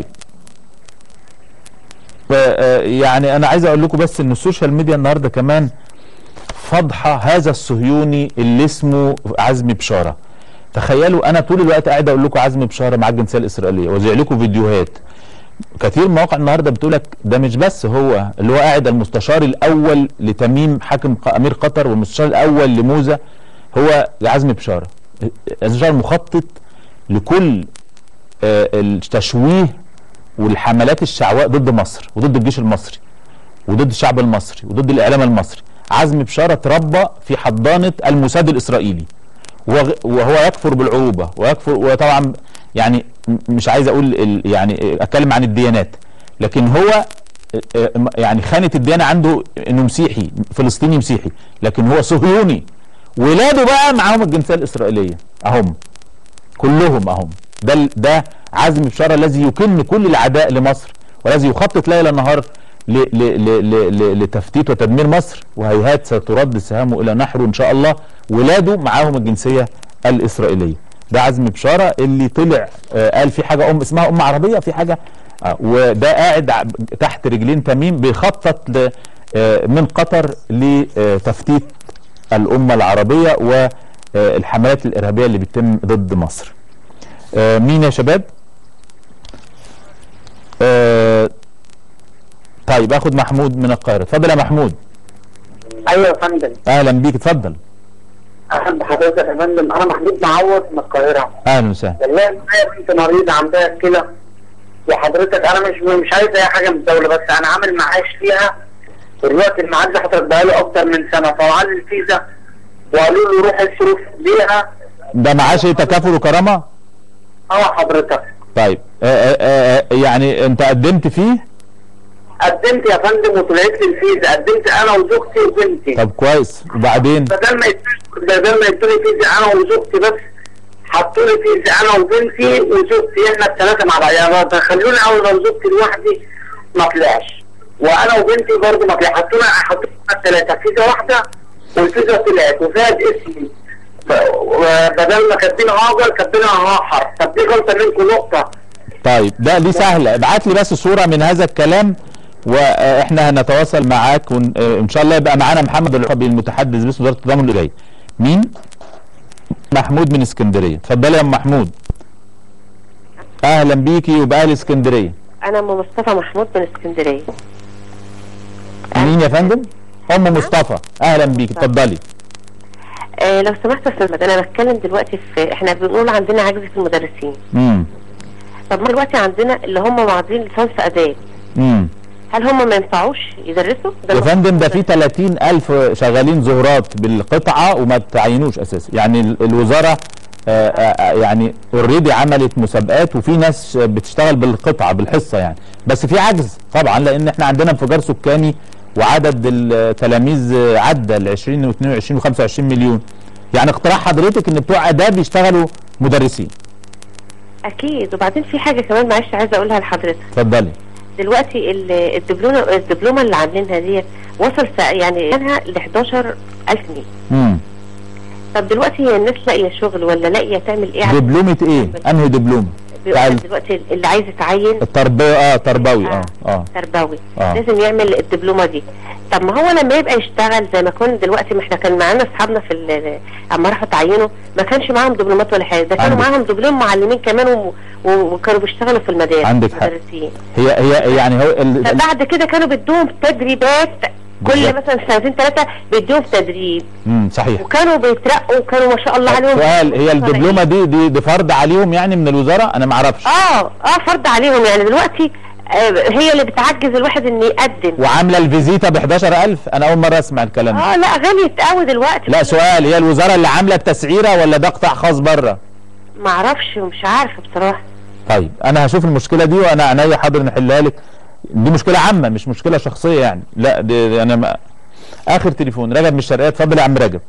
آه، آه، يعني انا عايز اقول لكم بس ان السوشيال ميديا النهارده كمان فضحه هذا الصهيوني اللي اسمه عزمي بشاره تخيلوا انا طول الوقت قاعد اقول لكم عزمي بشاره مع الجنسيه الاسرائيليه وزع لكم فيديوهات كثير من المواقع النهارده بتقول لك ده مش بس هو اللي هو قاعد المستشار الاول لتميم حاكم ق- امير قطر والمستشار الاول لموزه هو عزمي بشاره المستشار مخطط لكل آه، التشويه والحملات الشعواء ضد مصر وضد الجيش المصري وضد الشعب المصري وضد الاعلام المصري عزمي بشاره تربى في حضانه الموساد الاسرائيلي وغ- وهو يكفر بالعروبه ويكفر وطبعا يعني م- مش عايز اقول ال- يعني اتكلم عن الديانات لكن هو آه، آه، يعني خانه الديانه عنده انه مسيحي فلسطيني مسيحي لكن هو صهيوني ولاده بقى معاهم الجنسيه الاسرائيليه اهم كلهم اهم ده ال- ده عزم بشاره الذي يكن كل العداء لمصر والذي يخطط ليل نهار ل ل ل ل ل لتفتيت وتدمير مصر وهيهات سترد سهامه الى نحره ان شاء الله ولاده معاهم الجنسيه الاسرائيليه ده عزم بشاره اللي طلع آه قال في حاجه ام اسمها ام عربيه في حاجه آه وده قاعد ع- تحت رجلين تميم بيخطط ل آه من قطر لتفتيت الامه العربيه والحملات الارهابيه اللي بتتم ضد مصر آه مين يا شباب آه طيب اخد محمود من القاهره اتفضل يا محمود ايوه يا فندم اهلا بيك اتفضل اهلا بحضرتك يا فندم انا محمود معوض من القاهره اهلا وسهلا والله معايا بنت مريضه عندها كلى وحضرتك انا مش مش عايز اي حاجه من الدوله بس انا عامل معاش فيها دلوقتي الميعاد ده حضرتك بقاله اكتر من سنه فوعلي الفيزا وقالوا لي روح اصرف بيها ده معاش إيه، تكافل وكرامه اه حضرتك طيب آه آه آه يعني انت قدمت فيه قدمت يا فندم وطلعت لي الفيزا قدمت انا وزوجتي وبنتي طب كويس وبعدين بدل ما يدوني- بدل ما يدوني فيزا انا وزوجتي بس حطوا لي فيزا انا وبنتي وزوجتي احنا الثلاثه مع بعض يعني دخلوني اول ما زوجتي لوحدي ما طلعش وانا وبنتي برضه ما طلعش حطونا حطونا الثلاثه فيزا واحده والفيزا طلعت وفيها اسمي ف- وبدل ما كاتبين هاجر كاتبينها هاحر طب دي غلطه منكم نقطه طيب ده دي سهله ابعت لي بس صوره من هذا الكلام واحنا هنتواصل معاك وان شاء الله يبقى معانا محمد العربي المتحدث باسم وزاره التضامن الجاي مين محمود من اسكندريه اتفضلي يا ام محمود اهلا بيكي وباهل اسكندريه انا ام مصطفى محمود من اسكندريه مين يا فندم ام مصطفى اهلا بيك اتفضلي آه لو سمحت يا استاذ مجد، انا بتكلم دلوقتي في احنا بنقول عندنا عجز في المدرسين امم طب ما دلوقتي عندنا اللي هم واخدين ليسانس اداب امم هل هم ما ينفعوش يدرسوا ده يا المفروض فندم ده في 30 ألف شغالين زهرات بالقطعة وما تعينوش أساسا يعني ال- الوزارة آه، آه، يعني اوريدي عملت مسابقات وفي ناس بتشتغل بالقطعة بالحصة يعني بس في عجز طبعا لأن احنا عندنا انفجار سكاني وعدد التلاميذ عدى ال 20 و22 و25 مليون يعني اقتراح حضرتك ان بتوع اداب يشتغلوا مدرسين اكيد وبعدين في حاجه كمان معلش عايزه اقولها لحضرتك اتفضلي دلوقتي ال- الدبلومه الدبلومه اللي عاملينها ديت وصل سع- يعني ثمنها ل 11000 جنيه امم طب دلوقتي هي الناس لاقيه شغل ولا لاقيه تعمل ايه عشان دبلومة ايه انهي دبلومة بيقول بتاع لك دلوقتي اللي عايز يتعين التربية اه تربوي اه اه تربوي آه. لازم يعمل الدبلومه دي طب ما هو لما يبقى يشتغل زي ما كنا دلوقتي ما احنا كان معانا اصحابنا في ال- اما راحوا تعينوا ما كانش معاهم دبلومات ولا حاجه ده كانوا عندك. معاهم دبلوم معلمين كمان و... و... وكانوا بيشتغلوا في المدارس عندك حق. مدرسين هي هي يعني هو ال- ال- فبعد كده كانوا بيدوهم تدريبات كل بالظبط. مثلا سنتين ثلاثه بيدوهم تدريب امم صحيح وكانوا بيترقوا وكانوا ما شاء الله عليهم سؤال هي الدبلومه دي دي, دي فرض عليهم يعني من الوزاره انا ما اعرفش اه اه فرض عليهم يعني دلوقتي آه هي اللي بتعجز الواحد ان يقدم وعامله الفيزيتا ب 11000 انا اول مره اسمع الكلام ده اه لا غليت قوي دلوقتي لا سؤال هي الوزاره اللي عامله التسعيره ولا ده قطاع خاص بره ما اعرفش ومش عارفه بصراحه طيب انا هشوف المشكله دي وانا عينيا حاضر نحلها لك دي مشكله عامه مش مشكله شخصيه يعني لا دي, دي انا ما اخر تليفون رجب من الشرقيه اتفضل يا عم رجب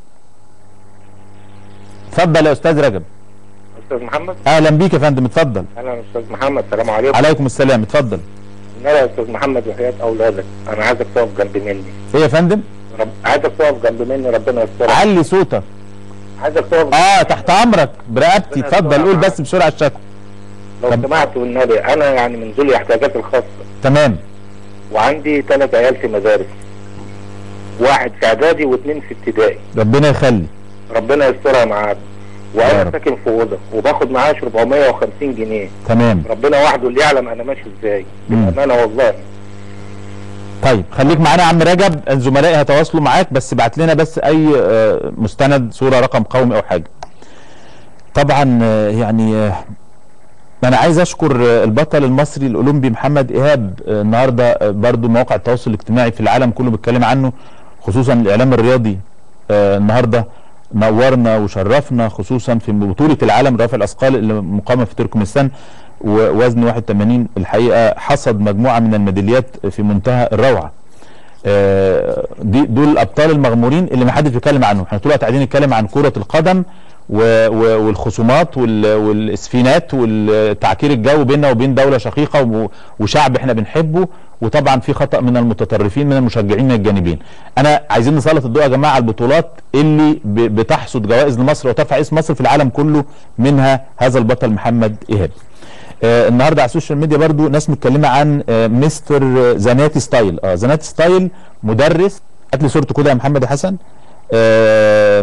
اتفضل يا استاذ رجب استاذ محمد اهلا بيك يا فندم اتفضل اهلا استاذ محمد السلام عليكم عليكم السلام اتفضل لا يا استاذ محمد وحياة اولادك انا عايزك تقف جنب مني ايه يا فندم رب... عايزك تقف جنب مني ربنا يسترك علي صوتك عايزك تقف اه تحت امرك برقبتي اتفضل قول بس بسرعه الشكوى لو سمحت والنبي انا يعني من ذوي الاحتياجات الخاصه تمام وعندي ثلاث عيال في مدارس واحد في اعدادي واثنين في ابتدائي ربنا يخلي ربنا يسترها معاك يا وانا رب. ساكن في اوضه وباخد معاش 450 جنيه تمام ربنا وحده اللي يعلم انا ماشي ازاي مم. انا والله طيب خليك معانا يا عم رجب زملائي هيتواصلوا معاك بس ابعت لنا بس اي آه، مستند صوره رقم قومي او حاجه طبعا آه، يعني آه، انا عايز اشكر آه، البطل المصري الاولمبي محمد ايهاب آه، النهارده آه، برضو مواقع التواصل الاجتماعي في العالم كله بيتكلم عنه خصوصا الاعلام الرياضي آه، النهارده نورنا وشرفنا خصوصا في بطوله العالم رفع الاثقال اللي مقامه في تركمستان ووزن 81 الحقيقه حصد مجموعه من الميداليات في منتهى الروعه. آه، دي دول الابطال المغمورين اللي ما حدش بيتكلم عنهم، احنا طول الوقت قاعدين نتكلم عن كره القدم و- و- والخصومات وال- والاسفينات والتعكير الجو بيننا وبين دوله شقيقه و- وشعب احنا بنحبه وطبعا في خطا من المتطرفين من المشجعين من الجانبين. انا عايزين نسلط الضوء يا جماعه على البطولات اللي ب- بتحصد جوائز لمصر وترفع اسم مصر في العالم كله منها هذا البطل محمد ايهاب. آه النهارده على السوشيال ميديا برضو ناس متكلمه عن آه مستر زناتي ستايل اه زناتي ستايل مدرس هات لي صورته كده يا محمد يا حسن آه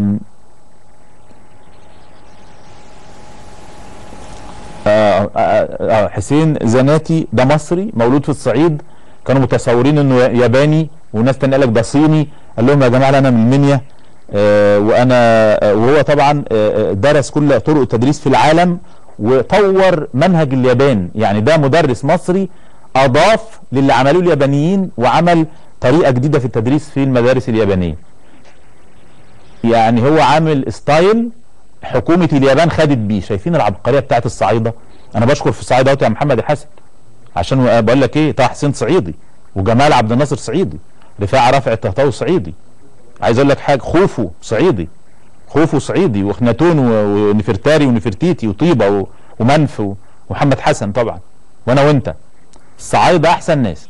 آه آه آه حسين زناتي ده مصري مولود في الصعيد كانوا متصورين انه ياباني وناس تانية قال لك ده صيني قال لهم يا جماعه لا انا من المنيا آه وانا آه وهو طبعا آه آه، درس كل طرق التدريس في العالم وطور منهج اليابان يعني ده مدرس مصري اضاف للي عملوه اليابانيين وعمل طريقه جديده في التدريس في المدارس اليابانيه يعني هو عامل ستايل حكومه اليابان خدت بيه شايفين العبقريه بتاعت الصعايده انا بشكر في الصعايده اهوت يا محمد يا حسن عشان بقول لك ايه طه حسين صعيدي وجمال عبد الناصر صعيدي رفاعه رافع الطهطاوي صعيدي عايز اقول لك حاجه خوفو صعيدي خوفو صعيدي واخناتون و- ونفرتاري ونفرتيتي وطيبه و- ومنف و- ومحمد حسن طبعا وانا وانت الصعايده احسن ناس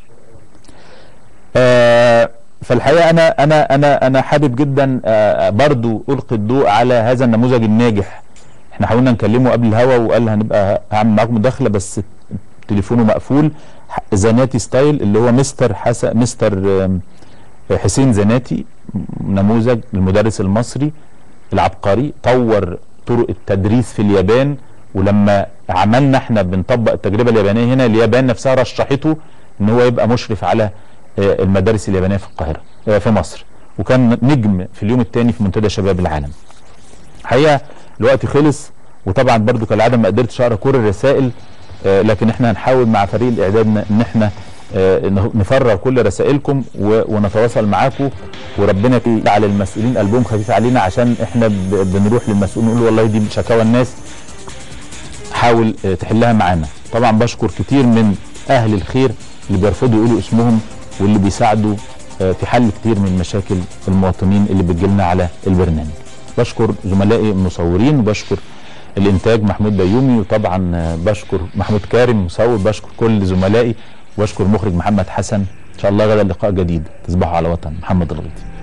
آه فالحقيقه انا انا انا انا حابب جدا آه برضو القي الضوء على هذا النموذج الناجح احنا حاولنا نكلمه قبل الهوا وقال هنبقى هعمل معاكم مداخله بس تليفونه مقفول ح- زناتي ستايل اللي هو مستر حسن مستر آم، حسين زناتي نموذج المدرس المصري العبقري طور طرق التدريس في اليابان ولما عملنا احنا بنطبق التجربه اليابانيه هنا اليابان نفسها رشحته ان هو يبقى مشرف على آه، المدارس اليابانيه في القاهره آه، في مصر وكان نجم في اليوم الثاني في منتدى شباب العالم الحقيقه الوقت خلص وطبعا برضو كالعاده ما قدرتش اقرا كل الرسائل آه، لكن احنا هنحاول مع فريق الاعداد ن- ان احنا آه، نه- نفرغ كل رسائلكم و- ونتواصل معاكم وربنا يجعل المسؤولين قلبهم خفيف علينا عشان احنا ب- بنروح للمسؤول نقول والله دي شكاوى الناس حاول آه، تحلها معانا طبعا بشكر كتير من اهل الخير اللي بيرفضوا يقولوا اسمهم واللي بيساعدوا آه، في حل كتير من مشاكل المواطنين اللي بتجيلنا على البرنامج بشكر زملائي المصورين وبشكر الانتاج محمود بيومي وطبعا آه، بشكر محمود كارم مصور بشكر كل زملائي وبشكر مخرج محمد حسن ان شاء الله غدا لقاء جديد تصبحوا على وطن محمد الغيطي